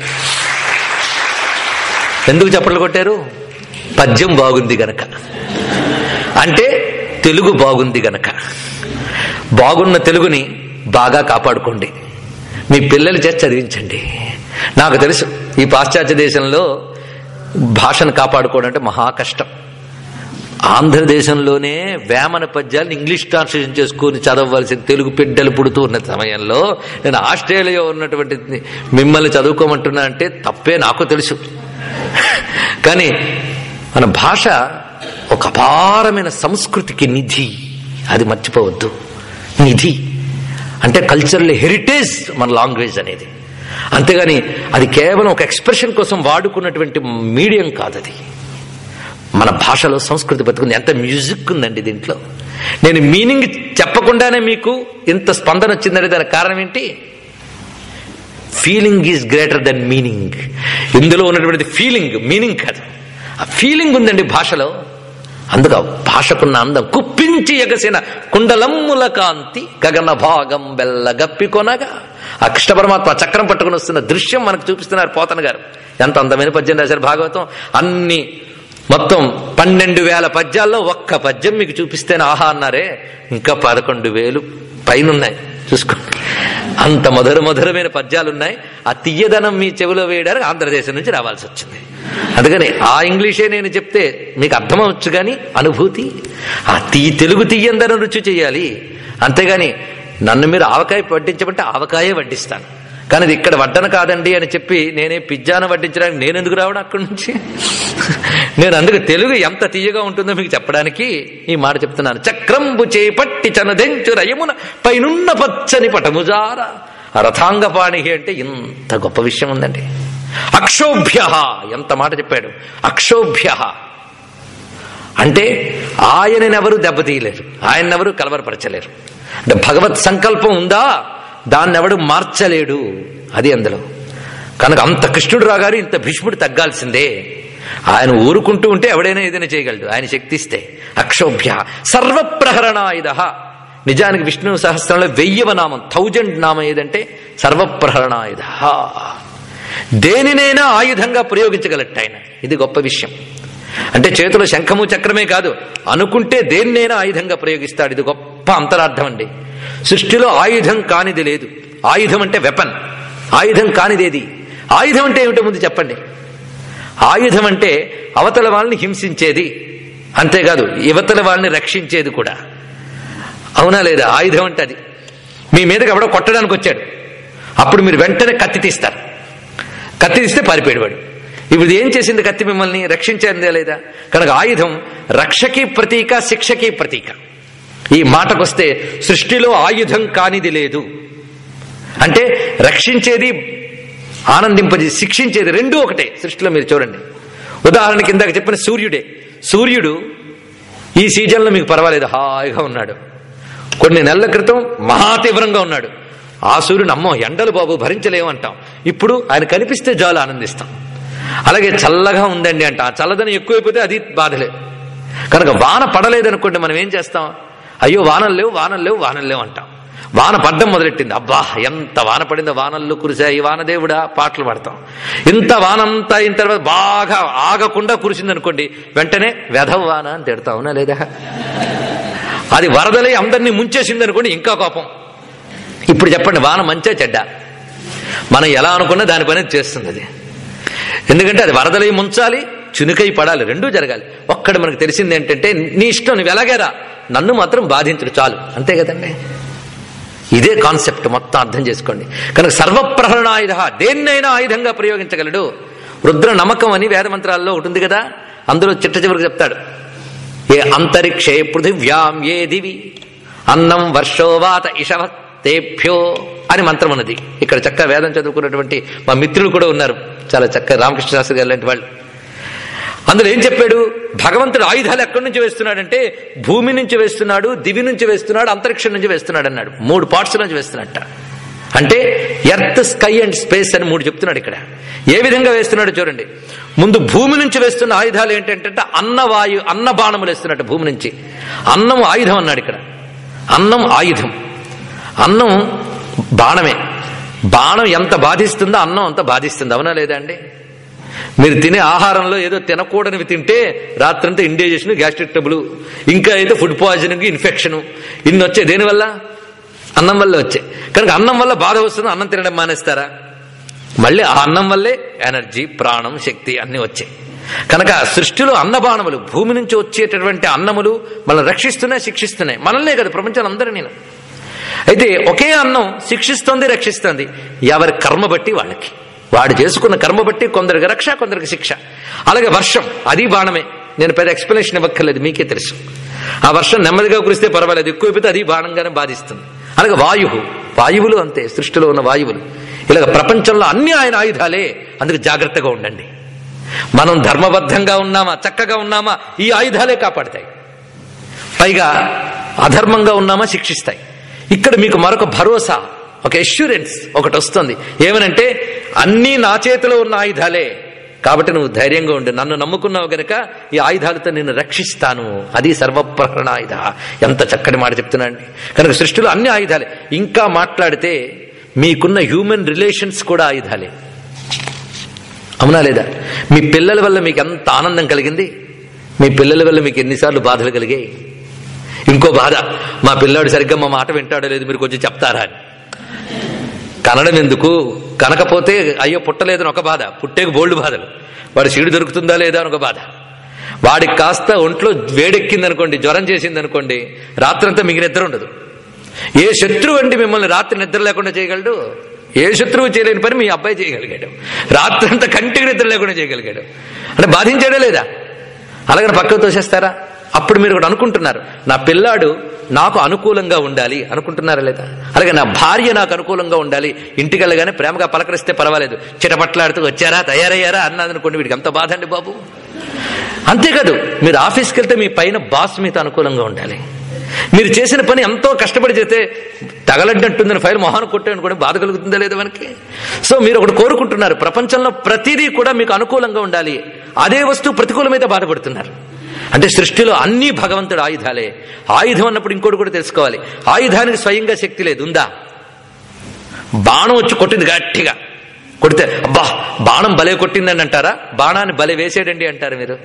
ఎందుకు చప్పట్లు కొట్టారు పద్యం బాగుంది గనక అంటే తెలుగు బాగుంది గనక బాగున్న తెలుగుని బాగా కాపాడుకోండి మీ పిల్లలు చేసి చదివించండి నాకు తెలుసు ఈ పాశ్చాత్య దేశంలో భాషను కాపాడుకోవడం అంటే మహా కష్టం ఆంధ్రదేశంలోనే వేమన పద్యాలను ఇంగ్లీష్ ట్రాన్స్లేషన్ చేసుకుని చదవవలసిన తెలుగు బిడ్డలు పుడుతూ ఉన్న సమయంలో నేను ఆస్ట్రేలియా ఉన్నటువంటి మిమ్మల్ని చదువుకోమంటున్నా అంటే తప్పే నాకు తెలుసు కానీ మన భాష ఒక అపారమైన సంస్కృతికి నిధి అది మర్చిపోవద్దు నిధి అంటే కల్చరల్ హెరిటేజ్ మన లాంగ్వేజ్ అనేది అంతేగాని అది కేవలం ఒక ఎక్స్ప్రెషన్ కోసం వాడుకున్నటువంటి మీడియం కాదు అది మన భాషలో సంస్కృతి బతుకుంది ఎంత మ్యూజిక్ ఉందండి దీంట్లో నేను మీనింగ్ చెప్పకుండానే మీకు ఇంత స్పందన వచ్చిందంటే దానికి కారణం ఏంటి feeling is greater than meaning ఇందులో ఉన్నటువంటి ఫీలింగ్ మీనింగ్ కాదు ఆ ఫీలింగ్ ఉందండి భాషలో అందుకు ఆ భాషకున్న అందం కుప్పించి ఎగసిన కుండలమ్ముల కాంతి గగన భాగం బెల్ల గప్పి కొనగా ఆ కృష్ణ పరమాత్మ చక్రం పట్టుకుని వస్తున్న దృశ్యం మనకు చూపిస్తున్నారు పోతన గారు ఎంత అందమైన పద్యం రాశారు భాగవతం అన్ని మొత్తం పన్నెండు వేల పద్యాల్లో ఒక్క పద్యం మీకు చూపిస్తేనే ఆహా అన్నారే ఇంకా పదకొండు వేలు పైనున్నాయి చూసుకోండి అంత మధుర మధురమైన పద్యాలు ఉన్నాయి ఆ తీయదనం మీ చెవిలో వేయడానికి ఆంధ్రదేశం నుంచి రావాల్సి వచ్చింది అందుకని ఆ ఇంగ్లీషే నేను చెప్తే మీకు అర్థమవచ్చు కానీ అనుభూతి ఆ తీ తెలుగు తీయందరం రుచి చేయాలి అంతేగాని నన్ను మీరు ఆవకాయ వడ్డించమంటే ఆవకాయే వడ్డిస్తాను కానీ అది ఇక్కడ వడ్డన కాదండి అని చెప్పి నేనే పిజ్జాను వడ్డించడానికి నేను ఎందుకు రావడం అక్కడి నుంచి నేను అందుకు తెలుగు ఎంత తీయగా ఉంటుందో మీకు చెప్పడానికి ఈ మాట చెప్తున్నాను చక్రంబు చేపట్టి చనదెంచు రయమున పైనున్న పచ్చని పటముజార ఆ రథాంగపాణి అంటే ఇంత గొప్ప విషయం ఉందండి అక్షోభ్య ఎంత మాట చెప్పాడు అక్షోభ్య అంటే ఆయననెవరు దెబ్బతీయలేరు ఆయనెవరు కలవరపరచలేరు అంటే భగవత్ సంకల్పం ఉందా దాన్నెవడు మార్చలేడు అది అందులో కనుక అంత కృష్ణుడు రాగారు ఇంత భీష్ముడు తగ్గాల్సిందే ఆయన ఊరుకుంటూ ఉంటే ఎవడైనా ఏదైనా చేయగలడు ఆయన శక్తి ఇస్తే అక్షోభ్య సర్వప్రహరణాయుధ నిజానికి విష్ణు సహస్రంలో వెయ్యవ నామం థౌజండ్ నామం ఏదంటే సర్వప్రహరణాయుధ దేనినైనా ఆయుధంగా ప్రయోగించగలట ఆయన ఇది గొప్ప విషయం అంటే చేతిలో శంఖము చక్రమే కాదు అనుకుంటే దేన్నైనా ఆయుధంగా ప్రయోగిస్తాడు ఇది గొప్ప అంతరార్థం అండి సృష్టిలో ఆయుధం కానిది లేదు ఆయుధం అంటే వెపన్ ఆయుధం కానిదేది ఆయుధం అంటే ఏమిటో ముందు చెప్పండి ఆయుధం అంటే అవతల వాళ్ళని హింసించేది అంతేకాదు యువతల వాళ్ళని రక్షించేది కూడా అవునా లేదా ఆయుధం అంటే అది మీ మీదకి ఎవడో కొట్టడానికి వచ్చాడు అప్పుడు మీరు వెంటనే కత్తి తీస్తారు కత్తి తీస్తే పారిపోయాడు వాడు ఇప్పుడు ఏం చేసింది కత్తి మిమ్మల్ని రక్షించేందే లేదా కనుక ఆయుధం రక్షకి ప్రతీక శిక్షకి ప్రతీక ఈ మాటకొస్తే సృష్టిలో ఆయుధం కానిది లేదు అంటే రక్షించేది ఆనందింపజే శిక్షించేది రెండూ ఒకటే సృష్టిలో మీరు చూడండి ఉదాహరణకి ఇందాక చెప్పిన సూర్యుడే సూర్యుడు ఈ సీజన్లో మీకు పర్వాలేదు హాయిగా ఉన్నాడు కొన్ని నెలల క్రితం మహా తీవ్రంగా ఉన్నాడు ఆ సూర్యుని అమ్మో ఎండలు బాబు భరించలేమంటాం ఇప్పుడు ఆయన కనిపిస్తే జాలు ఆనందిస్తాం అలాగే చల్లగా ఉందండి అంట ఆ చల్లదనం ఎక్కువైపోతే అది బాధలే కనుక వాన పడలేదనుకోండి మనం ఏం చేస్తాం అయ్యో వానలు లేవు వానలు లేవు వానలు లేవు అంటాం వాన పడ్డం మొదలెట్టింది అబ్బా ఎంత వాన పడిందో వానల్లో కురిశాయి వానదేవుడా పాటలు పాడతాం ఇంత వానంతా అయిన తర్వాత బాగా ఆగకుండా కురిసింది అనుకోండి వెంటనే వెధవ వాన అని తిడతాం అవునా లేదా అది వరదలై అందరినీ ముంచేసింది అనుకోండి ఇంకా కోపం ఇప్పుడు చెప్పండి వాన మంచే చెడ్డ మనం ఎలా అనుకున్నా దాని పని చేస్తుంది అది ఎందుకంటే అది వరదలై ముంచాలి చునుకై పడాలి రెండూ జరగాలి ఒక్కడ మనకు తెలిసింది ఏంటంటే నీ ఇష్టం నువ్వు ఎలాగేరా నన్ను మాత్రం బాధించడు చాలు అంతే కదండి ఇదే కాన్సెప్ట్ మొత్తం అర్థం చేసుకోండి కనుక సర్వప్రహరణాయుధ దేన్నైనా ఆయుధంగా ప్రయోగించగలడు రుద్ర నమ్మకం అని వేదమంత్రాల్లో ఉంటుంది కదా అందులో చిట్ట చివరికి చెప్తాడు ఏ అంతరిక్షే పృథివ్యాం ఏ దివి అన్నం వర్షోవాత ఇషవ తేభ్యో అని మంత్రం ఉన్నది ఇక్కడ చక్కగా వేదం చదువుకున్నటువంటి మా మిత్రులు కూడా ఉన్నారు చాలా చక్కగా రామకృష్ణ శాస్త్రి గారు లాంటి వాళ్ళు అందులో ఏం చెప్పాడు భగవంతుడు ఆయుధాలు ఎక్కడి నుంచి వేస్తున్నాడంటే భూమి నుంచి వేస్తున్నాడు దివి నుంచి వేస్తున్నాడు అంతరిక్షం నుంచి వేస్తున్నాడు అన్నాడు మూడు పార్ట్స్ నుంచి వేస్తున్నట్ట అంటే ఎర్త్ స్కై అండ్ స్పేస్ అని మూడు చెప్తున్నాడు ఇక్కడ ఏ విధంగా వేస్తున్నాడు చూడండి ముందు భూమి నుంచి వేస్తున్న ఆయుధాలు ఏంటంటే అన్నవాయు అన్న బాణములు వేస్తున్నట్టు భూమి నుంచి అన్నం ఆయుధం అన్నాడు ఇక్కడ అన్నం ఆయుధం అన్నం బాణమే బాణం ఎంత బాధిస్తుందో అన్నం అంత బాధిస్తుంది అవునా లేదా అండి మీరు తినే ఆహారంలో ఏదో తినకూడనివి తింటే రాత్రంతా ఇండైజెషన్ గ్యాస్ట్రిక్ ట్రబుల్ ఇంకా అయితే ఫుడ్ పాయిజనింగ్ ఇన్ఫెక్షన్ ఇన్ని వచ్చాయి దేనివల్ల అన్నం వల్ల వచ్చాయి కనుక అన్నం వల్ల బాధ వస్తుంది అన్నం తినడం మానేస్తారా మళ్ళీ ఆ అన్నం వల్లే ఎనర్జీ ప్రాణం శక్తి అన్నీ వచ్చాయి కనుక సృష్టిలో అన్నబాణములు భూమి నుంచి వచ్చేటటువంటి అన్నములు మనల్ని రక్షిస్తున్నాయి శిక్షిస్తున్నాయి మనల్నే కదా ప్రపంచం అందరూ నేను అయితే ఒకే అన్నం శిక్షిస్తుంది రక్షిస్తుంది ఎవరి కర్మ బట్టి వాళ్ళకి వాడు చేసుకున్న కర్మ బట్టి కొందరికి రక్ష కొందరికి శిక్ష అలాగే వర్షం అది బాణమే నేను పెద్ద ఎక్స్ప్లెనేషన్ ఇవ్వక్కర్లేదు మీకే తెలుసు ఆ వర్షం నెమ్మదిగా కురిస్తే పర్వాలేదు ఎక్కువైపోతే అది బాణంగానే బాధిస్తుంది అలాగే వాయువు వాయువులు అంతే సృష్టిలో ఉన్న వాయువులు ఇలాగ ప్రపంచంలో అన్ని ఆయన ఆయుధాలే అందుకు జాగ్రత్తగా ఉండండి మనం ధర్మబద్ధంగా ఉన్నామా చక్కగా ఉన్నామా ఈ ఆయుధాలే కాపాడతాయి పైగా అధర్మంగా ఉన్నామా శిక్షిస్తాయి ఇక్కడ మీకు మరొక భరోసా ఒక ఎష్యూరెన్స్ ఒకటి వస్తుంది ఏమనంటే అన్నీ నా చేతిలో ఉన్న ఆయుధాలే కాబట్టి నువ్వు ధైర్యంగా ఉండు నన్ను నమ్ముకున్నావు గనక ఈ ఆయుధాలతో నిన్ను రక్షిస్తాను అది సర్వప్రహరణ ఆయుధ ఎంత చక్కటి మాట చెప్తున్నాండి కనుక సృష్టిలో అన్ని ఆయుధాలే ఇంకా మాట్లాడితే మీకున్న హ్యూమన్ రిలేషన్స్ కూడా ఆయుధాలే అవునా లేదా మీ పిల్లల వల్ల మీకు ఎంత ఆనందం కలిగింది మీ పిల్లల వల్ల మీకు ఎన్నిసార్లు బాధలు కలిగాయి ఇంకో బాధ మా పిల్లాడు సరిగ్గా మా మాట వింటాడో లేదు మీరు కొంచెం చెప్తారా అని కనడం ఎందుకు కనకపోతే అయ్యో పుట్టలేదని ఒక బాధ పుట్టేకు బోల్డ్ బాధలు వాడి సీడు దొరుకుతుందా లేదా అని ఒక బాధ వాడికి కాస్త ఒంట్లో వేడెక్కిందనుకోండి జ్వరం చేసిందనుకోండి రాత్రంతా మీకు నిద్ర ఉండదు ఏ శత్రువు అండి మిమ్మల్ని రాత్రి నిద్ర లేకుండా చేయగలడు ఏ శత్రువు చేయలేని పని మీ అబ్బాయి చేయగలిగాడు రాత్రంతా కంటికి నిద్ర లేకుండా చేయగలిగాడు అంటే బాధించాడా లేదా అలాగని పక్కకు తోసేస్తారా అప్పుడు మీరు ఒకటి అనుకుంటున్నారు నా పిల్లాడు నాకు అనుకూలంగా ఉండాలి అనుకుంటున్నారా లేదా అలాగే నా భార్య నాకు అనుకూలంగా ఉండాలి ఇంటికి వెళ్ళగానే ప్రేమగా పలకరిస్తే పర్వాలేదు చిటపట్లాడుతూ వచ్చారా తయారయ్యారా అన్నది అనుకోండి వీడికి అంత బాధ అండి బాబు అంతేకాదు మీరు ఆఫీస్కి వెళ్తే మీ పైన బాస్ మీతో అనుకూలంగా ఉండాలి మీరు చేసిన పని ఎంతో కష్టపడి చేస్తే తగలడ్డట్టుందని ఫైల్ మొహాన్ని కొట్టానుకోండి బాధ కలుగుతుందా లేదా మనకి సో మీరు ఒకటి కోరుకుంటున్నారు ప్రపంచంలో ప్రతిదీ కూడా మీకు అనుకూలంగా ఉండాలి అదే వస్తువు ప్రతికూలమైతే బాధపడుతున్నారు అంటే సృష్టిలో అన్ని భగవంతుడు ఆయుధాలే ఆయుధం అన్నప్పుడు ఇంకోటి కూడా తెలుసుకోవాలి ఆయుధానికి స్వయంగా శక్తి లేదు ఉందా బాణం వచ్చి కొట్టింది గట్టిగా కొడితే అబ్బా బాణం బలే కొట్టిందని అంటారా బాణాన్ని బలే వేసేడండి అంటారు మీరు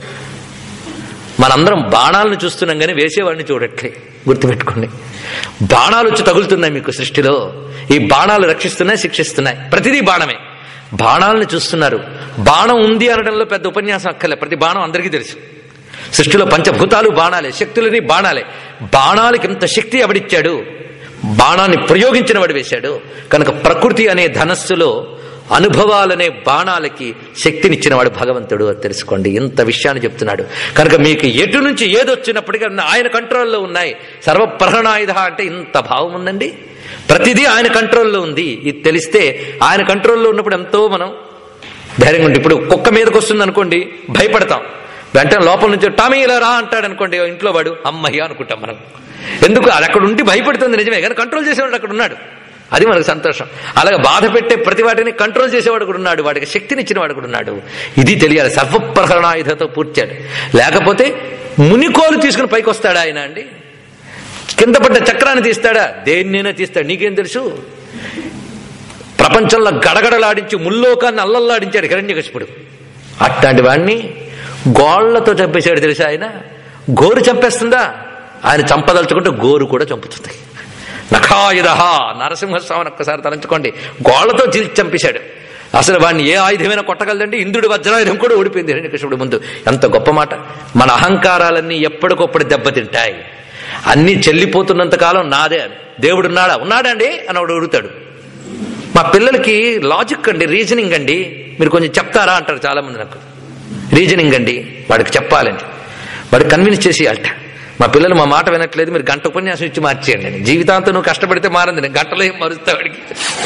మనందరం బాణాలను చూస్తున్నాం కానీ వేసేవాడిని చూడట్లే గుర్తుపెట్టుకోండి బాణాలు వచ్చి తగులుతున్నాయి మీకు సృష్టిలో ఈ బాణాలు రక్షిస్తున్నాయి శిక్షిస్తున్నాయి ప్రతిదీ బాణమే బాణాలను చూస్తున్నారు బాణం ఉంది అనడంలో పెద్ద ఉపన్యాసం అక్కర్లే ప్రతి బాణం అందరికీ తెలుసు సృష్టిలో పంచభూతాలు బాణాలే శక్తులని బాణాలే బాణాలకి ఎంత శక్తి ఎవడిచ్చాడు బాణాన్ని ప్రయోగించిన వాడు వేశాడు కనుక ప్రకృతి అనే ధనస్సులో అనుభవాలనే బాణాలకి శక్తినిచ్చినవాడు భగవంతుడు అని తెలుసుకోండి ఇంత విషయాన్ని చెప్తున్నాడు కనుక మీకు ఎటు నుంచి ఏదొచ్చినప్పటికీ ఆయన కంట్రోల్లో ఉన్నాయి సర్వప్రహణాయుధ అంటే ఇంత భావం ఉందండి ప్రతిదీ ఆయన కంట్రోల్లో ఉంది ఇది తెలిస్తే ఆయన కంట్రోల్లో ఉన్నప్పుడు ఎంతో మనం ధైర్యంగా ఉంటుంది ఇప్పుడు కుక్క మీదకి వస్తుంది అనుకోండి భయపడతాం వెంటనే లోపల నుంచి టామీ ఇలా రా అంటాడు అనుకోండి ఇంట్లో వాడు అమ్మయ్య అనుకుంటాం మనం ఎందుకు అది అక్కడ ఉండి భయపడుతుంది నిజమే కానీ కంట్రోల్ చేసేవాడు అక్కడ ఉన్నాడు అది మనకు సంతోషం అలాగే బాధ పెట్టే ప్రతి వాటిని కంట్రోల్ చేసేవాడు కూడా ఉన్నాడు వాడికి శక్తినిచ్చిన వాడు కూడా ఉన్నాడు ఇది తెలియాలి సర్వప్రహరణాయుధతో పూర్చాడు లేకపోతే మునికోలు తీసుకుని పైకి వస్తాడా ఆయన అండి కింద పడ్డ చక్రాన్ని తీస్తాడా దేన్నైనా తీస్తాడు నీకేం తెలుసు ప్రపంచంలో గడగడలాడించి ముల్లోకాన్ని అల్లల్లాడించాడు హిరణ్యకశిపుడు అట్లాంటి వాడిని గోళ్లతో చంపేశాడు తెలుసా ఆయన గోరు చంపేస్తుందా ఆయన చంపదలుచుకుంటే గోరు కూడా చంపుతుంది నఖాయుధ నరసింహస్వామిని ఒక్కసారి తలంచుకోండి గోళ్లతో చీల్చి చంపేశాడు అసలు వాడిని ఏ ఆయుధమైనా కొట్టగలదండి ఇంద్రుడి వజ్రాయుధం కూడా ఓడిపోయింది హిరణ్యకృష్ణుడి ముందు ఎంత గొప్ప మాట మన అహంకారాలన్నీ ఎప్పటికొప్పుడు దెబ్బతింటాయి అన్నీ చెల్లిపోతున్నంత కాలం నాదే అని దేవుడు ఉన్నాడా ఉన్నాడండి అని వాడు అడుగుతాడు మా పిల్లలకి లాజిక్ అండి రీజనింగ్ అండి మీరు కొంచెం చెప్తారా అంటారు చాలా మంది నాకు రీజనింగ్ అండి వాడికి చెప్పాలండి వాడికి కన్విన్స్ చేసేయాలట మా పిల్లలు మా మాట వినట్లేదు మీరు గంట ఉపన్యాసం ఇచ్చి మార్చేయండి అని. జీవితాంతం నువ్వు కష్టపడితే మారంది నేను గంటలో ఏం మరుస్తా వాడికి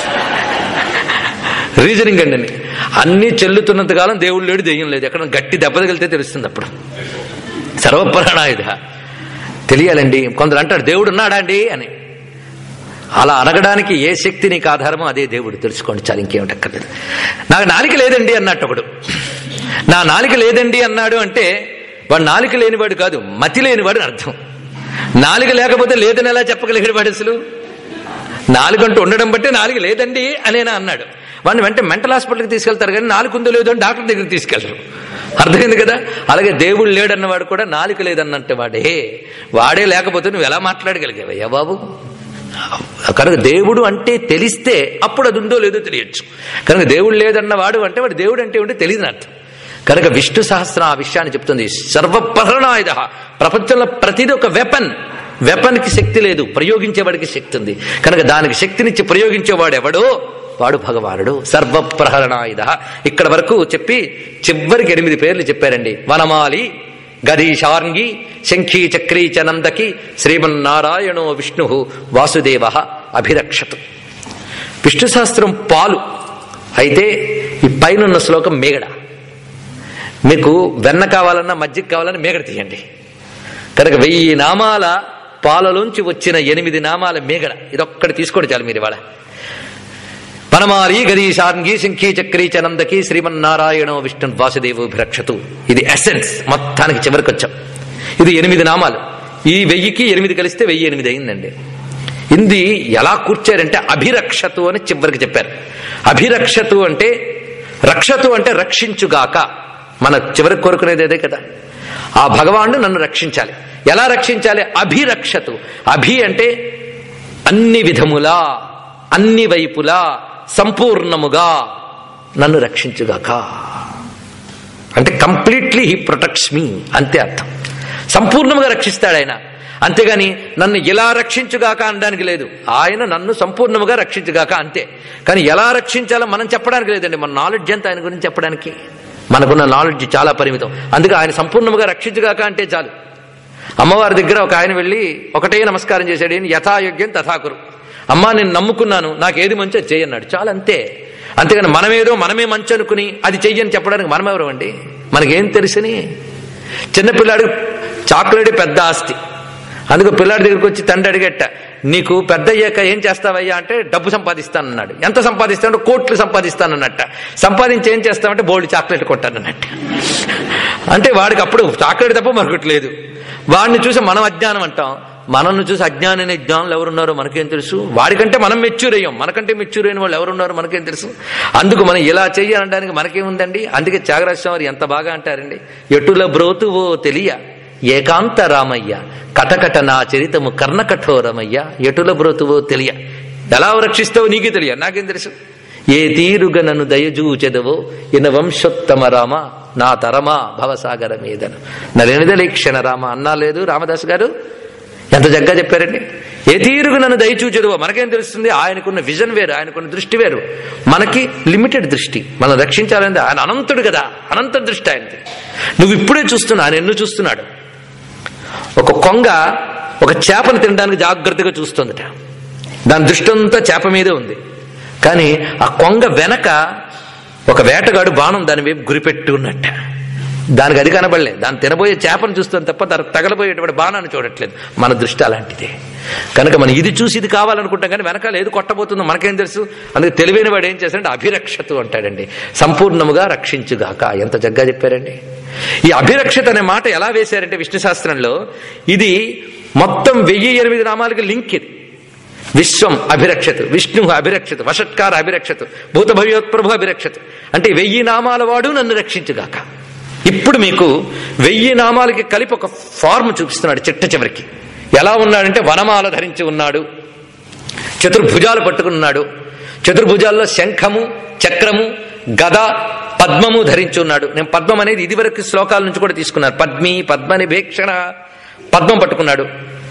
రీజనింగ్ అండి అని. అన్నీ చెల్లుతున్నంత కాలం దేవుడు లేడు దెయ్యం లేదు ఎక్కడ గట్టి దెబ్బ తగిలితే తెలుస్తుంది అప్పుడు సర్వప్రాణాయుధ తెలియాలండి కొందరు అంటారు దేవుడు ఉన్నాడా అండి అని అలా అనగడానికి ఏ శక్తి నీకు ఆధారమో అదే దేవుడు తెలుసుకోండి చాలు ఇంకేమిటి అక్కర్లేదు నాకు నాలిక లేదండి అన్నట్టు ఒకడు నా నాలిక లేదండి అన్నాడు అంటే వాడు నాలిక లేనివాడు కాదు మతి లేనివాడు అని అర్థం నాలుక లేకపోతే లేదని ఎలా చెప్పగలిగాడు వాడు అసలు నాలుగంటూ ఉండడం బట్టి నాలుగు లేదండి అనేనా అన్నాడు వాడిని వెంటనే మెంటల్ హాస్పిటల్కి తీసుకెళ్తారు కానీ నాలుగు ఉందో లేదో అని డాక్టర్ దగ్గరికి తీసుకెళ్లరు అర్థమైంది కదా అలాగే దేవుడు లేడన్నవాడు కూడా నాలుక లేదన్నట్టు వాడే వాడే లేకపోతే నువ్వు ఎలా మాట్లాడగలిగావయ్యా బాబు కనుక దేవుడు అంటే తెలిస్తే అప్పుడు అది ఉందో లేదో తెలియచ్చు కనుక దేవుడు లేదన్న వాడు అంటే వాడు దేవుడు అంటే ఉంటే తెలియదని అర్థం కనుక విష్ణు సహస్రం ఆ విషయాన్ని చెప్తుంది సర్వప్రహరణాయుధ ప్రపంచంలో ప్రతిదీ ఒక వెపన్ వెపన్కి శక్తి లేదు ప్రయోగించేవాడికి శక్తి ఉంది కనుక దానికి శక్తినిచ్చి ప్రయోగించేవాడు ఎవడో వాడు భగవానుడు సర్వప్రహరణాయుధ ఇక్కడ వరకు చెప్పి చివరికి ఎనిమిది పేర్లు చెప్పారండి వనమాలి గదీశార్ంగి శంఖీ చక్రీ చ నందకి శ్రీమన్నారాయణో విష్ణు వాసుదేవ అభిరక్షతు విష్ణు సహస్రం పాలు అయితే ఈ పైన శ్లోకం మేగడ మీకు వెన్న కావాలన్నా మజ్జిగ కావాలన్నా మేగడ తీయండి కనుక వెయ్యి నామాల పాలలోంచి వచ్చిన ఎనిమిది నామాల మేగడ ఇదొక్కటి తీసుకోండి చాలు మీరు ఇవాళ పనమాలి గదీశార్ంగి శంఖీ చక్రీ చనందకి శ్రీమన్నారాయణ విష్ణు వాసుదేవోభిరక్షతు ఇది ఎసెన్స్ మొత్తానికి చివరికి వచ్చాం ఇది ఎనిమిది నామాలు ఈ వెయ్యికి ఎనిమిది కలిస్తే వెయ్యి ఎనిమిది అయిందండి ఇది ఎలా కూర్చారంటే అభిరక్షతు అని చివరికి చెప్పారు అభిరక్షతు అంటే రక్షతు అంటే రక్షించుగాక మన చివరికి కోరుకునేది అదే కదా ఆ భగవానుడు నన్ను రక్షించాలి ఎలా రక్షించాలి అభిరక్షతు అభి అంటే అన్ని విధములా అన్ని వైపులా సంపూర్ణముగా నన్ను రక్షించుగాక అంటే కంప్లీట్లీ హీ ప్రొటెక్ట్స్ మీ అంతే అర్థం సంపూర్ణముగా రక్షిస్తాడు ఆయన అంతేగాని నన్ను ఇలా రక్షించుగాక అనడానికి లేదు ఆయన నన్ను సంపూర్ణముగా రక్షించుగాక అంతే కానీ ఎలా రక్షించాలో మనం చెప్పడానికి లేదండి మన నాలెడ్జ్ ఎంత ఆయన గురించి చెప్పడానికి మనకున్న నాలెడ్జ్ చాలా పరిమితం అందుకే ఆయన సంపూర్ణముగా రక్షించుగాక అంటే చాలు అమ్మవారి దగ్గర ఒక ఆయన వెళ్ళి ఒకటే నమస్కారం చేశాడు ఈయన యథాయోగ్యం తథాకురు అమ్మా నేను నమ్ముకున్నాను నాకు ఏది మంచి అది చేయన్నాడు చాలా అంతే అంతేగాని మనమేదో మనమే మంచి అనుకుని అది చెయ్యని చెప్పడానికి మనమెవరు అండి మనకేం తెలుసని చిన్నపిల్లాడికి చాక్లెట్ పెద్ద ఆస్తి అందుకు పిల్లాడి దగ్గరికి వచ్చి తండ్రి అడిగట్ట నీకు పెద్ద అయ్యాక ఏం చేస్తావయ్యా అంటే డబ్బు సంపాదిస్తానన్నాడు ఎంత సంపాదిస్తాడు కోట్లు సంపాదిస్తానన్నట్ట సంపాదించి ఏం చేస్తామంటే బోల్డ్ చాక్లెట్ కొట్టానన్నట్ట అంటే వాడికి అప్పుడు చాక్లెట్ తప్ప మరొకటి లేదు వాడిని చూసి మనం అజ్ఞానం అంటాం మనల్ని చూసి అజ్ఞానమైన జ్ఞానులు ఎవరున్నారో మనకేం తెలుసు వాడికంటే మనం మెచ్యూర్ అయ్యాం మనకంటే మెచ్యూర్ అయిన వాళ్ళు ఎవరున్నారో మనకేం తెలుసు అందుకు మనం ఇలా చెయ్యాలనడానికి మనకేముందండి అందుకే త్యాగరాజస్వామి వారు ఎంత బాగా అంటారండి ఎటుల బ్రోతువో తెలియ ఏకాంత రామయ్య కటకట నా చరితము కర్ణకఠోరమయ్య ఎటుల బ్రోతువో తెలియ ఎలా రక్షిస్తావో నీకే తెలియ నాకేం తెలుసు ఏ తీరుగా నన్ను దయజూచెదవో ఇన వంశోత్తమ రామ నా తరమా భవసాగర మీదను నలినిదలీక్షణ రామ అన్నా లేదు రామదాస్ గారు ఎంత జగ్గా చెప్పారండి ఏ తీరుగు నన్ను దయచూచెదువో మనకేం తెలుస్తుంది ఆయనకున్న విజన్ వేరు ఆయనకున్న దృష్టి వేరు మనకి లిమిటెడ్ దృష్టి మనం రక్షించాలంటే ఆయన అనంతుడు కదా అనంత దృష్టి ఆయనది నువ్వు ఇప్పుడే చూస్తున్నా ఆయన ఎన్ను చూస్తున్నాడు ఒక కొంగ ఒక చేపను తినడానికి జాగ్రత్తగా చూస్తుందట దాని దృష్టి అంతా చేప మీదే ఉంది కానీ ఆ కొంగ వెనక ఒక వేటగాడు బాణం దాని వైపు గురిపెట్టి ఉన్నట్ట దానికి అది కనబడలేదు దాన్ని తినబోయే చేపను చూస్తాం తప్ప దానికి తగలబోయేటువంటి బాణాన్ని చూడట్లేదు మన దృష్టి అలాంటిదే కనుక మనం ఇది చూసి ఇది కావాలనుకుంటాం కానీ వెనకాల ఏది కొట్టబోతుందో మనకేం తెలుసు అందుకే తెలివైన వాడు ఏం చేస్తాడంటే అభిరక్షతు అంటాడండి సంపూర్ణముగా రక్షించుగాక ఎంత జగ్గా చెప్పారండి ఈ అభిరక్షత అనే మాట ఎలా వేశారంటే విష్ణు శాస్త్రంలో ఇది మొత్తం వెయ్యి ఎనిమిది నామాలకి లింక్ ఇది విశ్వం అభిరక్షతు విష్ణు అభిరక్షతు వషట్కార అభిరక్షతు భూత భవ్యోత్ప్రభు అభిరక్షతు అంటే వెయ్యి నామాల వాడు నన్ను రక్షించుగాక ఇప్పుడు మీకు వెయ్యి నామాలకి కలిపి ఒక ఫార్మ్ చూపిస్తున్నాడు చిట్ట చివరికి ఎలా ఉన్నాడంటే వనమాల ధరించి ఉన్నాడు చతుర్భుజాలు పట్టుకున్నాడు చతుర్భుజాల్లో శంఖము చక్రము గద పద్మము ధరించి ఉన్నాడు నేను పద్మం అనేది ఇదివరకు శ్లోకాల నుంచి కూడా తీసుకున్నాను పద్మి పద్మని భీక్షణ పద్మం పట్టుకున్నాడు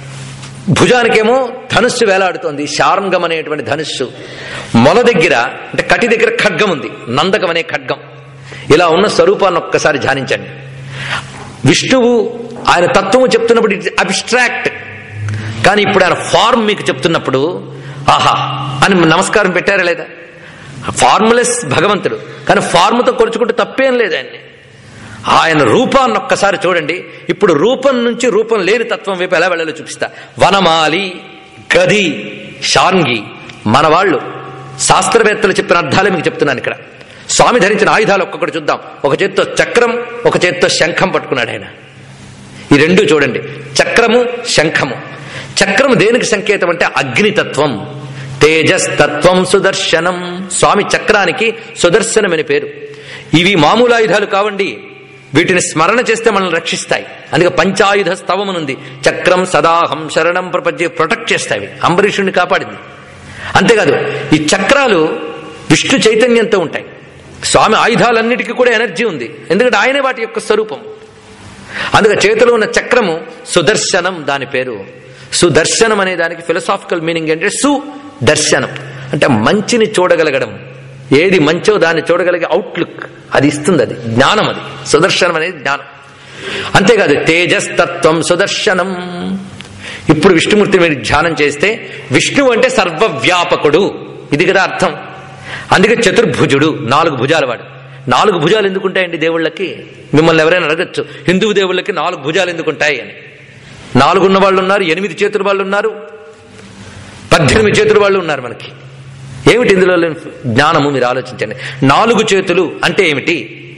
భుజానికేమో ధనుస్సు వేలాడుతోంది శారంగం అనేటువంటి ధనుస్సు మొల దగ్గర అంటే కటి దగ్గర ఖడ్గం ఉంది నందకం అనే ఖడ్గం ఇలా ఉన్న స్వరూపాన్ని ఒక్కసారి ధ్యానించండి విష్ణువు ఆయన తత్వము చెప్తున్నప్పుడు ఇట్ అబ్స్ట్రాక్ట్ కానీ ఇప్పుడు ఆయన ఫార్మ్ మీకు చెప్తున్నప్పుడు ఆహా అని నమస్కారం పెట్టారా లేదా ఫార్ములెస్ భగవంతుడు కానీ ఫార్ముతో కొలుచుకుంటే తప్పేం లేదు ఆయన్ని ఆయన రూపాన్ని ఒక్కసారి చూడండి ఇప్పుడు రూపం నుంచి రూపం లేని తత్వం వైపు ఎలా వెళ్ళాలో చూపిస్తా వనమాలి గది షాంగి మన వాళ్ళు శాస్త్రవేత్తలు చెప్పిన అర్థాలే మీకు చెప్తున్నాను ఇక్కడ స్వామి ధరించిన ఆయుధాలు ఒక్కొక్కటి చూద్దాం ఒక చేత్తో చక్రం ఒక చేత్తో శంఖం పట్టుకున్నాడు ఆయన ఈ రెండు చూడండి చక్రము శంఖము చక్రము దేనికి సంకేతం అంటే అగ్నితత్వం తేజస్తత్వం సుదర్శనం స్వామి చక్రానికి సుదర్శనం అని పేరు ఇవి మామూలు ఆయుధాలు కావండి వీటిని స్మరణ చేస్తే మనల్ని రక్షిస్తాయి అందుకే పంచాయుధ స్తవమునుంది చక్రం సదాహం శరణం ప్రపంచ ప్రొటెక్ట్ చేస్తాయి అంబరీషుణ్ణి కాపాడింది అంతేకాదు ఈ చక్రాలు విష్ణు చైతన్యంతో ఉంటాయి స్వామి ఆయుధాలన్నిటికీ కూడా ఎనర్జీ ఉంది ఎందుకంటే ఆయనే వాటి యొక్క స్వరూపం అందుకే చేతిలో ఉన్న చక్రము సుదర్శనం దాని పేరు సుదర్శనం అనే దానికి ఫిలసాఫికల్ మీనింగ్ ఏంటంటే సుదర్శనం అంటే మంచిని చూడగలగడం ఏది మంచో దాన్ని చూడగలిగే అవుట్లుక్ అది ఇస్తుంది అది జ్ఞానం అది సుదర్శనం అనేది జ్ఞానం అంతేకాదు తేజస్తత్వం సుదర్శనం ఇప్పుడు విష్ణుమూర్తి మీరు ధ్యానం చేస్తే విష్ణువు అంటే సర్వవ్యాపకుడు ఇది కదా అర్థం అందుకే చతుర్భుజుడు నాలుగు భుజాల వాడు నాలుగు భుజాలు ఎందుకుంటాయండి దేవుళ్ళకి మిమ్మల్ని ఎవరైనా అడగచ్చు హిందూ దేవుళ్ళకి నాలుగు భుజాలు ఎందుకుంటాయి అని నాలుగున్న వాళ్ళు ఉన్నారు ఎనిమిది చేతుల వాళ్ళు ఉన్నారు పద్దెనిమిది చేతుల వాళ్ళు ఉన్నారు మనకి ఏమిటి ఇందులో లేని జ్ఞానము మీరు ఆలోచించండి నాలుగు చేతులు అంటే ఏమిటి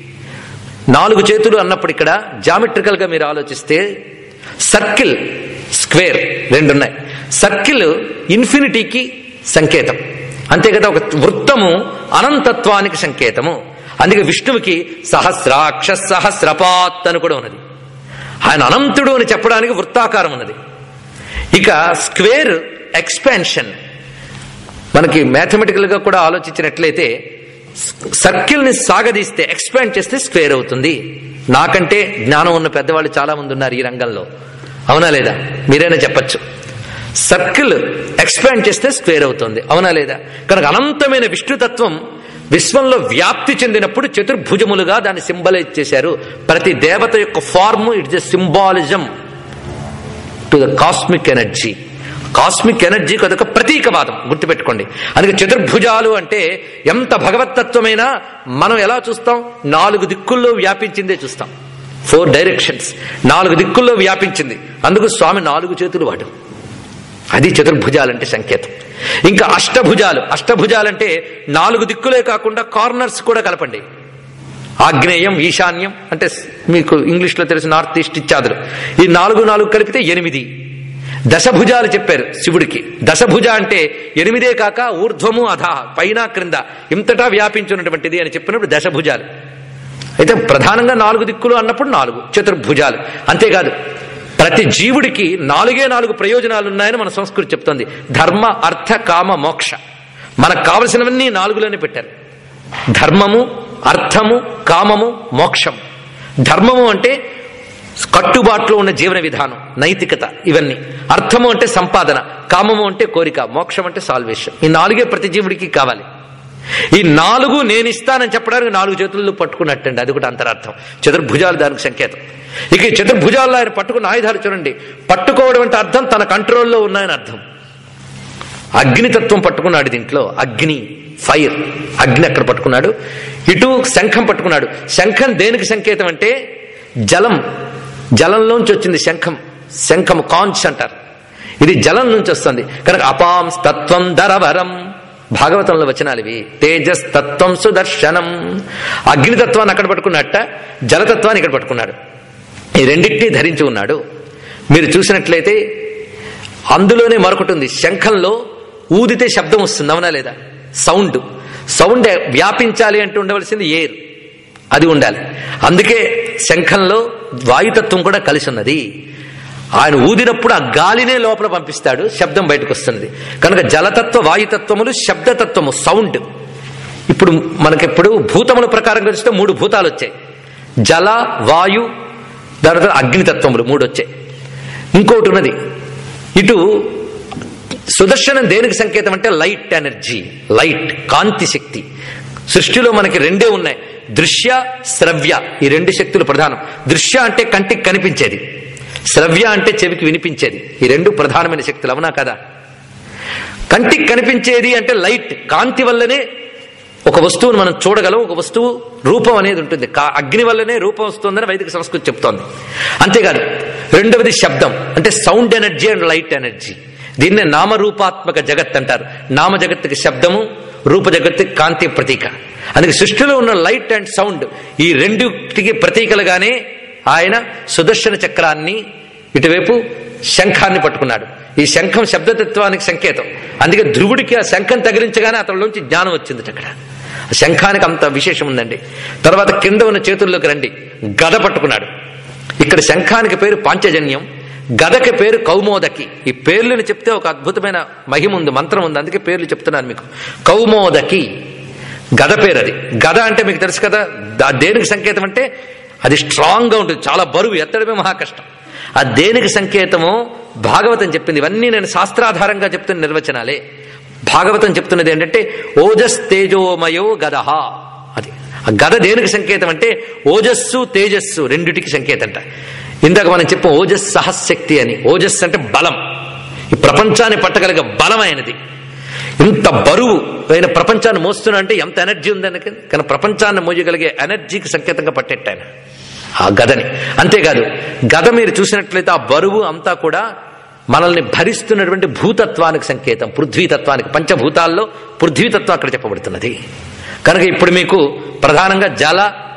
నాలుగు చేతులు అన్నప్పుడు ఇక్కడ జామెట్రికల్ గా మీరు ఆలోచిస్తే సర్కిల్ స్క్వేర్ రెండు ఉన్నాయి సర్కిల్ ఇన్ఫినిటీకి సంకేతం అంతే కదా ఒక వృత్తము అనంతత్వానికి సంకేతము అందుకే విష్ణువుకి సహస్రాక్ష సహస్రపాత్ అని కూడా ఉన్నది ఆయన అనంతుడు అని చెప్పడానికి వృత్తాకారం ఉన్నది ఇక స్క్వేర్ ఎక్స్పాన్షన్ మనకి మ్యాథమెటికల్ గా కూడా ఆలోచించినట్లయితే సర్కిల్ ని సాగదీస్తే ఎక్స్పాండ్ చేస్తే స్క్వేర్ అవుతుంది నాకంటే జ్ఞానం ఉన్న పెద్దవాళ్ళు చాలా మంది ఉన్నారు ఈ రంగంలో అవునా లేదా మీరైనా చెప్పచ్చు సర్కిల్ ఎక్స్పాండ్ చేస్తే స్క్వేర్ అవుతుంది అవునా లేదా కనుక అనంతమైన విష్ణుతత్వం విశ్వంలో వ్యాప్తి చెందినప్పుడు చతుర్భుజములుగా దాన్ని సింబలైజ్ చేశారు ప్రతి దేవత యొక్క form it's a symbolism to the cosmic energy cosmic ఎనర్జీకి అదొక ప్రతీకవాదం గుర్తుపెట్టుకోండి అందుకే చతుర్భుజాలు అంటే ఎంత భగవతత్వమైనా మనం ఎలా చూస్తాం నాలుగు దిక్కుల్లో వ్యాపించిందే చూస్తాం ఫోర్ డైరెక్షన్స్ నాలుగు దిక్కుల్లో వ్యాపించింది అందుకు స్వామి నాలుగు చేతులు వాడు అది చతుర్భుజాలంటే సంకేతం ఇంకా అష్టభుజాలు అష్టభుజాలంటే నాలుగు దిక్కులే కాకుండా కార్నర్స్ కూడా కలపండి ఆగ్నేయం ఈశాన్యం అంటే మీకు ఇంగ్లీష్లో తెలిసిన నార్త్ ఈస్ట్ ఇత్యాదులు ఈ నాలుగు నాలుగు కలిపితే ఎనిమిది దశభుజాలు చెప్పారు శివుడికి దశభుజ అంటే ఎనిమిదే కాక ఊర్ధ్వము అధ పైన క్రింద ఇంతటా వ్యాపించున్నటువంటిది అని చెప్పినప్పుడు దశభుజాలు అయితే ప్రధానంగా నాలుగు దిక్కులు అన్నప్పుడు నాలుగు చతుర్భుజాలు అంతేకాదు ప్రతి జీవుడికి నాలుగే నాలుగు ప్రయోజనాలు ఉన్నాయని మన సంస్కృతి చెప్తోంది ధర్మ అర్థ కామ మోక్ష మనకు కావలసినవన్నీ నాలుగులోనే పెట్టారు ధర్మము అర్థము కామము మోక్షం ధర్మము అంటే కట్టుబాట్లో ఉన్న జీవన విధానం నైతికత ఇవన్నీ అర్థము అంటే సంపాదన కామము అంటే కోరిక మోక్షం అంటే సాల్వేషన్ ఈ నాలుగే ప్రతి జీవుడికి కావాలి ఈ నాలుగు నేను ఇస్తానని చెప్పడానికి నాలుగు చేతుల్లో పట్టుకున్నట్టండి అది కూడా అంతరార్థం చతుర్భుజాలు దానికి సంకేతం ఇక ఈ చతుర్భుజాల్లో ఆయన పట్టుకున్న ఆయుధాలు చూడండి పట్టుకోవడం అంటే అర్థం తన కంట్రోల్లో ఉన్నాయని అర్థం అగ్నితత్వం పట్టుకున్నాడు దీంట్లో అగ్ని ఫైర్ అగ్ని అక్కడ పట్టుకున్నాడు ఇటు శంఖం పట్టుకున్నాడు శంఖం దేనికి సంకేతం అంటే జలం జలంలోంచి వచ్చింది శంఖం శంఖము కాంచ్ అంటారు ఇది జలం నుంచి వస్తుంది కనుక అపాం తత్వం దరవరం భాగవతంలో వచనాలు ఇవి తేజస్ తత్వం సుదర్శనం అగ్నితత్వాన్ని అక్కడ పట్టుకున్నట్ట జలతత్వాన్ని ఇక్కడ పట్టుకున్నాడు ఈ రెండింటినీ ధరించి ఉన్నాడు మీరు చూసినట్లయితే అందులోనే మరొకటి ఉంది శంఖంలో ఊదితే శబ్దం వస్తుంది అవునా లేదా సౌండ్ సౌండ్ వ్యాపించాలి అంటూ ఉండవలసింది ఎయిర్ అది ఉండాలి అందుకే శంఖంలో వాయుతత్వం కూడా కలిసి ఉన్నది ఆయన ఊదినప్పుడు ఆ గాలినే లోపల పంపిస్తాడు శబ్దం బయటకు వస్తున్నది కనుక జలతత్వ వాయుతత్వములు శబ్దతత్వము సౌండ్ ఇప్పుడు మనకెప్పుడు భూతముల ప్రకారం కలిస్తే మూడు భూతాలు వచ్చాయి జల వాయు దాని తర్వాత అగ్నితత్వములు మూడు వచ్చాయి ఇంకోటి ఉన్నది ఇటు సుదర్శనం దేనికి సంకేతం అంటే లైట్ ఎనర్జీ లైట్ కాంతి శక్తి సృష్టిలో మనకి రెండే ఉన్నాయి దృశ్య శ్రవ్య ఈ రెండు శక్తులు ప్రధానం దృశ్య అంటే కంటికి కనిపించేది శ్రవ్య అంటే చెవికి వినిపించేది ఈ రెండు ప్రధానమైన శక్తులు అవునా కదా కంటికి కనిపించేది అంటే లైట్ కాంతి వల్లనే ఒక వస్తువును మనం చూడగలం ఒక వస్తువు రూపం అనేది ఉంటుంది కా- అగ్ని వల్లనే రూపం వస్తుందని వైదిక సంస్కృతి చెప్తోంది అంతేకాదు రెండవది శబ్దం అంటే sound energy and light energy దీన్నే నామరూపాత్మక జగత్ అంటారు నామ జగత్తుకి శబ్దము రూప జగత్తుకి కాంతి ప్రతీక అందుకే సృష్టిలో ఉన్న లైట్ అండ్ సౌండ్ ఈ రెండుటికి ప్రతీకలుగానే ఆయన సుదర్శన చక్రాన్ని ఇటువైపు శంఖాన్ని పట్టుకున్నాడు ఈ శంఖం శబ్దతత్వానికి సంకేతం అందుకే ధ్రువుడికి ఆ శంఖం తగిలించగానే అతనిలోంచి జ్ఞానం వచ్చింది అక్కడ ఆ శంఖానికి అంత విశేషం ఉందండి తర్వాత కింద ఉన్న చేతుల్లోకి రండి గద పట్టుకున్నాడు ఇక్కడ శంఖానికి పేరు పాంచజన్యం గదకి పేరు కౌమోదకి ఈ పేర్లను చెప్తే ఒక అద్భుతమైన మహిమ ఉంది మంత్రం ఉంది అందుకే పేర్లు చెప్తున్నాను మీకు కౌమోదకి గద పేరు అది గద అంటే మీకు తెలుసు కదా దా- దేనికి సంకేతం అంటే అది స్ట్రాంగ్ గా ఉంటుంది చాలా బరువు ఎత్తడమే మహా కష్టం ఆ దేనికి సంకేతమో భాగవతం చెప్పింది ఇవన్నీ నేను శాస్త్రాధారంగా చెప్తున్న నిర్వచనాలే భాగవతం చెప్తున్నది ఏంటంటే ఓజస్ తేజోమయో గదహ అది ఆ గద దేనికి సంకేతం అంటే ఓజస్సు తేజస్సు రెండిటికి సంకేతంట ఇందాక మనం చెప్పాం ఓజస్ సహశక్తి అని ఓజస్ అంటే బలం ఈ ప్రపంచాన్ని పట్టగలిగే బలమైనది ఇంత బరువు అయిన ప్రపంచాన్ని మోస్తున్నా అంటే ఎంత ఎనర్జీ ఉందని కానీ ప్రపంచాన్ని మోయగలిగే ఎనర్జీకి సంకేతంగా పట్టేట్టాయన ఆ గదని అంతేకాదు గద మీరు చూసినట్లయితే ఆ బరువు అంతా కూడా మనల్ని భరిస్తున్నటువంటి భూతత్వానికి సంకేతం పృథ్వీతత్వానికి పంచభూతాల్లో పృథ్వీతత్వం అక్కడ చెప్పబడుతున్నది కనుక ఇప్పుడు మీకు ప్రధానంగా జల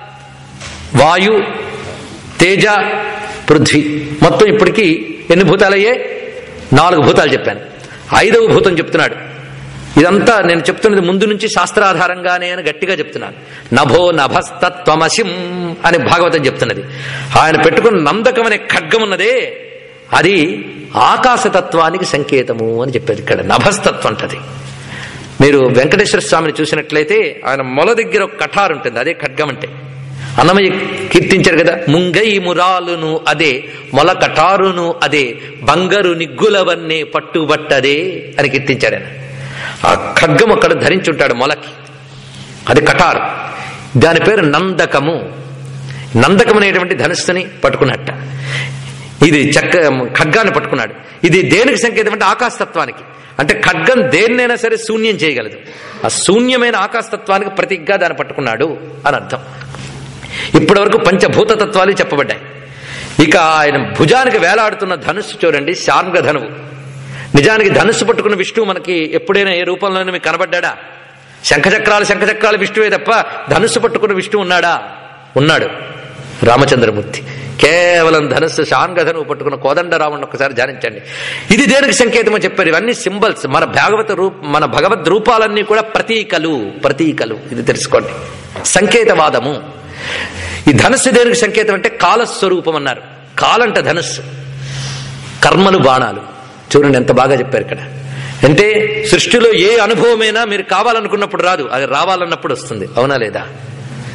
వాయు తేజ పృథ్వీ మొత్తం ఇప్పటికీ ఎన్ని భూతాలయ్యాయి నాలుగు భూతాలు చెప్పాను ఐదవ భూతం చెప్తున్నాడు ఇదంతా నేను చెప్తున్నది ముందు నుంచి శాస్త్రాధారంగానే అని గట్టిగా చెప్తున్నాను నభో నభస్తత్వమసిం అని భాగవతం చెప్తున్నది ఆయన పెట్టుకున్న నందకం అనే ఖడ్గం ఉన్నదే అది ఆకాశతత్వానికి సంకేతము అని చెప్పేది ఇక్కడ నభస్తత్వం అంటది మీరు వెంకటేశ్వర స్వామిని చూసినట్లయితే ఆయన మొల దగ్గర ఒక కఠారు ఉంటుంది అదే ఖడ్గం అంటే అన్నమయ్య కీర్తించారు కదా ముంగై మురాలును అదే మొల కఠారును అదే బంగారు నిగ్గులవన్నే పట్టుబట్టదే అని కీర్తించాడు ఆయన ఆ ఖడ్గం అక్కడ ధరించి ఉంటాడు మొలకి అది కఠారు దాని పేరు నందకము నందకం అనేటువంటి ధనుస్సుని పట్టుకున్నట్ట ఇది చక్క ఖడ్గాన్ని పట్టుకున్నాడు ఇది దేనికి సంకేతం అంటే ఆకాశతత్వానికి అంటే ఖడ్గం దేన్నైనా సరే శూన్యం చేయగలదు ఆ శూన్యమైన ఆకాశతత్వానికి ప్రతిగ్గా దాన్ని పట్టుకున్నాడు అని అర్థం ఇప్పటి వరకు పంచభూత తత్వాలు చెప్పబడ్డాయి ఇక ఆయన భుజానికి వేలాడుతున్న ధనుస్సు చూడండి శార్ంగ ధనువు నిజానికి ధనుస్సు పట్టుకున్న విష్ణువు మనకి ఎప్పుడైనా ఏ రూపంలోనే మీకు కనబడ్డా శంఖచక్రాలు శంఖచక్రాలు విష్ణువే తప్ప ధనుస్సు పట్టుకున్న విష్ణువు ఉన్నాడా ఉన్నాడు రామచంద్రమూర్తి కేవలం ధనుస్సు శాంగధనువు పట్టుకున్న కోదండరాముని ఒకసారి ధ్యానించండి ఇది దేనికి సంకేతమో చెప్పారు ఇవన్నీ సింబల్స్ మన భాగవత రూప మన భగవద్ రూపాలన్నీ కూడా ప్రతీకలు ప్రతీకలు ఇది తెలుసుకోండి సంకేతవాదము ఈ ధనుస్సు దేనికి సంకేతం అంటే కాలస్వరూపం అన్నారు కాలంట ధనుస్సు కర్మలు బాణాలు చూడండి ఎంత బాగా చెప్పారు ఇక్కడ అంటే సృష్టిలో ఏ అనుభవమైనా మీరు కావాలనుకున్నప్పుడు రాదు అది రావాలన్నప్పుడు వస్తుంది అవునా లేదా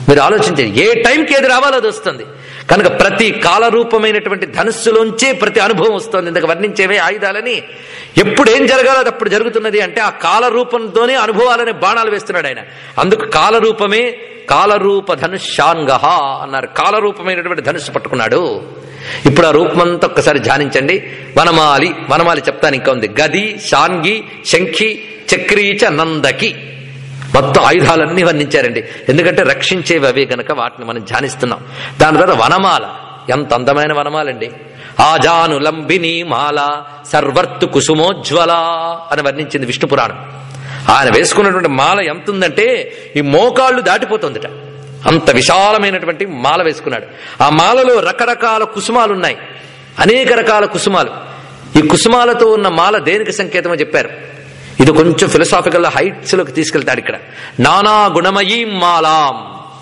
మీరు ఆలోచించండి ఏ టైంకి ఏది రావాలో అది వస్తుంది కనుక ప్రతి కాలరూపమైనటువంటి ధనుస్సులోంచే ప్రతి అనుభవం వస్తుంది ఇందుకు వర్ణించేవే ఆయుధాలని ఎప్పుడు ఏం జరగాలో అది అప్పుడు జరుగుతున్నది అంటే ఆ కాలరూపంతోనే అనుభవాలనే బాణాలు వేస్తున్నాడు ఆయన అందుకు కాలరూపమే కాలరూప ధనుషాంగ అన్నారు కాలరూపమైనటువంటి ధనుస్సు పట్టుకున్నాడు ఇప్పుడు ఆ రూపమంతా ఒక్కసారి ధ్యానించండి వనమాలి వనమాలి చెప్తాను ఇంకా ఉంది గది శాంగి శంఖి చక్రీచ నందకి మొత్తం ఆయుధాలన్నీ వర్ణించారండి ఎందుకంటే రక్షించేవి అవే గనక వాటిని మనం ధ్యానిస్తున్నాం దాని తర్వాత వనమాల ఎంత అందమైన వనమాలండి ఆజాను లంబిని మాల సర్వర్తు కుసుమోజ్వల అని వర్ణించింది విష్ణు పురాణం ఆయన వేసుకున్నటువంటి మాల ఎంత ఉందంటే ఈ మోకాళ్ళు దాటిపోతుందిట అంత విశాలమైనటువంటి మాల వేసుకున్నాడు ఆ మాలలో రకరకాల కుసుమాలు ఉన్నాయి అనేక రకాల కుసుమాలు ఈ కుసుమాలతో ఉన్న మాల దేనికి సంకేతమో చెప్పారు ఇది కొంచెం ఫిలసాఫికల్ హైట్స్ లోకి తీసుకెళ్తాడు ఇక్కడ నానా గుణమయీం మాలాం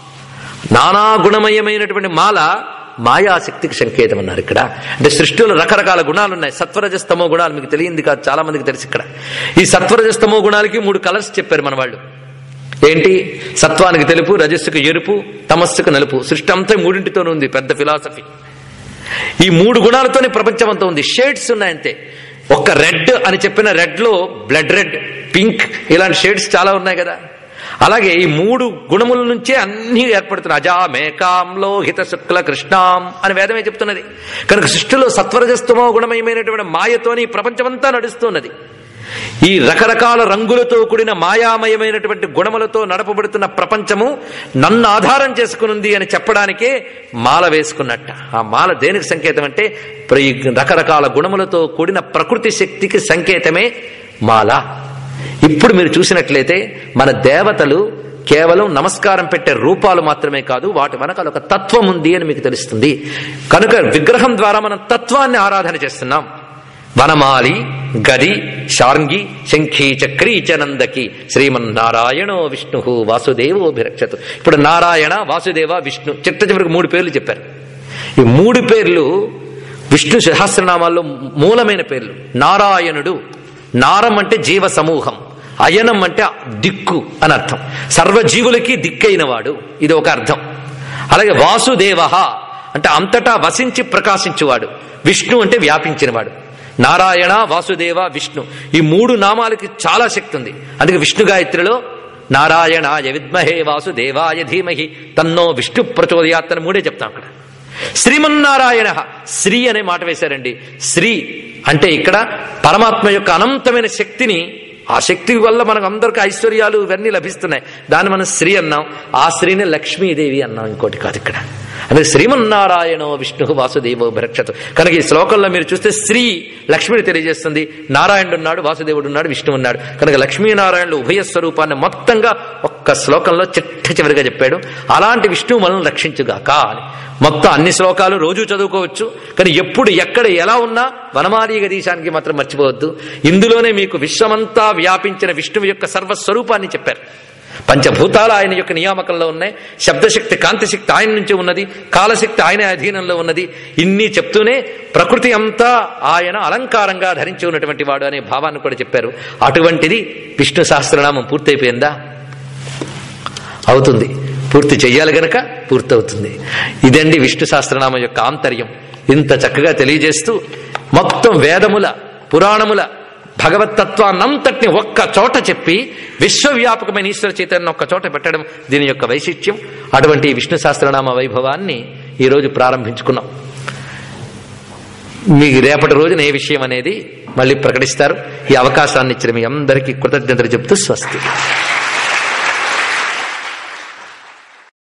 నానా గుణమయమైనటువంటి మాల మాయాశక్తికి సంకేతం అన్నారు ఇక్కడ అంటే సృష్టిలో రకరకాల గుణాలు ఉన్నాయి సత్వరజస్తమో గుణాలు మీకు తెలియంది కాదు చాలా మందికి తెలుసు ఇక్కడ ఈ సత్వరజస్తమో గుణాలకి మూడు కలర్స్ చెప్పారు మన వాళ్ళు ఏంటి సత్వానికి తెలుపు రజస్సుకు ఎరుపు తమస్సుకు నలుపు సృష్టి అంతా మూడింటితోనే ఉంది పెద్ద ఫిలాసఫీ ఈ మూడు గుణాలతోనే ప్రపంచం అంతా ఉంది షేడ్స్ ఉన్నాయంతే ఒక్క రెడ్ అని చెప్పిన రెడ్ లో బ్లడ్ రెడ్ పింక్ ఇలాంటి షేడ్స్ చాలా ఉన్నాయి కదా అలాగే ఈ మూడు గుణముల నుంచే అన్ని ఏర్పడుతున్నాయి అజా మేకాం లోహిత శుక్ల కృష్ణాం అని వేదమే చెప్తున్నది కనుక సృష్టిలో సత్వరజస్తమో గుణమయమైనటువంటి మాయతోని ఈ ప్రపంచమంతా నడుస్తున్నది ఈ రకరకాల రంగులతో కూడిన మాయామయమైనటువంటి గుణములతో నడపబడుతున్న ప్రపంచము నన్ను ఆధారం చేసుకునుంది అని చెప్పడానికే మాల వేసుకున్నట్ట ఆ మాల దేనికి సంకేతం అంటే ప్ర- ఈ రకరకాల గుణములతో కూడిన ప్రకృతి శక్తికి సంకేతమే మాల ఇప్పుడు మీరు చూసినట్లయితే మన దేవతలు కేవలం నమస్కారం పెట్టే రూపాలు మాత్రమే కాదు వాటి వెనకాల ఒక తత్వం ఉంది అని మీకు తెలుస్తుంది కనుక విగ్రహం ద్వారా మనం తత్వాన్ని ఆరాధన చేస్తున్నాం వనమాలి గది శార్ంగి శంఖీ చక్రీ చ నందకి శ్రీమన్నారాయణో విష్ణు వాసుదేవోభిరక్షతు ఇప్పుడు నారాయణ వాసుదేవ విష్ణు చిట్ట చివరికి మూడు పేర్లు చెప్పారు ఈ మూడు పేర్లు విష్ణు సహస్రనామాల్లో మూలమైన పేర్లు నారాయణుడు నారం అంటే జీవ సమూహం అయనం అంటే దిక్కు అని అర్థం సర్వజీవులకి దిక్కైన వాడు ఇది ఒక అర్థం అలాగే వాసుదేవ అంటే అంతటా వసించి ప్రకాశించువాడు విష్ణు అంటే వ్యాపించినవాడు నారాయణ వాసుదేవ విష్ణు ఈ మూడు నామాలకి చాలా శక్తి ఉంది అందుకే విష్ణు గాయత్రిలో నారాయణాయ విద్మహే వాసుదేవాయ ధీమహి తన్నో విష్ణు ప్రచోదయాత్ అని మూడే చెప్తాం అక్కడ శ్రీమన్నారాయణ శ్రీ అనే మాట వేశారండి శ్రీ అంటే ఇక్కడ పరమాత్మ యొక్క అనంతమైన శక్తిని ఆ శక్తి వల్ల మనకు అందరికీ ఐశ్వర్యాలు ఇవన్నీ లభిస్తున్నాయి దాన్ని మనం శ్రీ అన్నాం ఆ శ్రీని లక్ష్మీదేవి అన్నాం ఇంకోటి కాదు ఇక్కడ అందుకే శ్రీమన్నారాయణో విష్ణు వాసుదేవో భరక్షతు కనుక ఈ శ్లోకంలో మీరు చూస్తే శ్రీ లక్ష్మిని తెలియజేస్తుంది నారాయణుడు ఉన్నాడు వాసుదేవుడు ఉన్నాడు విష్ణు ఉన్నాడు కనుక లక్ష్మీనారాయణులు ఉభయ స్వరూపాన్ని మొత్తంగా ఒక్క శ్లోకంలో చిట్ట చివరిగా చెప్పాడు అలాంటి విష్ణువు మనల్ని రక్షించుగాక అని మొత్తం అన్ని శ్లోకాలు రోజు చదువుకోవచ్చు కానీ ఎప్పుడు ఎక్కడ ఎలా ఉన్నా వనమాలి గదీశానికి మాత్రం మర్చిపోవద్దు ఇందులోనే మీకు విశ్వమంతా వ్యాపించిన విష్ణువు యొక్క సర్వస్వరూపాన్ని చెప్పారు పంచభూతాలు ఆయన యొక్క నియామకంలో ఉన్నాయి శబ్దశక్తి కాంతిశక్తి ఆయన నుంచి ఉన్నది కాలశక్తి ఆయన అధీనంలో ఉన్నది ఇన్ని చెప్తూనే ప్రకృతి అంతా ఆయన అలంకారంగా ధరించి ఉన్నటువంటి వాడు అనే భావాన్ని కూడా చెప్పారు అటువంటిది విష్ణు సహస్రనామం పూర్తయిపోయిందా అవుతుంది పూర్తి చెయ్యాలి గనక పూర్తవుతుంది ఇదండి విష్ణు సహస్రనామం యొక్క ఆంతర్యం ఇంత చక్కగా తెలియజేస్తూ మొత్తం వేదముల పురాణముల భగవతత్వాన్నంతటిని ఒక్క చోట చెప్పి విశ్వవ్యాపకమైన ఈశ్వర చైతన్యం ఒక్క చోట పెట్టడం దీని యొక్క వైశిష్ట్యం అటువంటి ఈ విష్ణు సహస్రనామ వైభవాన్ని ఈరోజు ప్రారంభించుకున్నాం మీకు రేపటి రోజున ఏ విషయం అనేది మళ్ళీ ప్రకటిస్తారు ఈ అవకాశాన్ని ఇచ్చిన మీ అందరికీ కృతజ్ఞతలు చెప్తూ స్వస్తి